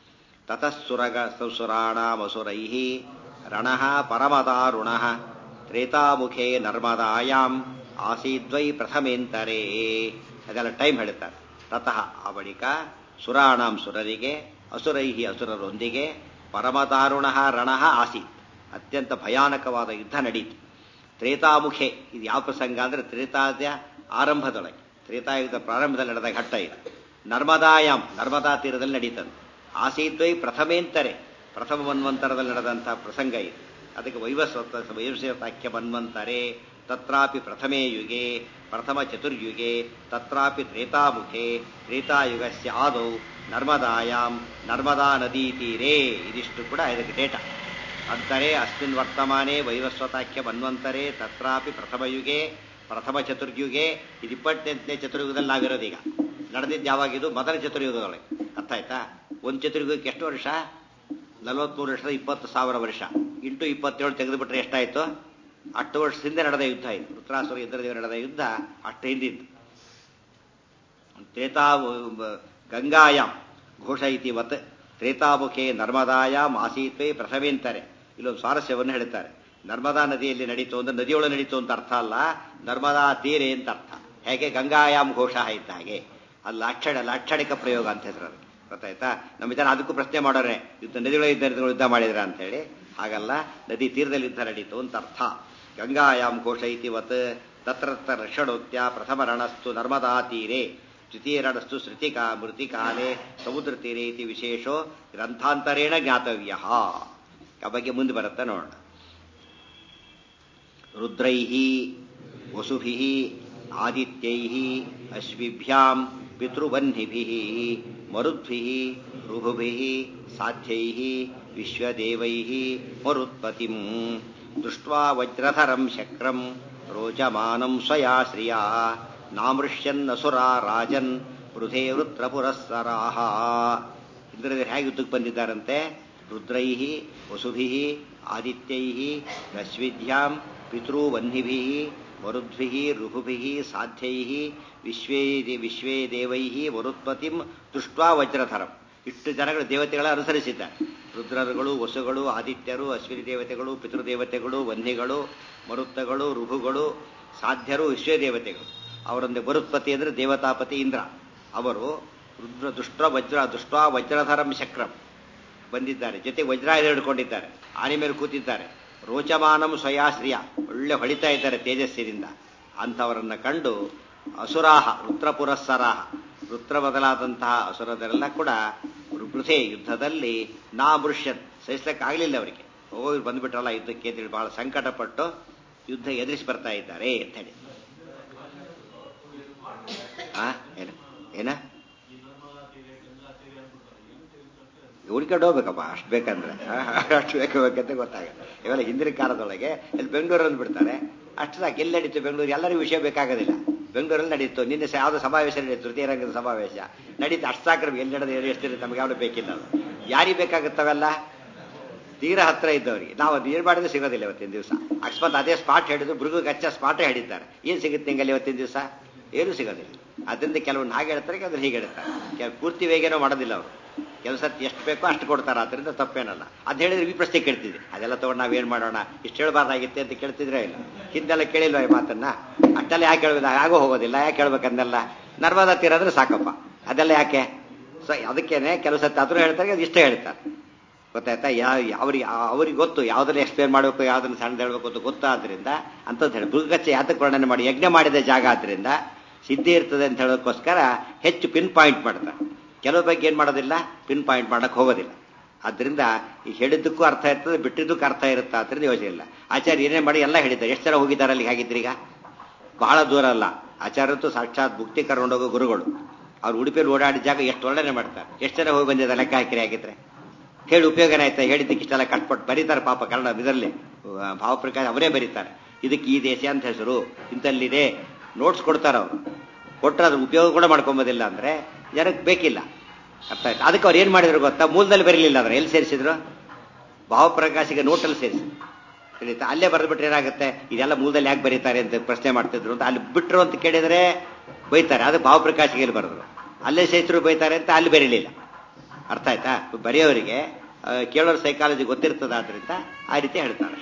ತತಃಸುರಗ ಸುರಾಣಾಮಸುರೈ ರಣ ಪರಮದಾರುಣ ತ್ರೇತಾಮುಖೇ ನರ್ಮದಾಯಾಂ ಆಸೀದ್ವೈ ಪ್ರಥಮೇಂತರೇ ಅದೆಲ್ಲ ಟೈಮ್ ಹೇಳ್ತಾರೆ ತತಃ ಆ ಬಳಿಕ ಸುರಾಣಾಂ ಸುರರಿಗೆ ಅಸುರೈಹಿ ಅಸುರರೊಂದಿಗೆ ಪರಮದಾರುಣ ರಣ ಆಸೀತ್ ಅತ್ಯಂತ ಭಯಾನಕವಾದ ಯುದ್ಧ ನಡೀತು ತ್ರೇತಾಮುಖೆ ಇದು ಯಾವ ಪ್ರಸಂಗ ಅಂದ್ರೆ ತ್ರೇತಾದ ಆರಂಭದೊಳಗೆ ತ್ರೇತಾಯುಗದ ಪ್ರಾರಂಭದಲ್ಲಿ ನಡೆದ ಘಟ್ಟ ಇದು ನರ್ಮದಾಯಾಮ್ ನರ್ಮದಾ ತೀರದಲ್ಲಿ ನಡೀತಂತೆ ಆಸೀದ್ವೈ ಪ್ರಥಮೇಂತರೆ ಪ್ರಥಮ ಮನ್ವಂತರದಲ್ಲಿ ನಡೆದಂತಹ ಪ್ರಸಂಗ ಇದು ಅದಕ್ಕೆ ವೈವಸ್ವತ ವೈವಸ್ವತಾಖ್ಯ ಮನ್ವಂತರೆ ತತ್ರಾಪಿ ಪ್ರಥಮೇ ಯುಗೆ ಪ್ರಥಮ ಚತುರ್ಯುಗೆ ತತ್ರಾಪಿ ತ್ರೇತಾಮುಖೆ ತ್ರೇತಾಯುಗಸ್ಯ ಆದೌ ನರ್ಮದಾಯಾಮ್ ನರ್ಮದಾ ನದೀ ತೀರೇ ಇದಿಷ್ಟು ಕೂಡ ಇದಕ್ಕೆ ಡೇಟಾ ಅಂತಾರೆ ಅಸ್ಮಿನ್ ವರ್ತಮಾನೆ ವೈವಸ್ವತಾಖ್ಯ ಮನ್ವಂತರೆ ತತ್ರಾಪಿ ಪ್ರಥಮ ಯುಗೆ ಪ್ರಥಮ ಚತುರ್ಯುಗೆ ಇದು ಇಪ್ಪತ್ತೆಂಟನೇ ಚತುರ್ಯುಗದಲ್ಲಿ ನಾವಿರೋದೀಗ ನಡೆದಿದ್ದು ಯಾವಾಗಿದು ಮೊದಲ ಚತುರ್ಯುಗದೊಳಗೆ ಅರ್ಥ ಆಯ್ತಾ ಒಂದು ಚತುರ್ಯುಗಕ್ಕೆ ಎಷ್ಟು ವರ್ಷ ನಲವತ್ಮೂರು ವರ್ಷದ ಇಪ್ಪತ್ತು ಸಾವಿರ ವರ್ಷ ಇಂಟು ಇಪ್ಪತ್ತೇಳು ತೆಗೆದುಬಿಟ್ರೆ ಎಷ್ಟಾಯ್ತು ಅಷ್ಟು ವರ್ಷದಿಂದ ನಡೆದ ಯುದ್ಧ ಇದು ರುದ್ರಾಸುರ ಇಂದ್ರದೇವ ನಡೆದ ಯುದ್ಧ ಅಷ್ಟು ಹಿಂದಿದ್ದು ತ್ರೇತಾ ಗಂಗಾಯಾಮ್ ಘೋಷ ಇತಿವತ್ ತ್ರೇತಾಮುಖೆ ನರ್ಮದಾಯಾಮ್ ಆಸೀತ್ವೇ ಪ್ರಥಮೇಂತಾರೆ ಇಲ್ಲೊಂದು ಸ್ವಾರಸ್ಯವನ್ನು ಹೇಳ್ತಾರೆ ನರ್ಮದಾ ನದಿಯಲ್ಲಿ ನಡೀತು ಅಂದ್ರೆ ನದಿಯೊಳಗೆ ನಡೀತು ಅಂತ ಅರ್ಥ ಅಲ್ಲ ನರ್ಮದಾ ತೀರೆ ಅಂತ ಅರ್ಥ ಹೇಗೆ ಗಂಗಾಯಾಮ್ ಘೋಷ ಇದ್ದ ಹಾಗೆ ಅದು ಲಾಕ್ಷಣ ಲಾಕ್ಷಣಿಕ ಪ್ರಯೋಗ ಅಂತ ಹೆಸರು ಅದಕ್ಕೆ ಗೊತ್ತಾಯ್ತಾ ನಮ್ಮ ಜನ ಅದಕ್ಕೂ ಪ್ರಶ್ನೆ ಮಾಡೋರೆ ಯುದ್ಧ ನದಿಯೊಳಗೆ ಯುದ್ಧ ಯುದ್ಧ ಮಾಡಿದ್ರ ಅಂತ ಹೇಳಿ ಹಾಗಲ್ಲ ನದಿ ತೀರದಲ್ಲಿ ಯುದ್ಧ ನಡೀತು ಅಂತ ಅರ್ಥ ಗಂಗಾಯಾಮ್ ಘೋಷ ಇತಿವತ್ ತತ್ರ ರಕ್ಷಣೋತ್ಯ ಪ್ರಥಮ ರಣಸ್ತು ನರ್ಮದಾ ತೀರೆ ದ್ವಿತೀಯ ರಣಸ್ತು ಶ್ರುತಿಕಾ ಮೃತಿಕಾಲೆ ಸಮುದ್ರ ತೀರೆ ಇತಿ ವಿಶೇಷೋ ಗ್ರಂಥಾಂತರೇಣ ಜ್ಞಾತವ್ಯ ಆ ಬಗ್ಗೆ ಮುಂದೆ ಬರುತ್ತೆ ನೋಡೋಣ ರುದ್ರೈ ವಸುಭಿ ಆದಿತ್ಯೈ ಅಶ್ವಿಭ್ಯಾಂ ಪಿತೃವನ್ನಿಭಿ ಮರುದ್ಭಿ ಋಭುಭಿ ಸಾಧ್ಯೈ ವಿಶ್ವದೇವೈ ಮರುತ್ಪತಿಂ ದೃಷ್ಟ್ವಾ ವಜ್ರಧರಂ ಶಕ್ರಂ ರೋಚಮಾನಂ ಸ್ವಯಾ ಶ್ರಿಯಾ ನಾಮೃಷ್ಯನ್ನಸುರಾ ರಾಜನ್ ವೃಧೇ ವೃತ್ರ ಪುರಸ್ಸರಾಹ ಇಂದ್ರದೇವರು ಹೇಗೆ ಯುದ್ಧಕ್ಕೆ ಬಂದಿದ್ದಾರಂತೆ ರುದ್ರೈ ವಸುಭಿ ಆದಿತ್ಯೈ ರಶ್ವಿಧ್ಯಾಂ ಪಿತೃವನ್ನಿಭಿ ಮರುದ್ಭಿ ಋಭುಭಿ ಸಾಧ್ಯೈ ವಿಶ್ವೇ ವಿಶ್ವೇ ದೇವೈ ವರುತ್ಪತಿಂ ದೃಷ್ಟ್ವಾ ವಜ್ರಧರಂ ಇಷ್ಟು ಜನಗಳು ದೇವತೆಗಳ ಅನುಸರಿಸಿದ್ದಾರೆ ರುದ್ರರುಗಳು ವಸುಗಳು ಆದಿತ್ಯರು ಅಶ್ವಿನಿ ದೇವತೆಗಳು ಪಿತೃದೇವತೆಗಳು ವನ್ನಿಗಳು ಮರುತ್ತಗಳು ಋಭುಗಳು ಸಾಧ್ಯರು ವಿಶ್ವೇ ದೇವತೆಗಳು ಅವರೊಂದು ಮರುತ್ಪತಿ ಅಂದರೆ ದೇವತಾಪತಿ ಇಂದ್ರ ಅವರು ರುದ್ರ ದುಷ್ಟ ವಜ್ರ ದುಷ್ಟ ವಜ್ರಧರಂ ಶಕ್ರಂ ಬಂದಿದ್ದಾರೆ ಜೊತೆ ವಜ್ರಾಯುಧ ಹಿಡ್ಕೊಂಡಿದ್ದಾರೆ ಆನೆ ಮೇಲೆ ಕೂತಿದ್ದಾರೆ ರೋಚಮಾನಂ ಸ್ವಯಾಶ್ರಿಯ ಒಳ್ಳೆ ಹೊಳಿತಾ ಇದ್ದಾರೆ ತೇಜಸ್ಸಿನಿಂದ ಅಂಥವರನ್ನ ಕಂಡು ಅಸುರಾಹ ರುದ್ರ ಪುರಸ್ಸರಾಹ ರುದ್ರ ಬದಲಾದಂತಹ ಅಸುರದರೆಲ್ಲ ಕೂಡ ವೃಥೆ ಯುದ್ಧದಲ್ಲಿ ನಾ ಮೃಷ್ಯನ್ ಸಹಿಸ್ಲಿಕ್ಕಾಗಲಿಲ್ಲ ಅವರಿಗೆ ಓ ಇವ್ರು ಬಂದ್ಬಿಟ್ರಲ್ಲ ಯುದ್ಧಕ್ಕೆ ಅಂತೇಳಿ ಬಹಳ ಸಂಕಟಪಟ್ಟು ಯುದ್ಧ ಎದುರಿಸಿ ಬರ್ತಾ ಇದ್ದಾರೆ ಅಂತ ಹೇಳಿ ಆ ಏನ ಏನ ಹುಡ್ಕೊಂಡು ಹೋಗ್ಬೇಕಪ್ಪ ಅಷ್ಟು ಬೇಕಂದ್ರೆ ಅಷ್ಟು ಬೇಕು ಬೇಕಂತ ಗೊತ್ತಾಗುತ್ತೆ ಇವೆಲ್ಲ ಹಿಂದಿನ ಕಾಲದೊಳಗೆ ಇಲ್ಲಿ ಬೆಂಗಳೂರಲ್ಲಿ ಬಿಡ್ತಾರೆ ಅಷ್ಟು ಸಾಕು ಎಲ್ಲಿ ನಡೀತು ಬೆಂಗಳೂರು ಎಲ್ಲರಿಗೂ ವಿಷಯ ಬೇಕಾಗೋದಿಲ್ಲ ಬೆಂಗಳೂರಲ್ಲಿ ನಡೀತು ನಿನ್ನೆ ಯಾವುದೋ ಸಮಾವೇಶ ನಡೀತು ತೃತೀಯ ರಂಗದ ಸಮಾವೇಶ ನಡೀತು ಅಷ್ಟು ಸಾಕ್ರೆ ಎಲ್ಲಿ ನಡೆದು ಏನು ಎಷ್ಟು ನಮ್ಗೆ ಯಾವುದು ಬೇಕಿಲ್ಲ ಅದು ಯಾರಿಗೆ ಬೇಕಾಗುತ್ತವೆಲ್ಲ ತೀರಾ ಹತ್ರ ಇದ್ದವರಿಗೆ ನಾವು ಅದು ಏನು ಮಾಡಿದ್ರೆ ಸಿಗೋದಿಲ್ಲ ಇವತ್ತಿನ ದಿವಸ ಅಕಸ್ಮಾತ್ ಅದೇ ಸ್ಪಾಟ್ ಹೇಳಿದ್ರು ಮೃಗ ಗಚ್ಚ ಸ್ಪಾಟೇ ಹೇಳಿದ್ದಾರೆ ಏನು ಸಿಗುತ್ತೆ ನಿಂಗಲ್ಲಿ ಇವತ್ತಿನ ದಿವಸ ಏನೂ ಸಿಗೋದಿಲ್ಲ ಅದರಿಂದ ಕೆಲವೊಂದು ಹಾಗೆ ಹೇಳ್ತಾರೆ ಕೆಲವರು ಹೀಗೆ ಹೇಳ್ತಾರೆ ಕೆಲವು ಪೂರ್ತಿ ವೇಗೇನೋ ಮಾಡೋದಿಲ್ಲ ಅವರು ಕೆಲಸ ಎಷ್ಟು ಬೇಕೋ ಅಷ್ಟು ಕೊಡ್ತಾರೆ ಅದರಿಂದ ತಪ್ಪೇನಲ್ಲ ಅದು ಹೇಳಿದ್ರೆ ಈ ಪ್ರಶ್ನೆ ಕೇಳ್ತಿದ್ವಿ ಅದೆಲ್ಲ ತಗೊಂಡು ನಾವೇನು ಮಾಡೋಣ ಇಷ್ಟು ಹೇಳಬಾರ್ದಾಗಿತ್ತೆ ಅಂತ ಕೇಳ್ತಿದ್ರೆ ಇಲ್ಲ ಹಿಂದೆಲ್ಲ ಕೇಳಿಲ್ವ ಈ ಮಾತನ್ನ ಅಷ್ಟೆಲ್ಲ ಯಾಕೆ ಹೇಳ್ಬೋದು ಆಗೋ ಹೋಗೋದಿಲ್ಲ ಯಾಕೆ ಹೇಳ್ಬೇಕಂದೆಲ್ಲ ನರ್ಮದಾ ತೀರ ಅಂದ್ರೆ ಸಾಕಪ್ಪ ಅದೆಲ್ಲ ಯಾಕೆ ಸೊ ಅದಕ್ಕೇನೆ ಕೆಲವು ಸತಿ ಅದ್ರ ಹೇಳ್ತಾರೆ ಅದು ಇಷ್ಟೇ ಹೇಳ್ತಾರೆ ಗೊತ್ತಾಯ್ತಾ ಯಾವ ಅವ್ರಿಗೆ ಅವ್ರಿಗೆ ಗೊತ್ತು ಯಾವ್ದನ್ನ ಎಕ್ಸ್ಪ್ಲೇನ್ ಮಾಡಬೇಕು ಯಾವ್ದನ್ನ ಸಣ್ಣ ಹೇಳ್ಬೇಕು ಅಂತ ಗೊತ್ತಾದ್ರಿಂದ ಅಂಥದ್ದು ಹೇಳಿ ಮೃಗಚ್ಚ ಯಾತಕ್ಕೆ ವರ್ಣನೆ ಮಾಡಿ ಯಜ್ಞ ಮಾಡಿದ ಜಾಗ ಆದ್ರಿಂದ ಸಿದ್ಧಿ ಇರ್ತದೆ ಅಂತ ಹೇಳೋಕ್ಕೋಸ್ಕರ ಹೆಚ್ಚು ಪಿನ್ ಪಾಯಿಂಟ್ ಮಾಡ್ತಾರೆ ಕೆಲವು ಬಗ್ಗೆ ಏನು ಮಾಡೋದಿಲ್ಲ ಪಿನ್ ಪಾಯಿಂಟ್ ಮಾಡಕ್ಕೆ ಹೋಗೋದಿಲ್ಲ ಆದ್ರಿಂದ ಈ ಹೇಳಿದ್ದಕ್ಕೂ ಅರ್ಥ ಇರ್ತದೆ ಬಿಟ್ಟಿದ್ದಕ್ಕೂ ಅರ್ಥ ಇರುತ್ತೆ ಆದ್ರಿಂದ ಯೋಚನೆ ಇಲ್ಲ ಆಚಾರ್ಯ ಏನೇ ಮಾಡಿ ಎಲ್ಲ ಹೇಳಿದ್ದಾರೆ ಎಷ್ಟು ಜನ ಹೋಗಿದ್ದಾರೆ ಅಲ್ಲಿಗೆ ಹಾಗಿದ್ರೀಗ ಬಹಳ ದೂರ ಅಲ್ಲ ಆಚಾರ್ಯಂತೂ ಸಾಕ್ಷಾತ್ ಮುಕ್ತಿ ಕರ್ಕೊಂಡೋಗೋ ಗುರುಗಳು ಅವ್ರು ಉಡುಪಿಯಲ್ಲಿ ಓಡಾಡಿದ ಜಾಗ ಎಷ್ಟು ವರ್ಣನೆ ಮಾಡ್ತಾರೆ ಎಷ್ಟು ಜನ ಹೋಗಿ ಬಂದಿದ್ದಾರೆ ಲೆಕ್ಕ ಹಾಕಿರಿ ಆಗಿದ್ರೆ ಹೇಳಿ ಉಪಯೋಗನೇ ಆಯ್ತಾ ಹೇಳಿದ್ದಕ್ಕೆ ಇಷ್ಟೆಲ್ಲ ಕಟ್ಪಟ್ಟು ಬರೀತಾರೆ ಪಾಪ ಕನ್ನಡ ಇದರಲ್ಲಿ ಭಾವಪ್ರಕಾಶ ಅವರೇ ಬರೀತಾರೆ ಇದಕ್ಕೆ ಈ ದೇಶ ಅಂತ ಹೆಸರು ಇಂಥಲ್ಲಿದೆ ನೋಟ್ಸ್ ಕೊಡ್ತಾರೆ ಅವರು ಕೊಟ್ಟರೆ ಅದ್ರ ಉಪಯೋಗ ಕೂಡ ಮಾಡ್ಕೊಂಬೋದಿಲ್ಲ ಅಂದ್ರೆ ಜನಕ್ಕೆ ಬೇಕಿಲ್ಲ ಅರ್ಥ ಆಯ್ತು ಅದಕ್ಕೆ ಅವ್ರು ಏನು ಮಾಡಿದ್ರು ಗೊತ್ತಾ ಮೂಲದಲ್ಲಿ ಬರಲಿಲ್ಲ ಅಂದ್ರೆ ಎಲ್ಲಿ ಸೇರಿಸಿದ್ರು ಭಾವಪ್ರಕಾಶಿಗೆ ನೋಟಲ್ಲಿ ಸೇರಿಸಿದ್ರು ತಿಳಿತಾ ಅಲ್ಲೇ ಬರೆದ್ಬಿಟ್ರೆ ಏನಾಗುತ್ತೆ ಇದೆಲ್ಲ ಮೂಲದಲ್ಲಿ ಯಾಕೆ ಬರೀತಾರೆ ಅಂತ ಪ್ರಶ್ನೆ ಮಾಡ್ತಿದ್ರು ಅಂತ ಅಲ್ಲಿ ಬಿಟ್ಟರು ಅಂತ ಕೇಳಿದ್ರೆ ಬೈತಾರೆ ಅದು ಭಾವಪ್ರಕಾಶಿಗೆ ಬರೆದ್ರು ಅಲ್ಲೇ ಸೇರಿಸಿದ್ರು ಬೈತಾರೆ ಅಂತ ಅಲ್ಲಿ ಬರೀಲಿಲ್ಲ ಅರ್ಥ ಆಯ್ತಾ ಬರೆಯೋರಿಗೆ ಕೇಳೋರ್ ಸೈಕಾಲಜಿ ಗೊತ್ತಿರ್ತದ ಆದ್ರಿಂದ ಆ ರೀತಿ ಹೇಳ್ತಾರೆ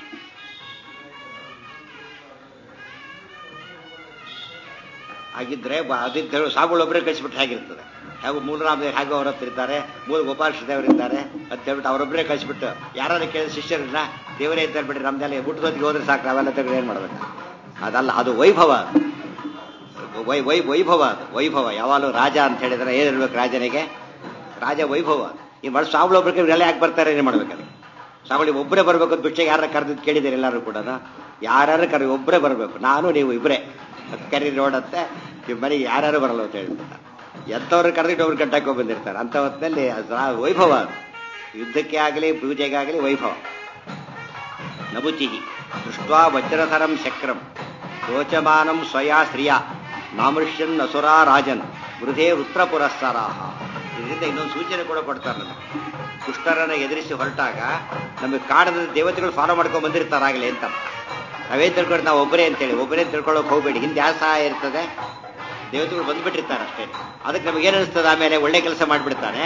ಹಾಗಿದ್ರೆ ಅದಿದ್ದ ಹೇಳಿ ಸಾಗುಗಳೊಬ್ಬರೇ ಕಳಿಸ್ಬಿಟ್ರೆ ಹೇಗಿರ್ತದೆ ಹಾಗೂ ಮೂಲರಾಮದೇವ್ ಹಾಗೆ ಅವ್ರ ಹತ್ರ ಇದ್ದಾರೆ ಮೂಲ ಗೋಪಾಲ ದೇವರಿದ್ದಾರೆ ಅಂತ ಹೇಳ್ಬಿಟ್ಟು ಅವರೊಬ್ಬರೇ ಕಳಿಸ್ಬಿಟ್ಟು ಯಾರು ಕೇಳಿದ ಶಿಷ್ಯರನ್ನ ದೇವರೇ ಇದ್ದಾರೆ ಬಿಡ್ರಿ ನಮ್ದೆಲ್ಲ ಊಟದೊತ್ತಿಗೆ ಹೋದ್ರೆ ಸಾಕು ನಾವೆಲ್ಲ ತೆಗೆದು ಏನು ಮಾಡ್ಬೇಕು ಅದಲ್ಲ ಅದು ವೈಭವ ವೈ ವೈ ವೈಭವ ಅದು ವೈಭವ ಯಾವಾಗಲೂ ರಾಜ ಅಂತ ಹೇಳಿದ್ರೆ ಏನಿರ್ಬೇಕು ರಾಜನಿಗೆ ರಾಜ ವೈಭವ ಈ ಮಳ ಸಾವುಗಳೊಬ್ಬರಿಗೆ ಇವರೆಲ್ಲ ಯಾಕೆ ಬರ್ತಾರೆ ಏನು ಮಾಡ್ಬೇಕಾದ್ರೆ ಸಾವಳಿ ಒಬ್ಬರೇ ಬರಬೇಕು ಅಂತ ಬಿಟ್ಟೆ ಯಾರ ಕರೆದಿದ್ದು ಕೇಳಿದ್ದೀರಿ ಎಲ್ಲರೂ ಕೂಡ ಯಾರು ಕರೆ ಒಬ್ಬರೇ ಬರಬೇಕು ನಾನು ನೀವು ಇಬ್ಬರೇ ಕರಿ ನೋಡತ್ತೆ ನಿಮ್ಮ ಮನೆಗೆ ಯಾರು ಬರಲ್ಲ ಅಂತ ಹೇಳ್ಬಿಡ್ತಾರೆ ಎಂಥವ್ರು ಕರೆದಿಟ್ಟು ಅವ್ರು ಗಂಟಕ್ಕೆ ಬಂದಿರ್ತಾರೆ ಅಂಥ ಹೊತ್ತಿನಲ್ಲಿ ವೈಭವ ಅದು ಯುದ್ಧಕ್ಕೆ ಆಗಲಿ ಪೂಜೆಗೆ ಆಗಲಿ ವೈಭವ ನಬುಚಿ ದೃಷ್ಟ್ವಾ ವಜ್ರಧರಂ ಶಕ್ರಂ ರೋಚಮಾನಂ ಸ್ವಯಾ ಶ್ರಿಯ ನಾಮೃಷ್ಯನ್ ಅಸುರಾ ರಾಜನ್ ವೃಧೇ ವೃತ್ರ ಪುರಸ್ಸರಾಹ ಇದರಿಂದ ಇನ್ನೊಂದು ಸೂಚನೆ ಕೂಡ ಕೊಡ್ತಾರೆ ನಮಗೆ ದುಷ್ಟರನ್ನ ಎದುರಿಸಿ ಹೊರಟಾಗ ನಮಗೆ ಕಾಡದ ದೇವತೆಗಳು ಫಾಲೋ ಮಾಡ್ಕೊಂಡು ಬಂದಿರ್ತಾರಾಗಲಿ ಅಂತ ನಾವೇನ್ ತಿಳ್ಕೊಂಡು ನಾವು ಒಬ್ಬರೇ ಅಂತೇಳಿ ಒಬ್ಬರೇ ತಿಳ್ಕೊಳ್ಳೋಕೆ ಹೋಗ್ಬೇಡಿ ಹಿಂದೆ ಯಾವ ಸಹಾಯ ಇರ್ತದೆ ದೇವತೆಗಳು ಬಂದ್ಬಿಟ್ಟಿರ್ತಾರೆ ಅಷ್ಟೇ ಅದಕ್ಕೆ ನಮಗೇನು ಅನಿಸ್ತದೆ ಆಮೇಲೆ ಒಳ್ಳೆ ಕೆಲಸ ಮಾಡಿಬಿಡ್ತಾನೆ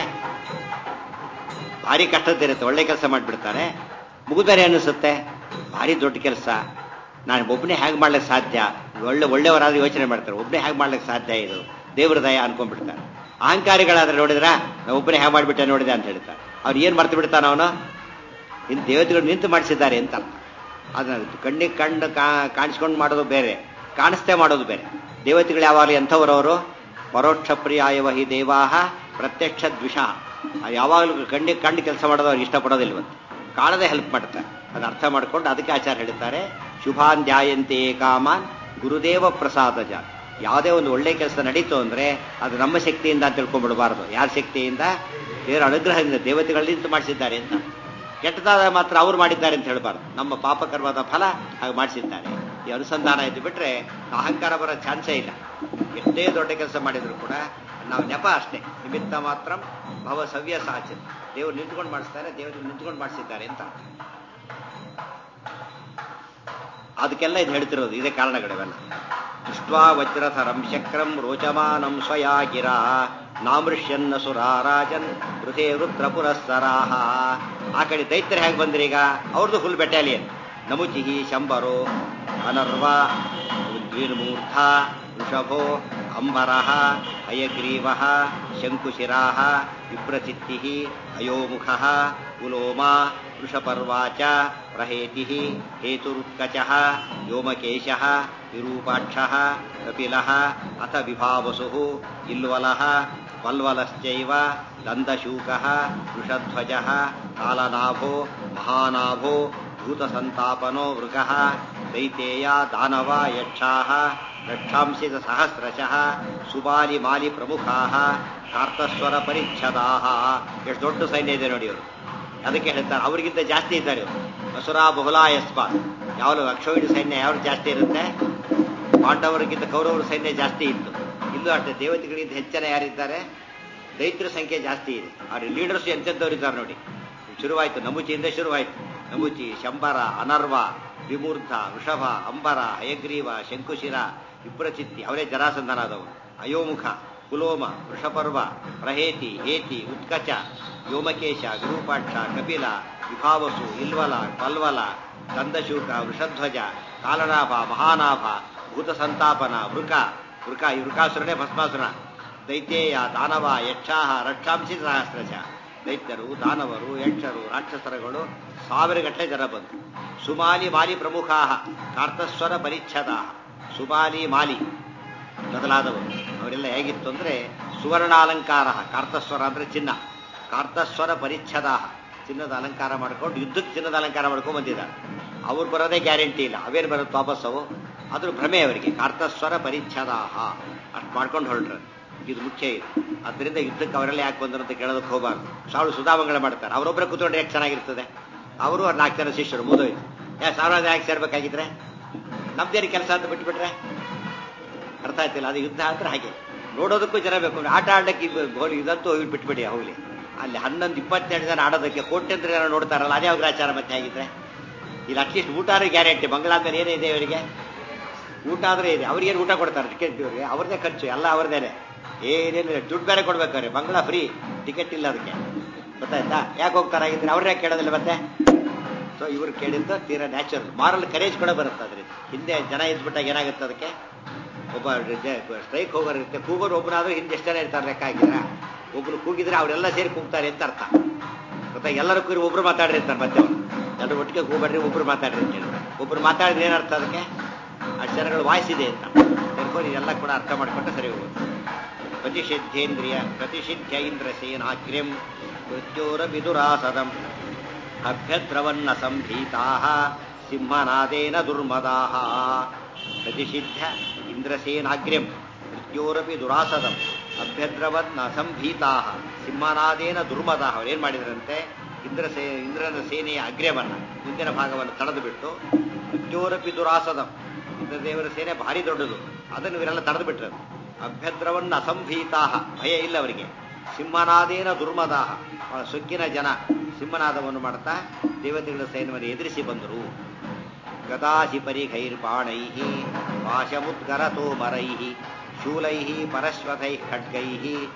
ಭಾರಿ ಕಷ್ಟದಿರುತ್ತೆ ಒಳ್ಳೆ ಕೆಲಸ ಮಾಡಿಬಿಡ್ತಾನೆ ಮುಗಿದರೆ ಅನಿಸುತ್ತೆ ಭಾರಿ ದೊಡ್ಡ ಕೆಲಸ ನಾನು ಒಬ್ಬನೇ ಹೇಗೆ ಮಾಡ್ಲಿಕ್ಕೆ ಸಾಧ್ಯ ಒಳ್ಳೆ ಒಳ್ಳೆಯವರಾದ ಯೋಚನೆ ಮಾಡ್ತಾರೆ ಒಬ್ಬನೇ ಹೇಗೆ ಮಾಡ್ಲಿಕ್ಕೆ ಸಾಧ್ಯ ಇದು ದೇವ್ರ ದಯ ಅನ್ಕೊಂಡ್ಬಿಡ್ತಾರೆ ಅಹಂಕಾರಿಗಳಾದ್ರೆ ನೋಡಿದ್ರ ನಾವು ಒಬ್ಬನೇ ಹೇಗೆ ಮಾಡಿಬಿಟ್ಟೆ ನೋಡಿದೆ ಅಂತ ಹೇಳ್ತಾರೆ ಅವ್ರು ಏನು ಮರ್ತು ಬಿಡ್ತಾನ ಅವನು ಇನ್ನು ದೇವತೆಗಳು ನಿಂತು ಮಾಡಿಸಿದ್ದಾರೆ ಅಂತ ಅದನ್ನ ಕಣ್ಣಿಗೆ ಕಣ್ಣು ಕಾಣಿಸ್ಕೊಂಡು ಮಾಡೋದು ಬೇರೆ ಕಾಣಿಸ್ತೇ ಮಾಡೋದು ಬೇರೆ ದೇವತೆಗಳು ಯಾವಾಗಲೂ ಎಂಥವರವರು ಪರೋಕ್ಷ ಪ್ರಿಯಾಯವ ಹಿ ದೇವಾಹ ಪ್ರತ್ಯಕ್ಷ ದ್ವಿಷ ಯಾವಾಗಲೂ ಕಣ್ಣಿಗೆ ಕಣ್ಣು ಕೆಲಸ ಮಾಡೋದು ಅವ್ರಿಗೆ ಇಷ್ಟಪಡೋದಿಲ್ವಂತೆ ಕಾಣದೆ ಹೆಲ್ಪ್ ಮಾಡ್ತಾರೆ ಅದನ್ನ ಅರ್ಥ ಮಾಡ್ಕೊಂಡು ಅದಕ್ಕೆ ಆಚಾರ ಹೇಳ್ತಾರೆ ಶುಭಾಂಧ್ಯಾಯಂತೆ ಕಾಮಾನ್ ಗುರುದೇವ ಪ್ರಸಾದ ಜ ಯಾವುದೇ ಒಂದು ಒಳ್ಳೆ ಕೆಲಸ ನಡೀತು ಅಂದ್ರೆ ಅದು ನಮ್ಮ ಶಕ್ತಿಯಿಂದ ಅಂತ ತಿಳ್ಕೊಂಡ್ಬಿಡಬಾರದು ಯಾರ ಶಕ್ತಿಯಿಂದ ದೇವರ ಅನುಗ್ರಹದಿಂದ ದೇವತೆಗಳಿಂದ ಮಾಡಿಸಿದ್ದಾರೆ ಅಂತ ಕೆಟ್ಟದಾದ ಮಾತ್ರ ಅವ್ರು ಮಾಡಿದ್ದಾರೆ ಅಂತ ಹೇಳಬಾರ್ದು ನಮ್ಮ ಪಾಪಕರ್ಮದ ಫಲ ಹಾಗೆ ಮಾಡಿಸಿದ್ದಾರೆ ಈ ಅನುಸಂಧಾನ ಇದ್ದು ಬಿಟ್ರೆ ಅಹಂಕಾರ ಬರೋ ಚಾನ್ಸೇ ಇಲ್ಲ ಎಷ್ಟೇ ದೊಡ್ಡ ಕೆಲಸ ಮಾಡಿದ್ರು ಕೂಡ ನಾವು ನೆಪ ಅಷ್ಟೇ ನಿಮಿತ್ತ ಮಾತ್ರ ಭವ ಸವ್ಯ ಸಾಚ ದೇವರು ನಿಂತ್ಕೊಂಡು ಮಾಡಿಸ್ತಾರೆ ದೇವರು ನಿಂತ್ಕೊಂಡು ಮಾಡಿಸಿದ್ದಾರೆ ಅಂತ ಅದಕ್ಕೆಲ್ಲ ಇದು ಹೇಳ್ತಿರೋದು ಇದೇ ಕಾರಣಗಳಿವೆಲ್ಲ ದೃಷ್ಟ್ವಾ ವಜ್ರಥರಂ ಶಕ್ರಂ ರೋಚಮಾನಂ ಸ್ವಯಾ ಗಿರ ನಾಮೃಷ್ಯನ್ನ ಸುರಾರಾಜನ್ ಹೃದಯ ರುದ್ರ ಪುರಸ್ಸರಾಹ ಆ ಕಡೆ ದೈತ್ಯರು ಹೇಗೆ ಬಂದ್ರಿ ಈಗ ಅವ್ರದ್ದು ಫುಲ್ ಬೆಟಾಲಿಯನ್ ನಮುಚಿಹಿ ಶಂಬರೋ ಅನರ್ವ ದ್ವಿರ್ಮೂರ್ಧ ವೃಷಭೋ ಅಂಬರಃ ಹಯಗ್ರೀವಃ ಶಂಕುಶಿರಾಃ ವಿಪ್ರಚಿತ್ತಿಃ ಅಯೋಮುಖಃ ಕುಲೋಮಾ ವೃಷಪರ್ವಾಚ ಪ್ರಹೇತಿಃ ಹೇತುರುತ್ಕಚಃ ವ್ಯೋಮಕೇಶಃ ವಿರೂಪಾಕ್ಷಃ ಕಪಿಲಃ ಅಥ ವಿಭಾವಸುಃ ಇಲ್ವಲಃ ವಲ್ವಲಶ್ಚೈವ ದಂದಶೂಕಃ ವೃಷಧ್ವಜಃ ಕಾಲನಾಭೋ ಮಹಾನಾಭೋ ಭೂತಸಂತಾಪನೋ ವೃಕಃ ದೈತೇಯ ದಾನವ ಯಕ್ಷಾಃ ರಕ್ಷಾಂಸಿತ ಸಹಸ್ರಶಃ ಸುಬಾಲಿ ಮಾಲಿ ಪ್ರಮುಖಾಃ ಕಾರ್ತಸ್ವರ ಪರಿಚ್ಛದಾಃ ಎಷ್ಟು ದೊಡ್ಡ ಸೈನ್ಯ ಇದೆ ನೋಡಿ ಅವರು ಅದಕ್ಕೆ ಹೇಳ್ತಾರೆ ಅವರಿಗಿಂತ ಜಾಸ್ತಿ ಇದ್ದಾರೆ ಇವರು ಅಸುರಾ ಬಹುಲಾ ಯಸ್ಮಾತ್ ಯಾವಲು ಅಕ್ಷೋಹಿಣಿ ಸೈನ್ಯ ಯಾವ್ದು ಜಾಸ್ತಿ ಇರುತ್ತೆ ಪಾಂಡವರಿಗಿಂತ ಕೌರವರ ಸೈನ್ಯ ಜಾಸ್ತಿ ಇತ್ತು ಇಲ್ಲೂ ಅಷ್ಟೇ ದೇವತೆಗಳಿಗಿಂತ ಹೆಚ್ಚಿನ ಯಾರಿದ್ದಾರೆ ದೈತ್ಯರ ಸಂಖ್ಯೆ ಜಾಸ್ತಿ ಇದೆ ಅವ್ರ ಲೀಡರ್ಸ್ ಎಂತೆಂಥವ್ರು ಇದ್ದಾರೆ ನೋಡಿ ಶುರುವಾಯಿತು ನಮುಚಿಯಿಂದ ಶುರುವಾಯಿತು ನಮುಚಿ ಶಂಬರ ಅನರ್ವ ವಿಮೂರ್ಧ ವೃಷಭ ಅಂಬರ ಹಯಗ್ರೀವ ಶಂಕುಶಿರ ವಿಪ್ರಚಿತ್ತಿ ಅವರೇ ಜರಾಸಂಧನಾದವರು ಅಯೋಮುಖ ಕುಲೋಮ ವೃಷಪರ್ವ ಪ್ರಹೇತಿ ಹೇತಿ ಉತ್ಕಚ ವ್ಯೋಮಕೇಶ ವಿರೂಪಾಕ್ಷ ಕಪಿಲ ವಿಭಾವಸು ಇಲ್ವಲ ಪಲ್ವಲ ಕಂದಶೂಕ ವೃಷಧ್ವಜ ಕಾಲನಾಭ ಮಹಾನಾಭ ಭೂತ ಸಂತಾಪನ ವೃಕ ವೃಕ ಈ ವೃಕಾಸುರನೇ ಭಸ್ಮಾಸುರ ದೈತ್ಯೇಯ ದಾನವ ಯಕ್ಷಾಹ ರಕ್ಷಾಂಸಿ ಸಹಸ್ರಶ ದೈತ್ಯರು ದಾನವರು ಯಕ್ಷರು ರಾಕ್ಷಸರುಗಳು ಸಾವಿರಗಟ್ಟಲೆ ಜನ ಬಂತು ಸುಮಾಲಿ ಮಾಲಿ ಪ್ರಮುಖಾ ಕಾರ್ತಸ್ವರ ಪರಿಚ್ಛದ ಸುಮಾಲಿ ಮಾಲಿ ಮೊದಲಾದವರು ಅವರೆಲ್ಲ ಹೇಗಿತ್ತು ಅಂದ್ರೆ ಸುವರ್ಣಾಲಂಕಾರ ಕಾರ್ತಸ್ವರ ಅಂದ್ರೆ ಚಿನ್ನ ಕಾರ್ತಸ್ವರ ಪರಿಚ್ಛದ ಚಿನ್ನದ ಅಲಂಕಾರ ಮಾಡ್ಕೊಂಡು ಯುದ್ಧಕ್ಕೆ ಚಿನ್ನದ ಅಲಂಕಾರ ಮಾಡ್ಕೊಂಡು ಬಂದಿದ್ದಾರೆ ಅವ್ರು ಬರೋದೇ ಗ್ಯಾರಂಟಿ ಇಲ್ಲ ಅವೇನು ಬರುತ್ತೆ ವಾಪಸ್ ಅವು ಅದ್ರ ಭ್ರಮೆ ಅವರಿಗೆ ಕಾರ್ತಸ್ವರ ಪರಿಚ್ಛದಾಹ ಅಷ್ಟು ಮಾಡ್ಕೊಂಡು ಹೊರಟ್ರು ಇದು ಮುಖ್ಯ ಇದು ಅದರಿಂದ ಯುದ್ಧಕ್ಕೆ ಅವರೆಲ್ಲ ಯಾಕೆ ಬಂದರು ಅಂತ ಕೇಳೋದಕ್ಕೆ ಹೋಗಬಾರ್ದು ಸಾವಿರ ಸುಧಾಮಂಗಳ ಮಾಡ್ತಾರೆ ಅವರೊಬ್ಬರೇ ಕೂತ್ಕೊಂಡ್ರೆ ಯಾಕೆ ಚೆನ್ನಾಗಿರ್ತದೆ ಅವರು ಅವ್ರ ನಾಲ್ಕು ಜನ ಶಿಷ್ಯರು ಮುದೋಯ್ತು ಯಾ ಸಾವಿರ ಯಾಕೆ ಸೇರ್ಬೇಕಾಗಿದ್ರೆ ನಮ್ದೇನು ಕೆಲಸ ಅಂತ ಬಿಟ್ಬಿಟ್ರೆ ಅರ್ಥ ಆಯ್ತಿಲ್ಲ ಅದು ಯುದ್ಧ ಅಂದ್ರೆ ಹಾಗೆ ನೋಡೋದಕ್ಕೂ ಜನ ಬೇಕು ಆಟ ಆಡಕ್ಕೆ ಗೋಲಿ ಇದಂತೂ ಹೋಗಿ ಬಿಟ್ಬಿಡಿ ಹೋಗ್ಲಿ ಅಲ್ಲಿ ಹನ್ನೊಂದು ಇಪ್ಪತ್ತೆರಡು ಜನ ಆಡೋದಕ್ಕೆ ಕೋಟ್ಯಂತರ ಜನ ನೋಡ್ತಾರಲ್ಲ ಅದೇ ಅಗ್ರಾಚಾರ ಮತ್ತೆ ಆಗಿದ್ರೆ ಇಲ್ಲಿ ಅಟ್ಲೀಸ್ಟ್ ಊಟ ಆದ್ರೆ ಗ್ಯಾರಂಟಿ ಬಂಗ್ಲಾದ್ಮೇಲೆ ಏನಿದೆ ಇವರಿಗೆ ಊಟ ಆದ್ರೆ ಇದೆ ಅವ್ರಿಗೇನು ಊಟ ಕೊಡ್ತಾರೆ ಟಿಕೆಟ್ ಇವ್ರಿಗೆ ಅವ್ರದೇ ಖರ್ಚು ಎಲ್ಲ ಅವ್ರದೇನೆ ಏನೇನಿಲ್ಲ ದುಡ್ಡು ಬೇರೆ ಕೊಡ್ಬೇಕಾದ್ರೆ ಬಂಗ್ಲಾ ಫ್ರೀ ಟಿಕೆಟ್ ಇಲ್ಲ ಅದಕ್ಕೆ ಗೊತ್ತಾಯ್ತಾ ಯಾಕೆ ಹೋಗ್ತಾರಾಗಿದ್ರೆ ಅವ್ರನ್ನೇ ಕೇಳೋದಿಲ್ಲ ಮತ್ತೆ ಸೊ ಇವ್ರು ಕೇಳಿದ್ದು ತೀರಾ ನ್ಯಾಚುರಲ್ ಮಾರಲ್ ಕರೇಜ್ ಕೂಡ ಬರುತ್ತೆ ಅದ್ರಿಂದ ಹಿಂದೆ ಜನ ಇದ್ಬಿಟ್ಟಾಗ ಏನಾಗುತ್ತೆ ಅದಕ್ಕೆ ಒಬ್ಬ ಸ್ಟ್ರೈಕ್ ಹೋಗೋರು ಇರುತ್ತೆ ಕೂಗೋರು ಒಬ್ಬನಾದ್ರೂ ಹಿಂದೆ ಎಷ್ಟು ಜನ ಇರ್ತಾರೆ ಲೆಕ್ಕ ಹಾಕಿದ್ರೆ ಒಬ್ರು ಕೂಗಿದ್ರೆ ಅವರೆಲ್ಲ ಸೇರಿ ಕೂಗ್ತಾರೆ ಅಂತ ಅರ್ಥ ಗೊತ್ತಾ ಎಲ್ಲರೂ ಕೂರಿ ಒಬ್ರು ಮಾತಾಡಿರ್ತಾರೆ ಮತ್ತೆ ಅವರು ಎಲ್ಲರೂ ಒಟ್ಟಿಗೆ ಕೂಗ್ಬೇಡ್ರಿ ಒಬ್ರು ಮಾತಾಡ್ರಿ ಅಂತ ಹೇಳಿ ಒಬ್ರು ಮಾತಾಡಿದ್ರೆ ಏನರ್ಥ ಅದಕ್ಕೆ ಆ ಜನಗಳು ವಾಯ್ಸ್ ಇದೆ ಅಂತ ತಿಳ್ಕೊಂಡು ಇದೆಲ್ಲ ಕೂಡ ಅರ್ಥ ಮಾಡ್ಕೊಂಡ್ರೆ ಸರಿ ಹೋಗುತ್ತೆ ಪ್ರತಿಷಿದ್ಧೇಂದ್ರಿಯ ಪ್ರತಿಷಿದ್ಧ ಇಂದ್ರ ಸೇನಾಗ್ರ್ಯಂ ಮೃತ್ಯೋರ ವಿದುರಾಸದಂ ಅಭ್ಯದ್ರವನ್ನ ಸಂಭೀತಾ ಸಿಂಹನಾದೇನ ದುರ್ಮದಾ ಪ್ರತಿಷಿದ್ಧ ಇಂದ್ರಸೇನಾಗ್ರ್ಯಂ ಮೃತ್ಯೋರಪಿ ದುರಾಸದಂ ಅಭ್ಯದ್ರವನ್ನ ಸಂಭೀತಾ ಸಿಂಹನಾದೇನ ದುರ್ಮದ ಅವ್ರೇನ್ ಮಾಡಿದ್ರಂತೆ ಇಂದ್ರಸೇ ಇಂದ್ರನ ಸೇನೆಯ ಅಗ್ರ್ಯವನ್ನ ಮುಂದಿನ ಭಾಗವನ್ನು ತಡೆದು ಬಿಟ್ಟು ಮೃತ್ಯೋರಪಿ ದುರಾಸದಂ ಇಂದ್ರದೇವರ ಸೇನೆ ಭಾರಿ ದೊಡ್ಡದು ಅದನ್ನು ಇವರೆಲ್ಲ ತಡೆದು ಬಿಟ್ರು ಅಭ್ಯದ್ರವನ್ನ ಅಸಂಭೀತಾ ಭಯ ಇಲ್ಲ ಅವರಿಗೆ ಸಿಂಹನಾದೇನ ದುರ್ಮದಾಹ ಬಹಳ ಸೊಕ್ಕಿನ ಜನ ಸಿಂಹನಾದವನ್ನು ಮಾಡ್ತಾ ದೇವತೆಗಳ ಸೈನ್ಯವನ್ನು ಎದುರಿಸಿ ಬಂದರು ಗದಾಸಿ ಪರಿಘೈರ್ಬಾಣೈ ಪಾಶಮುದ್ಗರತೋ ಮರೈ ಶೂಲೈ ಪರಶ್ವತೈ ಖಡ್ಗೈ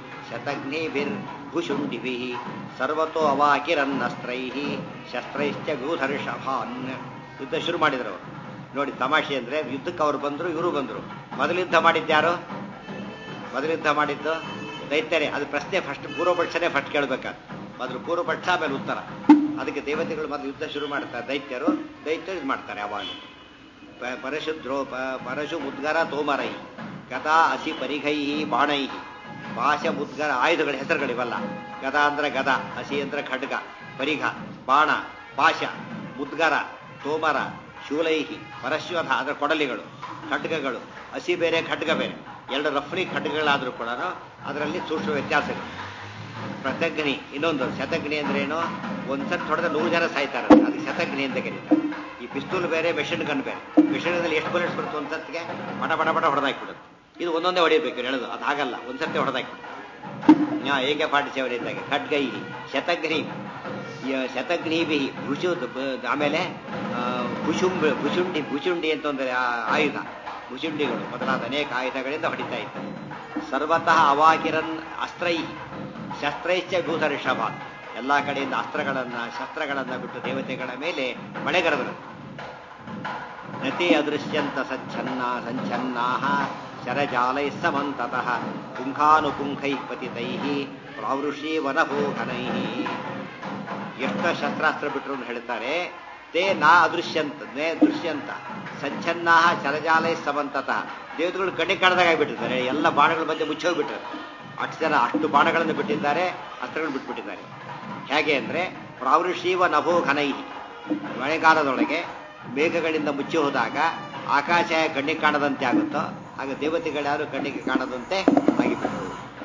ಶತಗ್ನಿಭಿರ್ಭುಷುಂಡಿಭಿ ಸರ್ವತೋ ಅವಾಕಿರನ್ನಸ್ತ್ರೈ ಶಸ್ತ್ರೈಶ್ಚ ಗೂಧರ್ಷಭಾನ್ ಯುದ್ಧ ಶುರು ಮಾಡಿದ್ರು ಅವರು ನೋಡಿ ತಮಾಷೆ ಅಂದ್ರೆ ಯುದ್ಧಕ್ಕೆ ಅವ್ರು ಬಂದ್ರು ಇವರು ಬಂದ್ರು ಮೊದಲು ಯುದ್ಧ ಮಾಡಿದ್ಯಾರು ಮೊದಲು ಯುದ್ಧ ಮಾಡಿದ್ದು ದೈತ್ಯರೇ ಅದು ಪ್ರಶ್ನೆ ಫಸ್ಟ್ ಪೂರ್ವಪಕ್ಷನೇ ಫಸ್ಟ್ ಕೇಳಬೇಕಾದ ಮೊದಲು ಪೂರ್ವಪಕ್ಷ ಆಮೇಲೆ ಉತ್ತರ ಅದಕ್ಕೆ ದೇವತೆಗಳು ಮೊದಲು ಯುದ್ಧ ಶುರು ಮಾಡ್ತಾರೆ ದೈತ್ಯರು ದೈತ್ಯರು ಇದು ಮಾಡ್ತಾರೆ ಅವಾಗ ಪರಶುದ್ರೋ ಪರಶು ಮುದ್ಗರ ತೋಮರೈ ಗದಾ ಅಸಿ ಪರಿಘೈ ಬಾಣೈ ಪಾಶ ಮುದ್ಗರ ಆಯುಧಗಳ ಹೆಸರುಗಳಿವಲ್ಲ ಗದಾ ಅಂದ್ರೆ ಗದ ಹಸಿ ಅಂದ್ರೆ ಖಡ್ಗ ಪರಿಘ ಬಾಣ ಪಾಶ ಮುದ್ಗರ ತೋಮರ ಶೂಲೈಹಿ ಪರಶ್ವಥ ಅದರ ಕೊಡಲಿಗಳು ಖಡ್ಗಗಳು ಹಸಿ ಬೇರೆ ಖಡ್ಗ ಬೇರೆ ಎರಡು ರಫ್ಲಿ ಖಡ್ಗಗಳಾದರೂ ಕೂಡ ಅದರಲ್ಲಿ ಸೂಕ್ಷ್ಮ ವ್ಯತ್ಯಾಸಗಳು ಪ್ರತಗ್ನಿ ಇನ್ನೊಂದು ಶತಗ್ನಿ ಅಂದ್ರೆ ಏನು ಒಂದ್ಸತಿ ಹೊಡೆದ್ರೆ ನೂರು ಜನ ಸಾಯ್ತಾರೆ ಅದಕ್ಕೆ ಶತಗ್ನಿ ಅಂತ ಕರೀತಾರೆ ಈ ಪಿಸ್ತೂಲ್ ಬೇರೆ ಮೆಷಿನ್ ಗನ್ ಬೇರೆ ಮೆಷಿನ್ದಲ್ಲಿ ಎಷ್ಟು ಬುಲೆಟ್ಸ್ ಬರುತ್ತೆ ಒಂದ್ಸತ್ತಿಗೆ ಪಟ ಪಟ ಪಟ ಹೊಡೆದಾಕ್ಬಿಡುತ್ತೆ ಇದು ಒಂದೊಂದೇ ಹೊಡಿಬೇಕು ಹೇಳೋದು ಅದು ಹಾಗಲ್ಲ ಒಂದ್ಸತಿ ಹೊಡೆದಾಕ್ಬಿಡುತ್ತೆ ಏಕೆ ಫಾರ್ಟಿ ಸೆವೆನ್ ಇದ್ದಾಗ ಖಡ್ಗೈ ಶತಗ್ನಿ ಶತಗ್ನಿಭಿ ಭುಷು ಆಮೇಲೆ ಭುಷುಂಬ ಭುಷುಂಡಿ ಭುಷುಂಡಿ ಅಂತ ಒಂದು ಆಯುಧ ಭುಷುಂಡಿಗಳು ಮೊದಲಾದ ಅನೇಕ ಆಯುಧಗಳಿಂದ ಹೊಡಿತಾ ಇದ್ದಾರೆ ಸರ್ವತಃ ಅವಾಗಿರನ್ ಅಸ್ತ್ರೈ ಶಸ್ತ್ರೈಶ್ಚ ಭೂತ ಋಷಭ ಎಲ್ಲ ಕಡೆಯಿಂದ ಅಸ್ತ್ರಗಳನ್ನ ಶಸ್ತ್ರಗಳನ್ನ ಬಿಟ್ಟು ದೇವತೆಗಳ ಮೇಲೆ ಮಳೆಗರೆದರು ನತಿ ಅದೃಶ್ಯಂತ ಸಚ್ಛನ್ನ ಸಂಚನ್ನಾ ಶರಜಾಲೈ ಸಮಂತತಃ ಪುಂಖಾನುಪುಂಖೈ ಪತಿತೈ ಪ್ರಾವೃಷಿ ವನಭೋಘನೈ ಎಷ್ಟು ಶಸ್ತ್ರಾಸ್ತ್ರ ಬಿಟ್ಟರು ಅಂತ ಹೇಳ್ತಾರೆ ತೇ ನಾ ಅದೃಶ್ಯಂತ ನೇ ದೃಶ್ಯಂತ ಸಂಚನ್ನಾ ಶರಜಾಲೈ ಸಮಂತತಃ ದೇವತೆಗಳು ಕಣ್ಣಿಗೆ ಕಾಣದಾಗ ಆಗಿಬಿಟ್ಟಿದ್ದಾರೆ ಎಲ್ಲ ಬಾಣಗಳ ಮಧ್ಯೆ ಮುಚ್ಚೋಗ್ಬಿಟ್ರು ಅಷ್ಟು ಜನ ಅಷ್ಟು ಬಾಣಗಳನ್ನು ಬಿಟ್ಟಿದ್ದಾರೆ ಅಸ್ತ್ರಗಳನ್ನು ಬಿಟ್ಬಿಟ್ಟಿದ್ದಾರೆ ಹೇಗೆ ಅಂದ್ರೆ ಪ್ರಾವೃಷೀವ ನಭೋ ಘನೈ ಮಳೆಗಾಲದೊಳಗೆ ಮೇಘಗಳಿಂದ ಮುಚ್ಚಿ ಹೋದಾಗ ಆಕಾಶ ಕಣ್ಣಿಗೆ ಕಾಣದಂತೆ ಆಗುತ್ತೋ ಆಗ ದೇವತೆಗಳ್ಯಾರು ಕಣ್ಣಿಗೆ ಕಾಣದಂತೆ ಆಗಿಬಿಟ್ರು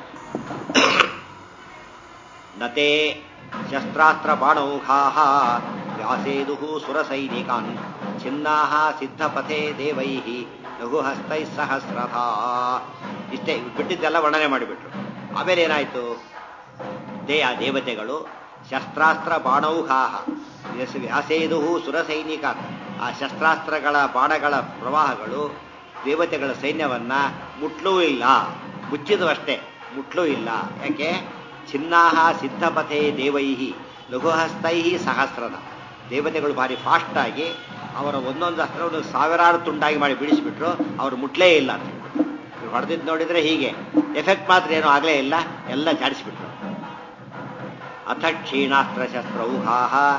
ನತೆ ಶಸ್ತ್ರಾಸ್ತ್ರ ಬಾಣೌಘಾ ವ್ಯಾಸೇದು ಸುರಸೈನಿಕಾನ್ ಚಿನ್ನಾ ಸಿದ್ಧಪಥೆ ದೇವೈ ಲಘುಹಸ್ತೈ ಸಹಸ್ರಧಾ ಇಷ್ಟೇ ಬಿಟ್ಟಿದ್ದೆಲ್ಲ ವರ್ಣನೆ ಮಾಡಿಬಿಟ್ರು ಆಮೇಲೆ ಏನಾಯ್ತು ದೇ ಆ ದೇವತೆಗಳು ಶಸ್ತ್ರಾಸ್ತ್ರ ಬಾಣೌಘಾಹ ವ್ಯಾಸೇದು ಸುರಸೈನಿಕ ಆ ಶಸ್ತ್ರಾಸ್ತ್ರಗಳ ಬಾಣಗಳ ಪ್ರವಾಹಗಳು ದೇವತೆಗಳ ಸೈನ್ಯವನ್ನ ಮುಟ್ಲೂ ಇಲ್ಲ ಮುಚ್ಚಿದು ಅಷ್ಟೇ ಮುಟ್ಲೂ ಇಲ್ಲ ಯಾಕೆ ಚಿನ್ನಾಹ ಸಿದ್ಧಪಥೆ ದೇವೈಹಿ ಲಘುಹಸ್ತೈ ಸಹಸ್ರದ ದೇವತೆಗಳು ಭಾರಿ ಫಾಸ್ಟ್ ಆಗಿ ಅವರ ಒಂದೊಂದು ಅಸ್ತ್ರವನ್ನು ಸಾವಿರಾರು ತುಂಡಾಗಿ ಮಾಡಿ ಬಿಡಿಸಿಬಿಟ್ರು ಅವರು ಮುಟ್ಲೇ ಇಲ್ಲ ಅಂತ ಹೇಳ್ಬಿಟ್ಟು ಹೊಡೆದಿದ್ದು ನೋಡಿದ್ರೆ ಹೀಗೆ ಎಫೆಕ್ಟ್ ಮಾತ್ರ ಏನೂ ಆಗಲೇ ಇಲ್ಲ ಎಲ್ಲ ಜಾಡಿಸಿಬಿಟ್ರು ಅಥ ಕ್ಷೀಣಾಸ್ತ್ರ ಶಸ್ತ್ರೌಘಾ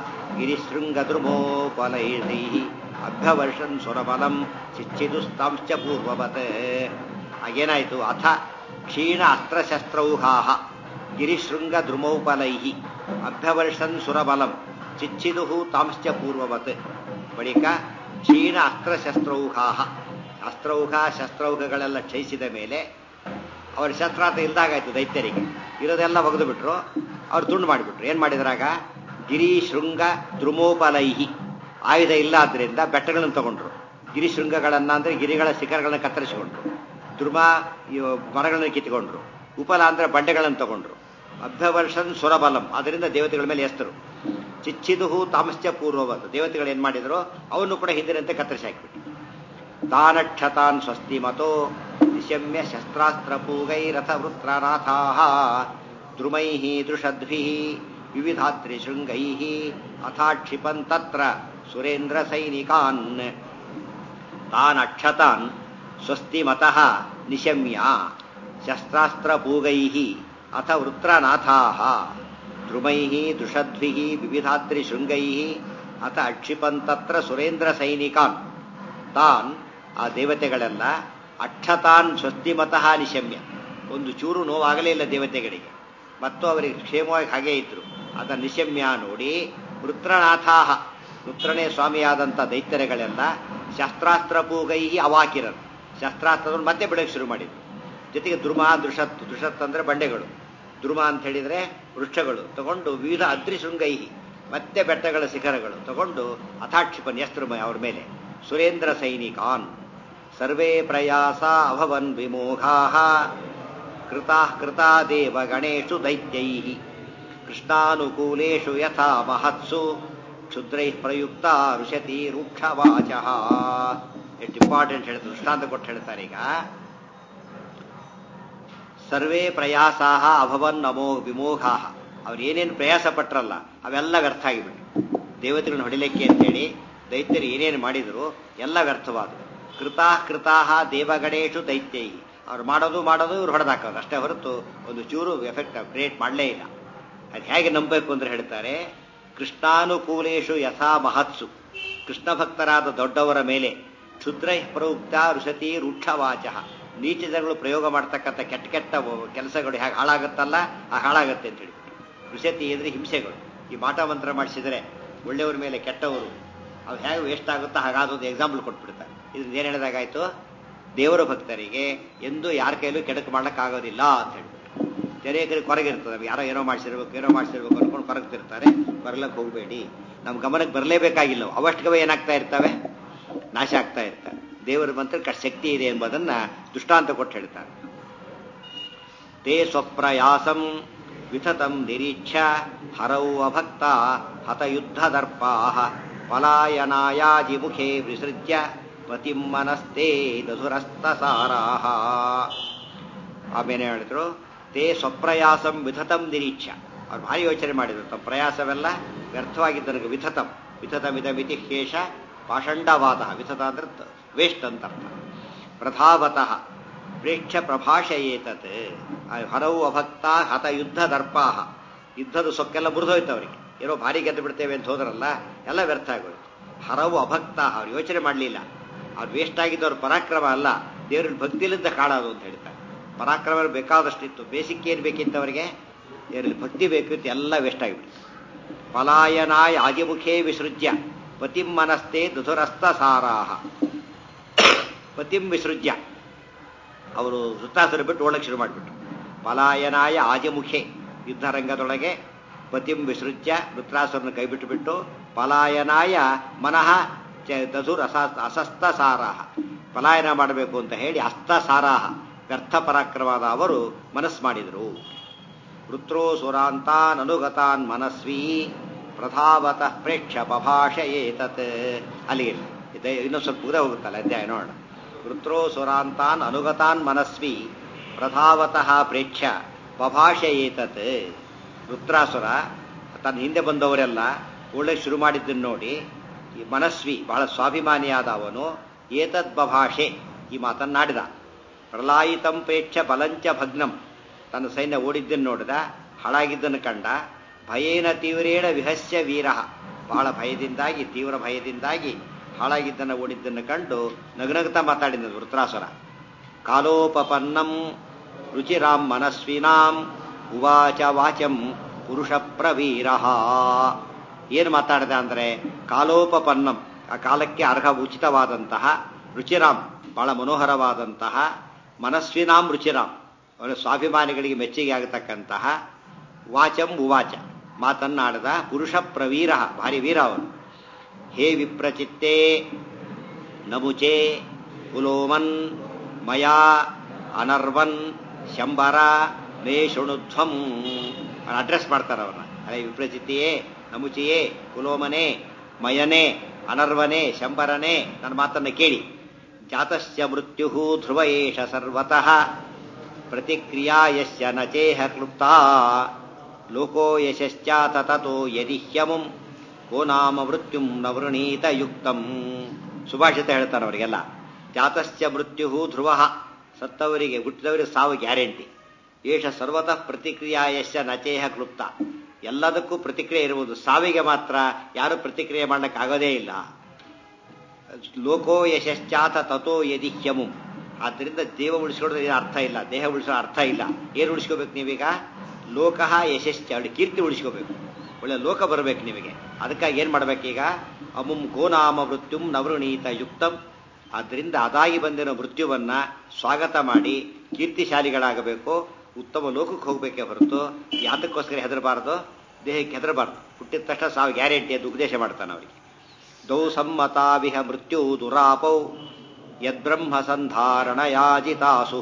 ಗಿರಿಶೃಂಗದ್ರುಮೋಪಲೈರ್ನೈ ಅಭ್ಯವರ್ಷನ್ ಸುರಬಲಂ ಚಿಚ್ಚಿದುಸ್ತಾಂಶ್ಚ ಪೂರ್ವವತ್ ಆಗೇನಾಯಿತು ಅಥ ಕ್ಷೀಣ ಅಸ್ತ್ರಶಸ್ತ್ರೌಘಾ ಗಿರಿಶೃಂಗ ದ್ರುಮೌಪಲೈ ಅಭ್ಯವರ್ಷನ್ ಸುರಬಲಂ ಚಿಚ್ಚಿದು ತಾಂಶ್ಚ ಪೂರ್ವವತ್ ಬಳಿಕ ಕ್ಷೀಣ ಅಸ್ತ್ರಶಸ್ತ್ರೌಘಾ ಅಸ್ತ್ರೌಘ ಶಸ್ತ್ರೌಘಗಳೆಲ್ಲ ಕ್ಷಯಿಸಿದ ಮೇಲೆ ಅವರ ಶಸ್ತ್ರಾರ್ಥ ಇಲ್ದಾಗಾಯ್ತು ದೈತ್ಯರಿಗೆ ಇರೋದೆಲ್ಲ ಒಗೆದು ಬಿಟ್ರು ಅವ್ರು ತುಂಡು ಮಾಡಿಬಿಟ್ರು ಏನ್ ಮಾಡಿದ್ರಾಗ ಗಿರಿ ಶೃಂಗ ದ್ರುಮೋಪಲೈಹಿ ಆಯುಧ ಇಲ್ಲ ಆದ್ರಿಂದ ಬೆಟ್ಟಗಳನ್ನು ತಗೊಂಡ್ರು ಗಿರಿ ಶೃಂಗಗಳನ್ನ ಅಂದ್ರೆ ಗಿರಿಗಳ ಶಿಖರಗಳನ್ನ ಕತ್ತರಿಸಿಕೊಂಡ್ರು ದ್ರುಮ ಮರಗಳನ್ನು ಕಿತ್ಕೊಂಡ್ರು ಉಪಲ ಅಂದ್ರೆ ಬಂಡೆಗಳನ್ನು ತಗೊಂಡ್ರು ಅಭ್ಯವರ್ಷನ್ ಸುರಬಲಂ ಅದರಿಂದ ದೇವತೆಗಳ ಮೇಲೆ ಎಸ್ತರು ಚಿಚ್ಚಿದುಹು ತಾಮಶ್ಚ ಪೂರ್ವವತ್ ದೇವತೆಗಳು ಏನ್ ಮಾಡಿದ್ರು ಅವನ್ನು ಕೂಡ ಹಿಂದಿನಂತೆ ಕತ್ತರಿಸಿ ಹಾಕಿಬಿಟ್ರು ತಾನಕ್ಷತಾನ್ ಸ್ವಸ್ತಿ ಮತೋ ನಿಶಮ್ಯ ಶಸ್ತ್ರಾಸ್ತ್ರ ಪೂಗೈರಥ ವೃತ್ರನಾಥಾ ದ್ರುಮೈ ದೃಷದ್ಭಿ ವಿವಿಧಾತ್ರಿ ಶೃಂಗೈ ಅಥಾಕ್ಷಿಪನ್ ತತ್ರ ಸುರೇಂದ್ರ ಸೈನಿಕಾನ್ ತಾನಕ್ಷತಾನ್ ಸ್ವಸ್ತಿ ಮತಃ ನಿಶಮ್ಯ ಶಸ್ತ್ರಾಸ್ತ್ರ ಪೂಗೈ ಅಥ ವೃತ್ರನಾಥಾ ದ್ರುಮೈ ದೃಷದ್ಭಿ ವಿವಿಧಾತ್ರಿ ಶೃಂಗೈ ಅಥ ಅಕ್ಷಿಪಂತತ್ರ ಸುರೇಂದ್ರ ಸೈನಿಕಾನ್ ತಾನ್ ಆ ದೇವತೆಗಳೆಲ್ಲ ಅಕ್ಷತಾನ್ ಸ್ವಸ್ತಿಮತಃ ನಿಶಮ್ಯ ಒಂದು ಚೂರು ನೋವಾಗಲೇ ಇಲ್ಲ ದೇವತೆಗಳಿಗೆ ಮತ್ತು ಅವರಿಗೆ ಕ್ಷೇಮವಾಗಿ ಹಾಗೇ ಇದ್ರು ಅದ ನಿಶಮ್ಯ ನೋಡಿ ವೃತ್ರನಾಥಾಹ ವೃತ್ರನೇ ಸ್ವಾಮಿಯಾದಂಥ ದೈತ್ಯರೆಗಳೆಲ್ಲ ಶಸ್ತ್ರಾಸ್ತ್ರ ಪೂಗೈ ಅವಾಕಿರರು ಶಸ್ತ್ರಾಸ್ತ್ರವನ್ನು ಮತ್ತೆ ಬಿಡಕ್ಕೆ ಶುರು ಮಾಡಿದ್ರು ಜೊತೆಗೆ ದ್ರುಮ ದೃಷತ್ ದೃಷತ್ ಅಂದ್ರೆ ಬಂಡೆಗಳು ದ್ರುಮ ಅಂತ ಹೇಳಿದ್ರೆ ವೃಕ್ಷಗಳು ತಗೊಂಡು ವಿವಿಧ ಅದ್ರಿ ಶೃಂಗೈಹಿ ಮತ್ತೆ ಬೆಟ್ಟಗಳ ಶಿಖರಗಳು ತಗೊಂಡು ಅಥಾಕ್ಷಿಪನ್ ಯಸ್ತ್ರಮ ಅವ್ರ ಮೇಲೆ ಸುರೇಂದ್ರ ಸೈನಿಕಾನ್ ಸರ್ವೇ ಪ್ರಯಾಸ ಅಭವನ್ ವಿಮೋಘಾ ಕೃತಾ ಕೃತಾ ದೇವ ಗಣೇಶು ದೈತ್ಯೈ ಕೃಷ್ಣಾನುಕೂಲೇಶು ಯಥಾ ಮಹತ್ಸು ಕ್ಷುದ್ರೈ ಪ್ರಯುಕ್ತ ಋಷತಿ ರೂಕ್ಷವಾಚ ಎಷ್ಟು ಇಂಪಾರ್ಟೆಂಟ್ ಹೇಳ್ತಾರೆ ದೃಷ್ಟಾಂತ ಕೊಟ್ಟು ಹೇಳ್ತಾರೆ ಈಗ ಸರ್ವೇ ಪ್ರಯಾಸಾ ಅಭವನ್ ನಮೋ ವಿಮೋಘಾ ಅವ್ರು ಏನೇನು ಪ್ರಯಾಸ ಪಟ್ರಲ್ಲ ಅವೆಲ್ಲ ವ್ಯರ್ಥ ಆಗಿಬಿಟ್ಟು ದೇವತೆಗಳನ್ನ ಹೊಡಿಲಿಕ್ಕೆ ಅಂತೇಳಿ ದೈತ್ಯರು ಏನೇನು ಮಾಡಿದ್ರು ಎಲ್ಲ ವ್ಯರ್ಥವಾದವು ಕೃತಾ ಕೃತಾ ದೇವಗಣೇಶು ದೈತ್ಯೈ ಅವ್ರು ಮಾಡೋದು ಮಾಡೋದು ಇವ್ರು ಹೊಡೆದಾಕೋದು ಅಷ್ಟೇ ಹೊರತು ಒಂದು ಚೂರು ಎಫೆಕ್ಟ್ ಕ್ರಿಯೇಟ್ ಮಾಡಲೇ ಇಲ್ಲ ಅದು ಹೇಗೆ ನಂಬಬೇಕು ಅಂದ್ರೆ ಹೇಳ್ತಾರೆ ಕೃಷ್ಣಾನುಕೂಲೇಶು ಯಥಾ ಮಹತ್ಸು ಕೃಷ್ಣ ಭಕ್ತರಾದ ದೊಡ್ಡವರ ಮೇಲೆ ಕ್ಷುದ್ರ ಪ್ರಯುಕ್ತ ಋಷತಿ ರೂಕ್ಷವಾಚ ನೀಚ ಜನಗಳು ಪ್ರಯೋಗ ಮಾಡ್ತಕ್ಕಂಥ ಕೆಟ್ಟ ಕೆಟ್ಟ ಕೆಲಸಗಳು ಹೇಗೆ ಹಾಳಾಗುತ್ತಲ್ಲ ಆ ಹಾಳಾಗತ್ತೆ ಅಂತ ಹೇಳಿ ಋಷತಿ ಅಂದ್ರೆ ಹಿಂಸೆಗಳು ಈ ಮಾಟ ಮಂತ್ರ ಮಾಡಿಸಿದರೆ ಒಳ್ಳೆಯವ್ರ ಮೇಲೆ ಕೆಟ್ಟವರು ಅವು ಹೇಗೆ ವೇಸ್ಟ್ ಆಗುತ್ತೋ ಹಾಗಾದೊಂದು ಎಕ್ಸಾಂಪಲ್ ಕೊಟ್ಬಿಡ್ತಾರೆ ಇದನ್ನ ಏನು ಹೇಳಿದಾಗಾಯ್ತು ದೇವರ ಭಕ್ತರಿಗೆ ಎಂದು ಯಾರ ಕೈಲೂ ಕೆಡಕು ಮಾಡ್ಲಿಕ್ಕಾಗೋದಿಲ್ಲ ಅಂತ ಹೇಳ್ಬಿಟ್ಟು ಅನೇಕರಿಗೆ ಕೊರಗಿರ್ತದೆ ಯಾರೋ ಏನೋ ಮಾಡಿಸಿರ್ಬೇಕು ಏನೋ ಮಾಡಿಸಿರ್ಬೇಕು ಅನ್ಕೊಂಡು ಕೊರಗ್ತಿರ್ತಾರೆ ಕೊರಲಕ್ಕೆ ಹೋಗಬೇಡಿ ನಮ್ಮ ಗಮನಕ್ಕೆ ಬರಲೇಬೇಕಾಗಿಲ್ಲ ಅವಷ್ಟಗವೇ ಏನಾಗ್ತಾ ಇರ್ತವೆ ನಾಶ ಆಗ್ತಾ ಇರ್ತವೆ ದೇವರ ಮಂತ್ರಕ್ಕೆ ಅಷ್ಟು ಶಕ್ತಿ ಇದೆ ಎಂಬುದನ್ನ ದೃಷ್ಟಾಂತ ಕೊಟ್ಟು ಹೇಳ್ತಾರೆ ತೇ ಸ್ವಪ್ರಯಾಸಂ ವಿಥತಂ ನಿರೀಕ್ಷ ಹರೌ ಅಭಕ್ತ ಹತಯುದ್ಧ ದರ್ಪಾ ಪಲಾಯನಾಯಾಜಿ ಮುಖೇ ವಿಸೃಜ್ಯ ಪತಿಂ ಮನಸ್ತೆ ದಧುರಸ್ತಸಾರಾಹ ಆಮೇಲೆ ಹೇಳಿದ್ರು ತೇ ಸ್ವಪ್ರಯಾಸಂ ವಿಥತಂ ನಿರೀಕ್ಷ ಅವ್ರು ಭಾರಿ ಯೋಚನೆ ಮಾಡಿದ್ರು ತಮ್ಮ ಪ್ರಯಾಸವೆಲ್ಲ ವ್ಯರ್ಥವಾಗಿದ್ದ ನನಗೆ ವಿಥತಂ ವಿಥತಮಿದ ಮಿತಿ ಶೇಷ ಪಾಷಂಡವಾದ ವಿಥತ ಅಂದ್ರೆ ವೇಸ್ಟ್ ಅಂತ ಅರ್ಥ ಪ್ರಧಾವತಃ ಪ್ರೇಕ್ಷ ಪ್ರಭಾಷಯೇತತ್ ಹರವು ಅಭಕ್ತ ಹತ ಯುದ್ಧ ದರ್ಪಾಹ ಯುದ್ಧದ ಸೊಕ್ಕೆಲ್ಲ ಮುರಿದೋಯ್ತು ಅವರಿಗೆ ಏನೋ ಭಾರಿ ಗೆದ್ದು ಬಿಡ್ತೇವೆ ಅಂತ ಹೋದ್ರಲ್ಲ ಎಲ್ಲ ವ್ಯರ್ಥ ಆಗೋಯ್ತು ಹರವು ಅಭಕ್ತ ಅವ್ರು ಯೋಚನೆ ಮಾಡಲಿಲ್ಲ ಅವ್ರು ವೇಸ್ಟ್ ಆಗಿದ್ದವ್ರ ಪರಾಕ್ರಮ ಅಲ್ಲ ದೇವ್ರನ್ನ ಭಕ್ತಿಲಿಂದ ಕಾಣೋದು ಅಂತ ಹೇಳ್ತಾರೆ ಪರಾಕ್ರಮ ಬೇಕಾದಷ್ಟಿತ್ತು ಬೇಸಿಕ್ ಏನು ಬೇಕಿತ್ತು ಅವರಿಗೆ ದೇವರಲ್ಲಿ ಭಕ್ತಿ ಬೇಕಿತ್ತು ಎಲ್ಲ ವೇಸ್ಟ್ ಆಗಿಬಿಡ್ತು ಪಲಾಯನಾಯ ಆಗಿಮುಖೇ ವಿಸೃಜ್ಯ ಪತಿಂ ಮನಸ್ತೆ ದುಧುರಸ್ತ ಸಾರಾಹ ಪತಿಂ ವಿಸೃಜ್ಯ ಅವರು ವೃತ್ತಾಸುರ ಬಿಟ್ಟು ಓಡಕ್ಕೆ ಶುರು ಮಾಡಿಬಿಟ್ರು ಪಲಾಯನಾಯ ಆಜಮುಖೆ ಯುದ್ಧರಂಗದೊಳಗೆ ಪತಿಂ ವಿಸೃಜ್ಯ ವೃತ್ರಾಸುರನ ಕೈಬಿಟ್ಟು ಬಿಟ್ಟು ಪಲಾಯನಾಯ ಮನಃ ದಧುರ್ ಅಸ ಅಸಸ್ತ ಸಾರಾಹ ಪಲಾಯನ ಮಾಡಬೇಕು ಅಂತ ಹೇಳಿ ಅಸ್ತಸಾರಾಹ ವ್ಯರ್ಥ ಪರಾಕ್ರಮವಾದ ಅವರು ಮನಸ್ಸು ಮಾಡಿದರು ವೃತ್ರೋ ಸುರಾಂತಾನ್ ಅನುಗತಾನ್ ಮನಸ್ವಿ ಪ್ರಧಾವತಃ ಪ್ರೇಕ್ಷ ಪಭಾಷಯೇತತ್ ಅಲ್ಲಿಗೆ ಇದೆ ಇನ್ನೊಂದು ಸ್ವಲ್ಪ ಮುಗ್ದೆ ಹೋಗುತ್ತಲ್ಲ ಅಧ್ಯಾಯ ನೋಡೋಣ ವೃತ್ರೋ ಸುರಾಂತಾನ್ ಅನುಗತಾನ್ ಮನಸ್ವಿ ಪ್ರಧಾವತಃ ಪ್ರೇಕ್ಷ ಪಭಾಷಯೇತತ್ ವೃತ್ರಾಸುರ ತನ್ನ ಹಿಂದೆ ಬಂದವರೆಲ್ಲ ಒಳ್ಳೆ ಶುರು ಮಾಡಿದ್ದನ್ನು ನೋಡಿ ಈ ಮನಸ್ವಿ ಬಹಳ ಸ್ವಾಭಿಮಾನಿಯಾದ ಅವನು ಏತದ್ ಬಭಾಷೆ ಈ ಮಾತನ್ನಾಡಿದ ಪ್ರಲಾಯಿತಂ ಪ್ರೇಕ್ಷ ಬಲಂಚ ಭಗ್ನಂ ತನ್ನ ಸೈನ್ಯ ಓಡಿದ್ದನ್ನು ನೋಡಿದ ಹಾಳಾಗಿದ್ದನ್ನು ಕಂಡ ಭಯೇನ ತೀವ್ರೇಣ ವಿಹಸ್ಯ ವೀರ ಬಹಳ ಭಯದಿಂದಾಗಿ ತೀವ್ರ ಭಯದಿಂದಾಗಿ ಹಾಳಾಗಿದ್ದನ್ನು ಓಡಿದ್ದನ್ನು ಕಂಡು ನಗನಗ್ತಾ ಮಾತಾಡಿದ ವೃತ್ರಾಸುರ ಕಾಲೋಪಪನ್ನಂ ರುಚಿರಾಂ ಮನಸ್ವಿನಾಂ ಉವಾಚ ವಾಚಂ ಪುರುಷ ಪ್ರವೀರ ಏನು ಮಾತಾಡಿದ ಅಂದರೆ ಕಾಲೋಪಪನ್ನಂ ಆ ಕಾಲಕ್ಕೆ ಅರ್ಹ ಉಚಿತವಾದಂತಹ ರುಚಿರಾಮ್ ಬಹಳ ಮನೋಹರವಾದಂತಹ ಮನಸ್ವಿನಾಂ ರುಚಿರಾಮ್ ಅವನ ಸ್ವಾಭಿಮಾನಿಗಳಿಗೆ ಮೆಚ್ಚುಗೆ ಆಗತಕ್ಕಂತಹ ವಾಚಂ ಉವಾಚ ಮಾತನ್ನಾಡದ ಪುರುಷ ಪ್ರವೀರ ಭಾರಿ ವೀರ ಅವನು ಹೇ ವಿಪ್ರಚಿತ್ತೇ ನಮುಚೆ ಪುಲೋಮನ್ ಮಯಾ ಅನರ್ವನ್ ಶಂಬರ ಮೇ ಶೃಣುಧ್ವಂ ಅಡ್ರೆಸ್ ಮಾಡ್ತಾರೆ ಅವ್ರನ್ನ ಅದೇ ವಿಪ್ರಚಿತ್ತಿಯೇ ನಮುಚಿಯೇ ಕುಲೋಮನೆ ಮಯನೇ ಅನರ್ವನೆ ಶಂಬರನೆ ನನ್ನ ಮಾತನ್ನು ಕೇಳಿ ಜಾತಶ್ಚ ಮೃತ್ಯು ಧ್ರುವ ಏಷ ಸರ್ವತಃ ಪ್ರತಿಕ್ರಿಯಾ ಯಶ್ಚ ನಚೇಹ ಕ್ಲುಪ್ತಾ ಲೋಕೋ ಯಶಶ್ಚಾತ ತತೋ ಯದಿ ಹ್ಯಮಂ ಕೋ ನಾಮ ಮೃತ್ಯುಂ ನ ವೃಣೀತ ಯುಕ್ತಂ ಸುಭಾಷಿತ ಹೇಳ್ತಾರೆ ಅವರಿಗೆಲ್ಲ ಜಾತಶ್ಚ ಮೃತ್ಯು ಧ್ರುವ ಸತ್ತವರಿಗೆ ಹುಟ್ಟಿದವರಿಗೆ ಸಾವು ಗ್ಯಾರಂಟಿ ಏಷ ಸರ್ವತಃ ಪ್ರತಿಕ್ರಿಯಾ ಯಶ್ಚ ನಚೇಹ ಕ್ಲುಪ್ತ ಎಲ್ಲದಕ್ಕೂ ಪ್ರತಿಕ್ರಿಯೆ ಇರುವುದು ಸಾವಿಗೆ ಮಾತ್ರ ಯಾರು ಪ್ರತಿಕ್ರಿಯೆ ಮಾಡಲಿಕ್ಕಾಗೋದೇ ಇಲ್ಲ ಲೋಕೋ ಯಶಶ್ಚಾತ ತಥೋ ಯದಿ ಹ್ಯಮು ಆದ್ದರಿಂದ ದೇವ ಉಳಿಸ್ಕೊಳ್ಳೋದು ಏನು ಅರ್ಥ ಇಲ್ಲ ದೇಹ ಉಳಿಸೋ ಅರ್ಥ ಇಲ್ಲ ಏನು ಉಳಿಸ್ಕೋಬೇಕು ನೀವೀಗ ಲೋಕಃ ಯಶಶ್ಚ ಅವಳು ಕೀರ್ತಿ ಉಳಿಸ್ಕೋಬೇಕು ಒಳ್ಳೆ ಲೋಕ ಬರಬೇಕು ನಿಮಗೆ ಅದಕ್ಕಾಗಿ ಏನು ಮಾಡಬೇಕೀಗ ಅಮುಂ ಗೋನಾಮ ಮೃತ್ಯುಂ ನವೃಣೀತ ಯುಕ್ತಂ ಆದ್ದರಿಂದ ಅದಾಗಿ ಬಂದಿರೋ ಮೃತ್ಯುವನ್ನ ಸ್ವಾಗತ ಮಾಡಿ ಕೀರ್ತಿಶಾಲಿಗಳಾಗಬೇಕು ಉತ್ತಮ ಲೋಕಕ್ಕೆ ಹೋಗಬೇಕೇ ಹೊರತು ಯಾತಕ್ಕೋಸ್ಕರ ಹೆದರಬಾರ್ದು ದೇಹಕ್ಕೆ ಹೆದರಬಾರ್ದು ಹುಟ್ಟಿದ ತಕ್ಷಣ ಸಾವು ಗ್ಯಾರಂಟಿ ಅಂತ ಉಪದೇಶ ಮಾಡ್ತಾನೆ ಅವರಿಗೆ ದೌ ಸಮ್ಮತಾವಿಹ ಮೃತ್ಯು ದುರಾಪೌ ಯದ್ಬ್ರಹ್ಮ ಸಂಧಾರಣಯಾಜಿತಾಸು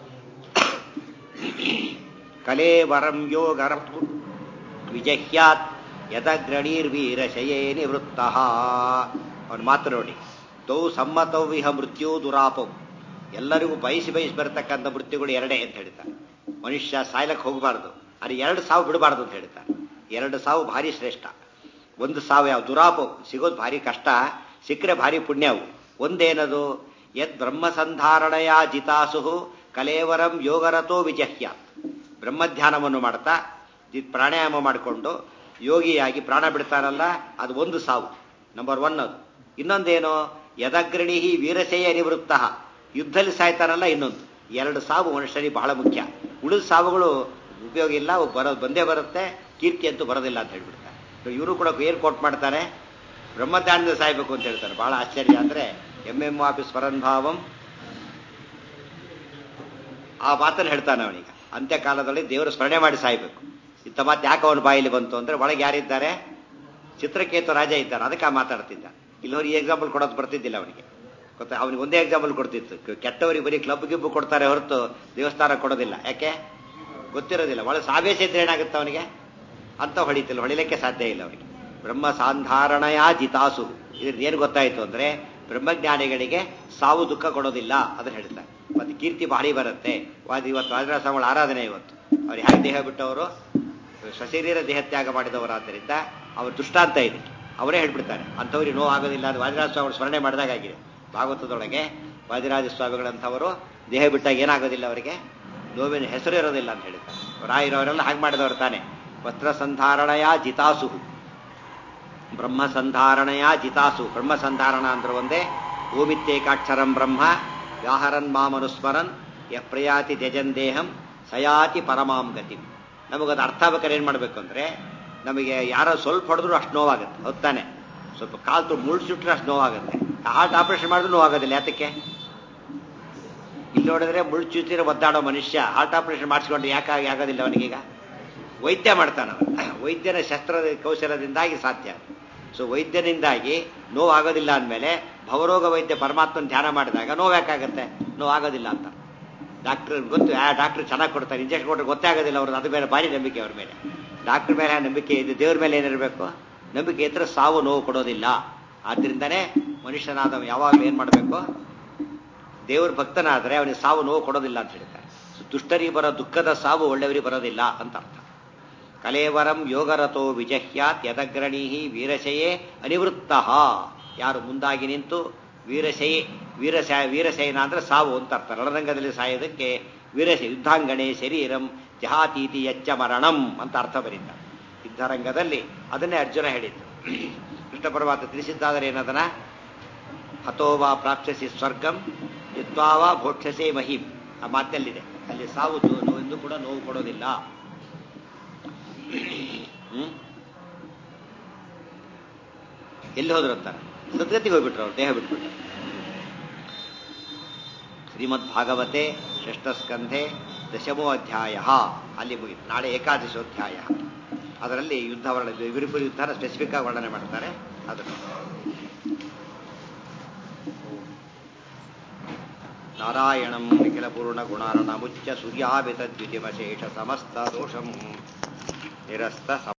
ಕಲೇವರಂ ಯೋಗರ ವಿಜಹ್ಯಾತ್ ಯದಗ್ರಣೀರ್ವೀರಶಯೇ ನಿವೃತ್ತ ಅವನು ಮಾತು ನೋಡಿ ದೌ ಸಮ್ಮತವಿಹ ಮೃತ್ಯು ದುರಾಪೌ ಎಲ್ಲರಿಗೂ ಬಯಸಿ ಬಯಸಿ ಬರತಕ್ಕಂಥ ಮೃತ್ಯುಗಳು ಎರಡೇ ಅಂತ ಹೇಳ್ತಾರೆ ಮನುಷ್ಯ ಸಾಯ್ಲಕ್ಕೆ ಹೋಗಬಾರ್ದು ಅದು ಎರಡು ಸಾವು ಬಿಡಬಾರ್ದು ಅಂತ ಹೇಳ್ತಾರೆ ಎರಡು ಸಾವು ಭಾರಿ ಶ್ರೇಷ್ಠ ಒಂದು ಸಾವು ಯಾವ ದುರಾಪು ಸಿಗೋದು ಭಾರಿ ಕಷ್ಟ ಸಿಕ್ಕರೆ ಭಾರಿ ಪುಣ್ಯವು ಒಂದೇನದು ಯದ್ ಬ್ರಹ್ಮಸಂಧಾರಣಯ ಜಿತಾಸು ಕಲೇವರಂ ಯೋಗರತೋ ವಿಜಹ್ಯ ಬ್ರಹ್ಮಧ್ಯಾನವನ್ನು ಮಾಡ್ತಾ ಪ್ರಾಣಾಯಾಮ ಮಾಡಿಕೊಂಡು ಯೋಗಿಯಾಗಿ ಪ್ರಾಣ ಬಿಡ್ತಾರಲ್ಲ ಅದು ಒಂದು ಸಾವು ನಂಬರ್ ಒನ್ ಅದು ಇನ್ನೊಂದೇನು ಯದಗ್ರಣಿ ವೀರಸೇಯ ನಿವೃತ್ತ ಯುದ್ಧದಲ್ಲಿ ಸಾಯ್ತಾರಲ್ಲ ಇನ್ನೊಂದು ಎರಡು ಸಾವು ಮನುಷ್ಯರಿಗೆ ಬಹಳ ಮುಖ್ಯ ಉಳಿದ ಸಾವುಗಳು ಉಪಯೋಗ ಇಲ್ಲ ಬರೋದು ಬಂದೇ ಬರುತ್ತೆ ಕೀರ್ತಿ ಅಂತೂ ಬರೋದಿಲ್ಲ ಅಂತ ಹೇಳ್ಬಿಡ್ತಾರೆ ಇವರು ಕೂಡ ಏನು ಕೋಟ್ ಮಾಡ್ತಾರೆ ಬ್ರಹ್ಮಧ್ಯಾನದಿಂದ ಸಾಯ್ಬೇಕು ಅಂತ ಹೇಳ್ತಾರೆ ಬಹಳ ಆಶ್ಚರ್ಯ ಅಂದ್ರೆ ಎಂ ಎಂ ಆಫೀಸ್ ಸ್ವರನ್ಭಾವಂ ಆ ಮಾತನ್ನು ಹೇಳ್ತಾನೆ ಅವನೀಗ ಅಂತ್ಯಕಾಲದಲ್ಲಿ ದೇವರು ಸ್ಮರಣೆ ಮಾಡಿ ಸಾಯ್ಬೇಕು ಇಂಥ ಮಾತು ಯಾಕೆ ಅವನ ಬಾಯಲ್ಲಿ ಬಂತು ಅಂದ್ರೆ ಒಳಗೆ ಯಾರಿದ್ದಾರೆ ಚಿತ್ರಕೇತು ರಾಜ ಇದ್ದಾರೆ ಅದಕ್ಕೆ ಆ ಮಾತಾಡ್ತಿದ್ದ ಇಲ್ಲವ್ರು ಈ ಎಕ್ಸಾಂಪಲ್ ಕೊಡೋದು ಬರ್ತಿದ್ದಿಲ್ಲ ಅವನಿಗೆ ಗೊತ್ತಾ ಅವನಿಗೆ ಒಂದೇ ಎಕ್ಸಾಂಪಲ್ ಕೊಡ್ತಿತ್ತು ಕೆ- ಕೆಟ್ಟವರಿಗೆ ಬರೀ ಕ್ಲಬ್ ಗಿಬ್ಬು ಕೊಡ್ತಾರೆ ಹೊರತು ದೇವಸ್ಥಾನ ಕೊಡೋದಿಲ್ಲ ಯಾಕೆ ಗೊತ್ತಿರೋದಿಲ್ಲ ಒಳ ಸಾವೇಶ ಇದ್ರೆ ಏನಾಗುತ್ತೆ ಅವನಿಗೆ ಅಂತ ಹೊಡಿತಿಲ್ಲ ಹೊಡಿಲಿಕ್ಕೆ ಸಾಧ್ಯ ಇಲ್ಲ ಅವನಿಗೆ ಬ್ರಹ್ಮ ಸಾಂಧಾರಣಯ ಜಿತಾಸು ಇದ್ರದ್ದು ಏನು ಗೊತ್ತಾಯ್ತು ಅಂದ್ರೆ ಬ್ರಹ್ಮಜ್ಞಾನಿಗಳಿಗೆ ಸಾವು ದುಃಖ ಕೊಡೋದಿಲ್ಲ ಅದನ್ನ ಹೇಳ್ತಾರೆ ಮತ್ತೆ ಕೀರ್ತಿ ಭಾರಿ ಬರುತ್ತೆ ವಾದ ಇವತ್ತು ವಾದಿರಾಸಗಳ ಆರಾಧನೆ ಇವತ್ತು ಅವ್ರು ಹೇಗೆ ದೇಹ ಬಿಟ್ಟವರು ಸಶರೀರ ದೇಹತ್ಯಾಗ ಮಾಡಿದವರಾದ್ದರಿಂದ ಅವ್ರ ದೃಷ್ಟಾಂತ ಇದೆ ಅವರೇ ಹೇಳ್ಬಿಡ್ತಾರೆ ಅಂಥವ್ರಿಗೆ ನೋವು ಆಗೋದಿಲ್ಲ ಅದು ವಾದಿರಾಜ ಸ್ವಾಮಿಗಳು ಸ್ಮರಣೆ ಮಾಡಿದಾಗಿದೆ ಭಾಗವತದೊಳಗೆ ವಾದಿರಾಜ ಸ್ವಾಮಿಗಳಂಥವರು ದೇಹ ಬಿಟ್ಟಾಗ ಏನಾಗೋದಿಲ್ಲ ಅವರಿಗೆ ನೋವಿನ ಹೆಸರು ಇರೋದಿಲ್ಲ ಅಂತ ಹೇಳಿದ್ದಾರೆ ರಾಯರವರೆಲ್ಲ ಹಾಗೆ ಮಾಡಿದವರು ತಾನೆ ವಸ್ತ್ರ ಸಂಧಾರಣಯ ಜಿತಾಸು ಬ್ರಹ್ಮ ಸಂಧಾರಣಯ ಜಿತಾಸು ಬ್ರಹ್ಮ ಸಂಧಾರಣ ಅಂದ್ರೆ ಒಂದೇ ಓಮಿತ್ತೇಕಾಕ್ಷರಂ ಬ್ರಹ್ಮ ವ್ಯಾಹರನ್ ಮಾಮನುಸ್ಮರನ್ ಯ ಪ್ರಯಾತಿ ತ್ಯಜನ್ ದೇಹಂ ಸಯಾತಿ ಪರಮಾಂ ಗತಿ ನಮಗದು ಅರ್ಥ ಆಗ್ಬೇಕಾದ್ರೆ ಏನು ಮಾಡಬೇಕು ಅಂದ್ರೆ ನಮಗೆ ಯಾರೋ ಸ್ವಲ್ಪ ಹೊಡೆದ್ರು ಅಷ್ಟು ನೋವಾಗುತ್ತೆ ಹೊತ್ತಾನೆ ಸ್ವಲ್ಪ ಕಾಲು ತು ಮುಳ್ಳು ಸುಟ್ಟರೆ ಅಷ್ಟು ನೋವಾಗುತ್ತೆ ಹಾರ್ಟ್ ಆಪರೇಷನ್ ಮಾಡಿದ್ರು ನೋವಾಗೋದಿಲ್ಲ ಯಾತಕ್ಕೆ ಇಲ್ಲಿ ನೋಡಿದ್ರೆ ಮುಳ್ಳು ಚುಚ್ಚಿರೋ ಒದ್ದಾಡೋ ಮನುಷ್ಯ ಹಾರ್ಟ್ ಆಪರೇಷನ್ ಮಾಡಿಸ್ಕೊಂಡು ಯಾಕಾಗಿ ಆಗೋದಿಲ್ಲ ಅವನಿಗೀಗ ವೈದ್ಯ ಮಾಡ್ತಾನ ವೈದ್ಯನ ಶಸ್ತ್ರ ಕೌಶಲದಿಂದಾಗಿ ಸಾಧ್ಯ ಸೊ ವೈದ್ಯನಿಂದಾಗಿ ನೋವು ಆಗೋದಿಲ್ಲ ಅಂದಮೇಲೆ ಭವರೋಗ ವೈದ್ಯ ಪರಮಾತ್ಮನ ಧ್ಯಾನ ಮಾಡಿದಾಗ ನೋವು ಯಾಕಾಗುತ್ತೆ ನೋವು ಆಗೋದಿಲ್ಲ ಅಂತ ಡಾಕ್ಟರ್ ಗೊತ್ತು ಆ ಡಾಕ್ಟರ್ ಚೆನ್ನಾಗಿ ಕೊಡ್ತಾರೆ ಇಂಜೆಕ್ಷನ್ ಕೊಟ್ಟರೆ ಗೊತ್ತೇ ಆಗೋದಿಲ್ಲ ಅವ್ರದ್ದು ಅದ್ರ ಮೇಲೆ ಭಾರಿ ನಂಬಿಕೆ ಅವ್ರ ಮೇಲೆ ಡಾಕ್ಟರ್ ಮೇಲೆ ನಂಬಿಕೆ ಇದೆ ದೇವ್ರ ಮೇಲೆ ಏನಿರಬೇಕು ನಂಬಿಕೆ ಇದ್ರೆ ಸಾವು ನೋವು ಕೊಡೋದಿಲ್ಲ ಆದ್ರಿಂದನೇ ಮನುಷ್ಯನಾದ ಯಾವಾಗಲೂ ಏನು ಮಾಡಬೇಕು ದೇವ್ರ ಭಕ್ತನಾದ್ರೆ ಅವನಿಗೆ ಸಾವು ನೋವು ಕೊಡೋದಿಲ್ಲ ಅಂತ ಹೇಳ್ತಾರೆ ದುಷ್ಟರಿಗೆ ಬರೋ ದುಃಖದ ಸಾವು ಒಳ್ಳೆಯವರಿಗೆ ಬರೋದಿಲ್ಲ ಅಂತ ಅರ್ಥ ಕಲೇವರಂ ಯೋಗರಥೋ ವಿಜಹ್ಯಾತ್ ಯದಗ್ರಣೀಹಿ ವೀರಶಯೇ ಅನಿವೃತ್ತ ಯಾರು ಮುಂದಾಗಿ ನಿಂತು ವೀರಶಯೇ ವೀರಶ ವೀರಶಯನ ಅಂದ್ರೆ ಸಾವು ಅಂತ ಅರ್ಥ ರಣರಂಗದಲ್ಲಿ ಸಾಯೋದಕ್ಕೆ ವೀರಶ ಯುದ್ಧಾಂಗಣೆ ಶರೀರಂ ಜಹಾತೀತಿ ಯಚ್ಚ ಮರಣಂ ಅಂತ ಅರ್ಥ ಬರೀತಾರೆ ಯುದ್ಧರಂಗದಲ್ಲಿ ಅದನ್ನೇ ಅರ್ಜುನ ಹೇಳಿದ್ದು ಕೃಷ್ಣ ಪರಮಾತ್ಮ ತಿಳಿಸಿದ್ದಾದರೆ ಏನದನ ಹತೋವಾ ಪ್ರಾಪ್ಸ್ಯಸಿ ಸ್ವರ್ಗಂ ಯುದ್ವಾವಾ ಭೋಕ್ಷಸೆ ಮಹಿಂ ಆ ಮಾತಲ್ಲಿದೆ ಅಲ್ಲಿ ಸಾವು ನೋವು ಎಂದು ಕೂಡ ನೋವು ಕೊಡೋದಿಲ್ಲ ಹ್ಮ್ ಎಲ್ಲಿ ಹೋದ್ರು ಅಂತಾರೆ ಸದ್ಗತಿಗೆ ಹೋಗ್ಬಿಟ್ರು ಅವ್ರು ದೇಹ ಬಿಟ್ಬಿಟ್ರು ಶ್ರೀಮದ್ ಭಾಗವತೆ ಷಷ್ಠಸ್ಕಂಧೆ ದಶಮೋ ಅಧ್ಯಾಯ ಅಲ್ಲಿ ಮುಗಿತು ನಾಳೆ ಏಕಾದಶೋಧ್ಯಾಯ ಅದರಲ್ಲಿ ಯುದ್ಧ ವರ್ಣನೆ ವಿರುಪುರ ಯುದ್ಧನ ಸ್ಪೆಸಿಫಿಕ್ ಆಗಿ ವರ್ಣನೆ ಮಾಡ್ತಾರೆ ಅದನ್ನು ನಾರಾಯಣಂ ನಿಖಿಲ ಪೂರ್ಣ ಗುಣಾರ್ಣ ಮುಚ್ಚ ಸೂರ್ಯಾಭಿತ ದ್ವಿತಿಮಶೇಷ ಸಮಸ್ತ ದೋಷಂ ನಿರಸ್ತ